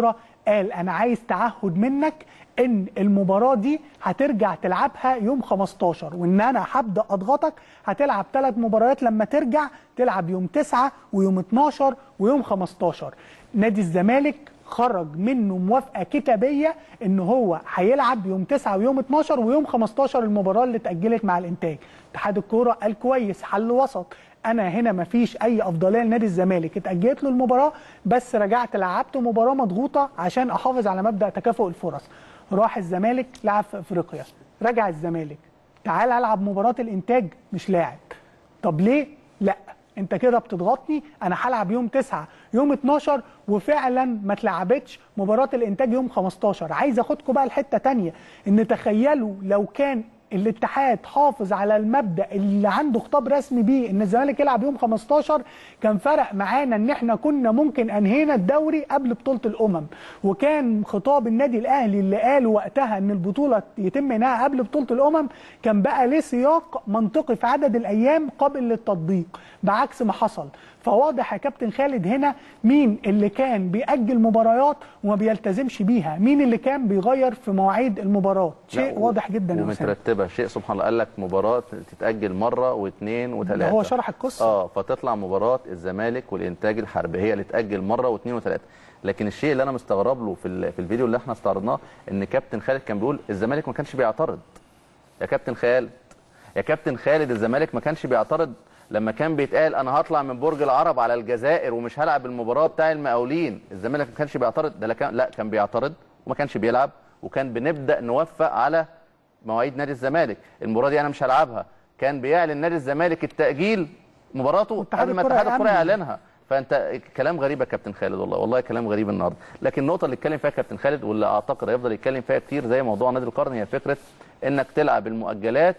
قال انا عايز تعهد منك ان المباراه دي هترجع تلعبها يوم 15 وان انا هبدا اضغطك هتلعب ثلاث مباريات لما ترجع تلعب يوم 9 ويوم 12 ويوم 15 نادي الزمالك خرج منه موافقه كتابيه ان هو هيلعب يوم 9 ويوم 12 ويوم 15 المباراه اللي اتاجلت مع الانتاج اتحاد الكوره قال كويس حل وسط انا هنا مفيش اي افضليه لنادي الزمالك اتاجلت له المباراه بس رجعت لعبت مباراه مضغوطه عشان احافظ على مبدا تكافؤ الفرص راح الزمالك لعب في افريقيا رجع الزمالك تعال العب مباراه الانتاج مش لاعب طب ليه لا انت كده بتضغطني انا هلعب يوم 9 يوم 12 وفعلا ما اتلعبتش مباراه الانتاج يوم 15 عايز اخدكم بقى لحته تانية ان تخيلوا لو كان الاتحاد حافظ على المبدا اللي عنده خطاب رسمي بيه ان الزمالك يلعب يوم 15 كان فرق معانا ان احنا كنا ممكن انهينا الدوري قبل بطوله الامم وكان خطاب النادي الاهلي اللي قاله وقتها ان البطوله يتم انهائها قبل بطوله الامم كان بقى ليه سياق منطقي في عدد الايام قابل للتطبيق بعكس ما حصل فواضح يا كابتن خالد هنا مين اللي كان بيأجل مباريات وما بيلتزمش بيها مين اللي كان بيغير في مواعيد المباراه شيء لا، و- واضح جدا يا أسامة. ومترتبه شيء سبحان الله قال لك مباراه تتاجل مره واثنين وثلاثه هو شرح القصة. اه فتطلع مباراه الزمالك والانتاج الحربي هي اللي تاجل مره واثنين وثلاثه لكن الشيء اللي انا مستغرب له في ال- في الفيديو اللي احنا استعرضناه ان كابتن خالد كان بيقول الزمالك ما كانش بيعترض يا كابتن خالد يا كابتن خالد الزمالك ما كانش بيعترض لما كان بيتقال انا هطلع من برج العرب على الجزائر ومش هلعب المباراه بتاع المقاولين الزمالك ما كانش بيعترض ده لا كان لا كان بيعترض وما كانش بيلعب وكان بنبدا نوفق على مواعيد نادي الزمالك المباراه دي انا مش هلعبها كان بيعلن نادي الزمالك التاجيل مباراته قبل ما الكرة اتحاد الكره يأمن. يعلنها فانت كلام غريب يا كابتن خالد والله والله كلام غريب النهارده لكن النقطه اللي اتكلم فيها كابتن خالد واللي اعتقد هيفضل يتكلم فيها كتير زي موضوع نادي القرن هي فكره انك تلعب المؤجلات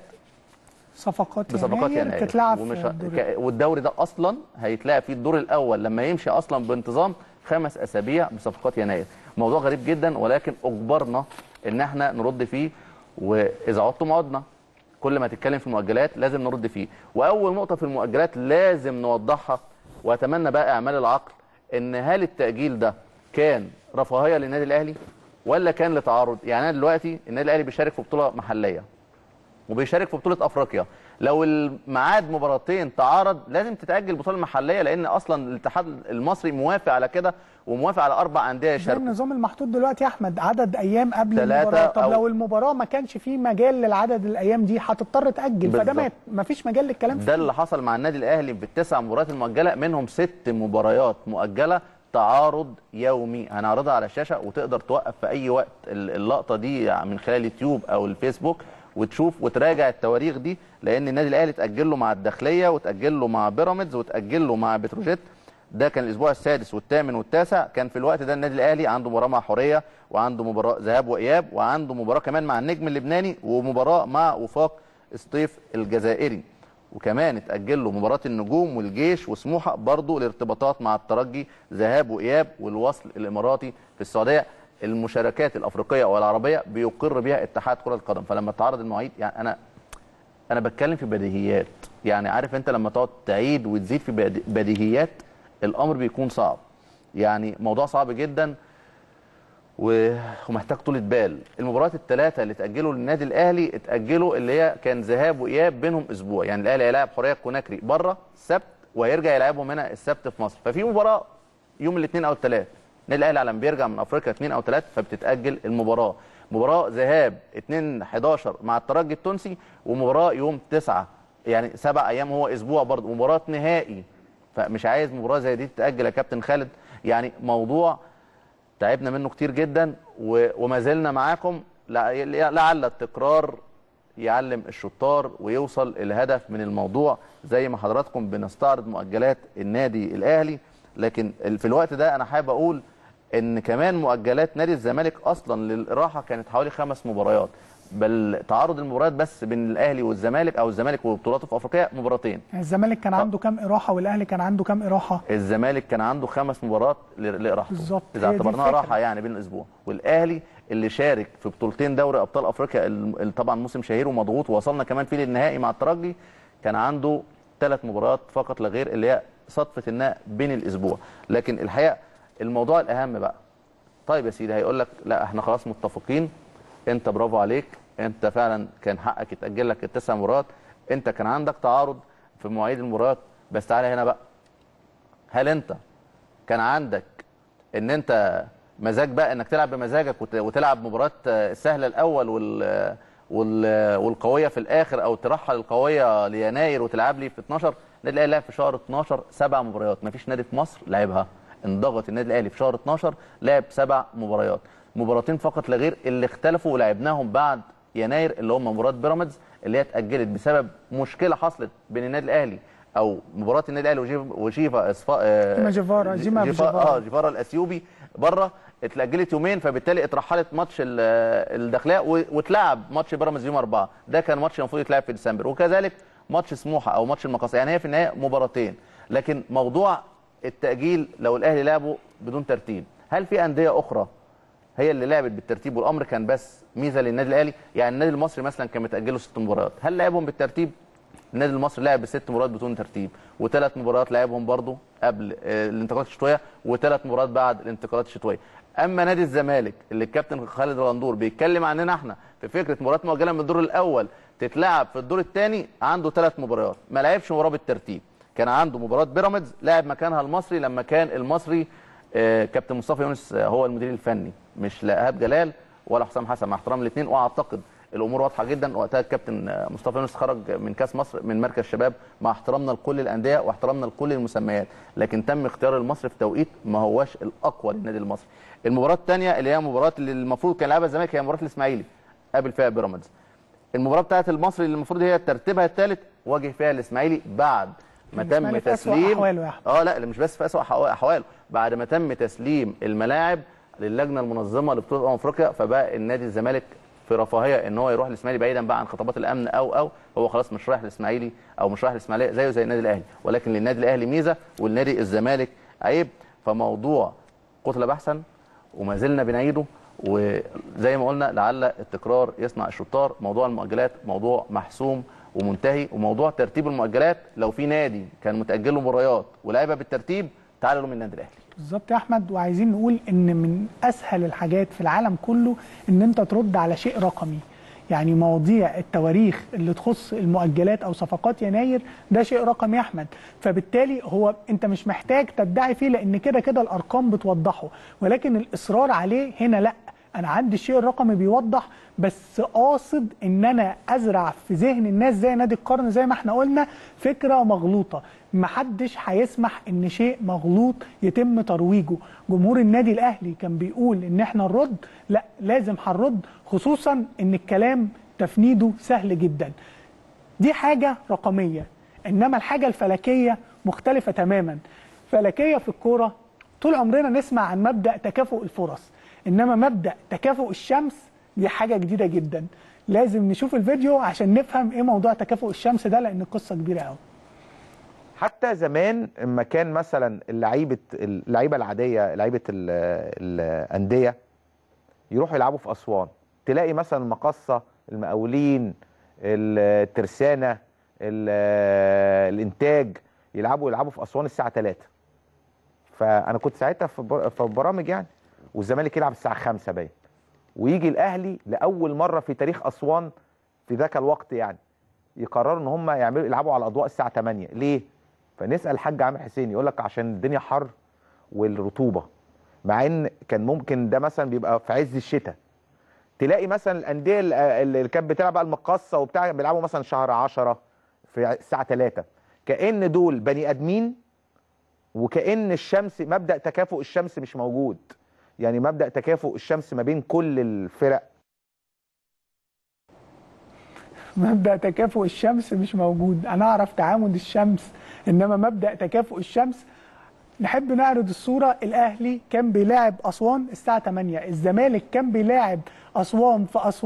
صفقات بصفقات يناير تتلعب ومش في الدور ك- والدوري ده اصلا هيتلعب فيه الدور الاول لما يمشي اصلا بانتظام خمس اسابيع بصفقات يناير موضوع غريب جدا ولكن اجبرنا ان احنا نرد فيه واذا عدتم عدنا كل ما تتكلم في المؤجلات لازم نرد فيه واول نقطه في المؤجلات لازم نوضحها واتمنى بقى اعمال العقل ان هل التاجيل ده كان رفاهيه للنادي الاهلي ولا كان لتعارض يعني انا دلوقتي النادي الاهلي بيشارك في بطوله محليه وبيشارك في بطوله افريقيا لو الميعاد مباراتين تعارض لازم تتاجل البطوله المحليه لان اصلا الاتحاد المصري موافق على كده وموافق على اربع انديه زي يشاركوا النظام المحطوط دلوقتي يا احمد عدد ايام قبل تلاتة المباراه طب أو- لو المباراه ما كانش فيه مجال للعدد الايام دي هتضطر تاجل فده ما- بالظبط. ما فيش مجال للكلام ده اللي حصل مع النادي الاهلي بالتسع مباريات المؤجله منهم ست مباريات مؤجله تعارض يومي هنعرضها على الشاشه وتقدر توقف في اي وقت ال- اللقطه دي من خلال اليوتيوب او الفيسبوك وتشوف وتراجع التواريخ دي لان النادي الاهلي اتاجل له مع الداخليه وتاجل له مع بيراميدز وتاجل له مع بتروجيت ده كان الاسبوع السادس والثامن والتاسع كان في الوقت ده النادي الاهلي عنده مباراه مع حوريه وعنده مباراه ذهاب واياب وعنده مباراه كمان مع النجم اللبناني ومباراه مع وفاق سطيف الجزائري وكمان اتأجل له مباراة النجوم والجيش وسموحة برضه الارتباطات مع الترجي ذهاب وإياب والوصل الإماراتي في السعودية المشاركات الأفريقية والعربية بيقر بها اتحاد كرة القدم فلما تعرض المواعيد يعني أنا أنا بتكلم في بديهيات يعني عارف أنت لما تقعد تعيد وتزيد في بدي- بديهيات الأمر بيكون صعب يعني موضوع صعب جدا و- ومحتاج طولة بال المباريات الثلاثة اللي اتأجلوا للنادي الأهلي اتأجلوا اللي هي كان ذهاب وإياب بينهم أسبوع يعني الأهلي هيلاعب حورية كوناكري بره السبت وهيرجع يلعبهم هنا السبت في مصر ففي مباراة يوم الاثنين أو الثلاث النادي الأهلي لما بيرجع من أفريقيا اثنين أو ثلاث فبتتأجل المباراة مباراة ذهاب 2 11 مع الترجي التونسي ومباراة يوم 9 يعني سبع أيام هو أسبوع برضه مباراة نهائي فمش عايز مباراة زي دي تتأجل يا كابتن خالد يعني موضوع تعبنا منه كتير جدا و- وما زلنا معاكم لع- لعل التكرار يعلم الشطار ويوصل الهدف من الموضوع زي ما حضراتكم بنستعرض مؤجلات النادي الاهلي لكن ال- في الوقت ده انا حابب اقول ان كمان مؤجلات نادي الزمالك اصلا للراحه كانت حوالي خمس مباريات بل تعارض المباريات بس بين الاهلي والزمالك او الزمالك وبطولاته في افريقيا مباراتين الزمالك كان عنده كام اراحه والاهلي كان عنده كام اراحه الزمالك كان عنده خمس مباريات ل- لراحته بالظبط، اذا هي دي اعتبرناها الفكرة. راحه يعني بين الاسبوع والاهلي اللي شارك في بطولتين دوري ابطال افريقيا ال- ال- طبعا موسم شهير ومضغوط ووصلنا كمان فيه للنهائي مع الترجي كان عنده ثلاث مباريات فقط لا غير اللي هي صدفه انها بين الاسبوع لكن الحقيقه الموضوع الاهم بقى طيب يا سيدي هيقول لك لا احنا خلاص متفقين انت برافو عليك انت فعلا كان حقك يتاجل لك التسع مباريات انت كان عندك تعارض في مواعيد المباريات بس تعالى هنا بقى هل انت كان عندك ان انت مزاج بقى انك تلعب بمزاجك وت- وتلعب مباراه آه، السهله الاول وال وال والقويه في الاخر او ترحل القويه ليناير وتلعب لي في 12 النادي الاهلي لعب في شهر 12 سبع مباريات ما فيش نادي في مصر لعبها انضغط النادي الاهلي في شهر 12 لعب سبع مباريات مباراتين فقط لا غير اللي اختلفوا ولعبناهم بعد يناير اللي هم مباراه بيراميدز اللي هي اتاجلت بسبب مشكله حصلت بين النادي الاهلي او مباراه النادي الاهلي وجيف- وشيفا اصفاء جيما جيفارا، جيما جيفا جيفارا. اه جيفارا الاثيوبي بره اتلجلت يومين فبالتالي اترحلت ماتش ال- الداخليه و- واتلعب ماتش بيراميدز يوم اربعه ده كان ماتش المفروض يتلعب في ديسمبر وكذلك ماتش سموحه او ماتش المقاصه يعني هي في النهايه مباراتين لكن موضوع التاجيل لو الاهلي لعبه بدون ترتيب هل في انديه اخرى هي اللي لعبت بالترتيب والامر كان بس ميزه للنادي الاهلي يعني النادي المصري مثلا كان متاجله ست مباريات هل لعبهم بالترتيب النادي المصري لعب بست مباريات بدون ترتيب وثلاث مباريات لعبهم برضه قبل آه، الانتقالات الشتويه وثلاث مباريات بعد الانتقالات الشتويه اما نادي الزمالك اللي الكابتن خالد الغندور بيتكلم عننا احنا في فكره مباراه مؤجله من الدور الاول تتلعب في الدور الثاني عنده ثلاث مباريات ما لعبش مباراه بالترتيب كان عنده مباراه بيراميدز لعب مكانها المصري لما كان المصري آه، كابتن مصطفى يونس آه، هو المدير الفني مش لا ايهاب جلال ولا حسام حسن مع احترام الاثنين واعتقد الامور واضحه جدا وقتها الكابتن آه، مصطفى يونس خرج من كاس مصر من مركز شباب مع احترامنا لكل الانديه واحترامنا لكل المسميات لكن تم اختيار المصري في توقيت ما هواش الاقوى للنادي المصري المباراه الثانيه اللي هي مباراه اللي المفروض كان يلعبها الزمالك هي مباراه الاسماعيلي قابل فيها بيراميدز المباراه بتاعت المصري اللي المفروض هي ترتيبها الثالث واجه فيها الاسماعيلي بعد ما تم الإسماعيلي في أسوأ تسليم أحواله يا أحمد. اه لا مش بس في اسوء أحوا- احواله بعد ما تم تسليم الملاعب للجنه المنظمه لبطوله امم افريقيا فبقى النادي الزمالك في رفاهيه ان هو يروح الاسماعيلي بعيدا بقى عن خطابات الامن او او هو خلاص مش رايح الاسماعيلي او مش رايح الاسماعيليه زيه زي النادي الاهلي ولكن للنادي الاهلي ميزه والنادي الزمالك عيب فموضوع قتل بحثا وما زلنا بنعيده وزي ما قلنا لعل التكرار يصنع الشطار موضوع المؤجلات موضوع محسوم ومنتهي وموضوع ترتيب المؤجلات لو في نادي كان متاجل له مباريات ولعبها بالترتيب تعالوا له من النادي الاهلي بالظبط يا احمد وعايزين نقول ان من اسهل الحاجات في العالم كله ان انت ترد على شيء رقمي يعني مواضيع التواريخ اللي تخص المؤجلات او صفقات يناير ده شيء رقمي يا احمد فبالتالي هو انت مش محتاج تدعي فيه لان كده كده الارقام بتوضحه ولكن الاصرار عليه هنا لا انا عندي الشيء الرقمي بيوضح بس قاصد ان انا ازرع في ذهن الناس زي نادي القرن زي ما احنا قلنا فكره مغلوطه محدش هيسمح ان شيء مغلوط يتم ترويجه جمهور النادي الاهلي كان بيقول ان احنا نرد لا لازم هنرد خصوصا ان الكلام تفنيده سهل جدا دي حاجه رقميه انما الحاجه الفلكيه مختلفه تماما فلكيه في الكوره طول عمرنا نسمع عن مبدا تكافؤ الفرص انما مبدا تكافؤ الشمس دي حاجه جديده جدا لازم نشوف الفيديو عشان نفهم ايه موضوع تكافؤ الشمس ده لان القصه كبيره قوي حتى زمان اما كان مثلا اللعيبه اللعيبه العاديه لعيبه ال- الانديه يروحوا يلعبوا في اسوان تلاقي مثلا المقصه المقاولين الترسانه ال- الانتاج يلعبوا يلعبوا في اسوان الساعه 3 فانا كنت ساعتها في بر- في برامج يعني والزمالك يلعب الساعه 5 باين ويجي الاهلي لاول مره في تاريخ اسوان في ذاك الوقت يعني يقرروا ان هم يعملوا يلعبوا على اضواء الساعه 8 ليه فنسال الحاج عامر حسين يقول لك عشان الدنيا حر والرطوبه مع ان كان ممكن ده مثلا بيبقى في عز الشتاء تلاقي مثلا الانديه اللي اللي كانت بتلعب بقى المقصه وبتاع بيلعبوا مثلا شهر 10 في الساعه 3 كان دول بني ادمين وكان الشمس مبدا تكافؤ الشمس مش موجود يعني مبدا تكافؤ الشمس ما بين كل الفرق مبدا تكافؤ الشمس مش موجود انا اعرف تعامد الشمس انما مبدا تكافؤ الشمس نحب نعرض الصوره الاهلي كان بيلاعب اسوان الساعه 8 الزمالك كان بيلاعب اسوان في اسوان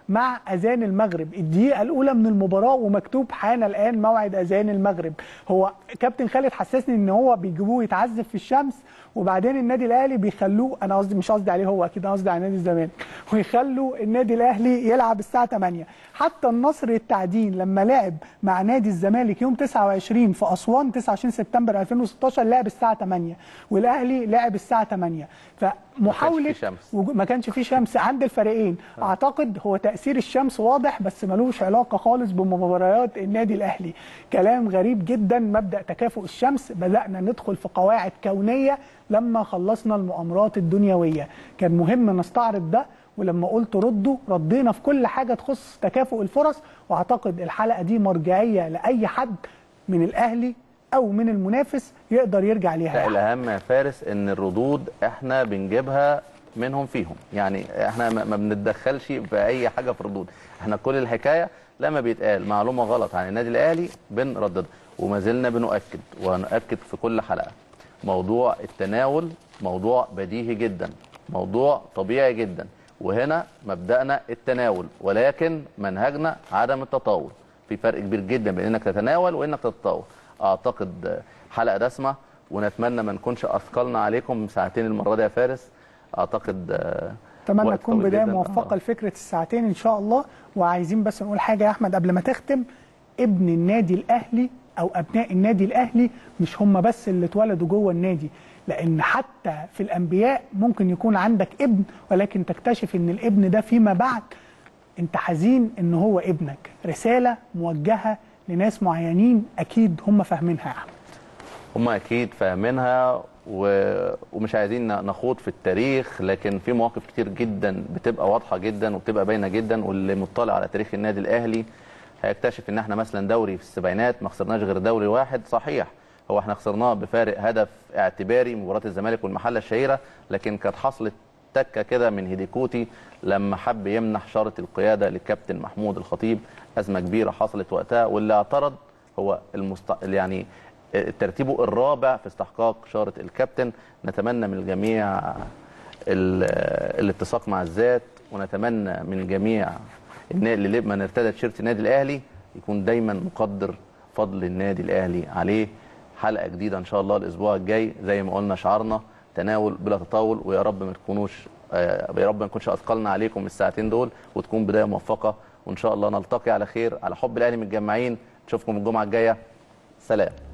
مع اذان المغرب الدقيقه الاولى من المباراه ومكتوب حان الان موعد اذان المغرب هو كابتن خالد حسسني ان هو بيجيبوه يتعذب في الشمس وبعدين النادي الاهلي بيخلوه انا قصدي مش قصدي عليه هو اكيد أنا قصدي على نادي الزمالك ويخلوا النادي الاهلي يلعب الساعه 8 حتى النصر التعدين لما لعب مع نادي الزمالك يوم 29 في اسوان 29 سبتمبر 2016 لعب الساعه 8 والاهلي لعب الساعه 8 فمحاوله شمس. وجو- ما كانش في شمس عند الفريقين اعتقد هو تاثير الشمس واضح بس ملوش علاقه خالص بمباريات النادي الاهلي كلام غريب جدا مبدا تكافؤ الشمس بدانا ندخل في قواعد كونيه لما خلصنا المؤامرات الدنيويه كان مهم نستعرض ده ولما قلت ردوا ردينا في كل حاجه تخص تكافؤ الفرص واعتقد الحلقه دي مرجعيه لاي حد من الاهلي او من المنافس يقدر يرجع ليها لا الاهم يا فارس ان الردود احنا بنجيبها منهم فيهم يعني احنا ما ما بنتدخلش في اي حاجه في الردود احنا كل الحكايه لما بيتقال معلومه غلط عن النادي الاهلي بنرددها وما زلنا بنؤكد وهنؤكد في كل حلقه موضوع التناول موضوع بديهي جدا موضوع طبيعي جدا وهنا مبدأنا التناول ولكن منهجنا عدم التطاول في فرق كبير جدا بين انك تتناول وانك تتطاول اعتقد حلقه دسمه ونتمنى ما نكونش اثقلنا عليكم ساعتين المره دي يا فارس اعتقد آه، اتمنى وقت تكون طويل بدايه جداً. موفقه لفكره الساعتين ان شاء الله وعايزين بس نقول حاجه يا احمد قبل ما تختم ابن النادي الاهلي او ابناء النادي الاهلي مش هم بس اللي اتولدوا جوه النادي لان حتى في الانبياء ممكن يكون عندك ابن ولكن تكتشف ان الابن ده فيما بعد انت حزين ان هو ابنك رساله موجهه لناس معينين اكيد هم فاهمينها يا احمد هم اكيد فاهمينها و... ومش عايزين نخوض في التاريخ لكن في مواقف كتير جدا بتبقى واضحه جدا وبتبقى باينه جدا واللي مطلع على تاريخ النادي الاهلي هيكتشف ان احنا مثلا دوري في السبعينات ما خسرناش غير دوري واحد صحيح هو احنا خسرناه بفارق هدف اعتباري مباراه الزمالك والمحله الشهيره لكن كانت حصلت تكه كده من هيديكوتي لما حب يمنح شاره القياده للكابتن محمود الخطيب ازمه كبيره حصلت وقتها واللي اعترض هو المست... يعني ترتيبه الرابع في استحقاق شاره الكابتن نتمنى من الجميع ال- الاتساق مع الذات ونتمنى من الجميع ان اللي من ارتدى تيشيرت النادي الاهلي يكون دايما مقدر فضل النادي الاهلي عليه حلقه جديده ان شاء الله الاسبوع الجاي زي ما قلنا شعارنا تناول بلا تطاول ويا رب ما تكونوش آه، يا رب ما نكونش اثقلنا عليكم الساعتين دول وتكون بدايه موفقه وان شاء الله نلتقي على خير على حب الاهلي متجمعين نشوفكم الجمعه الجايه سلام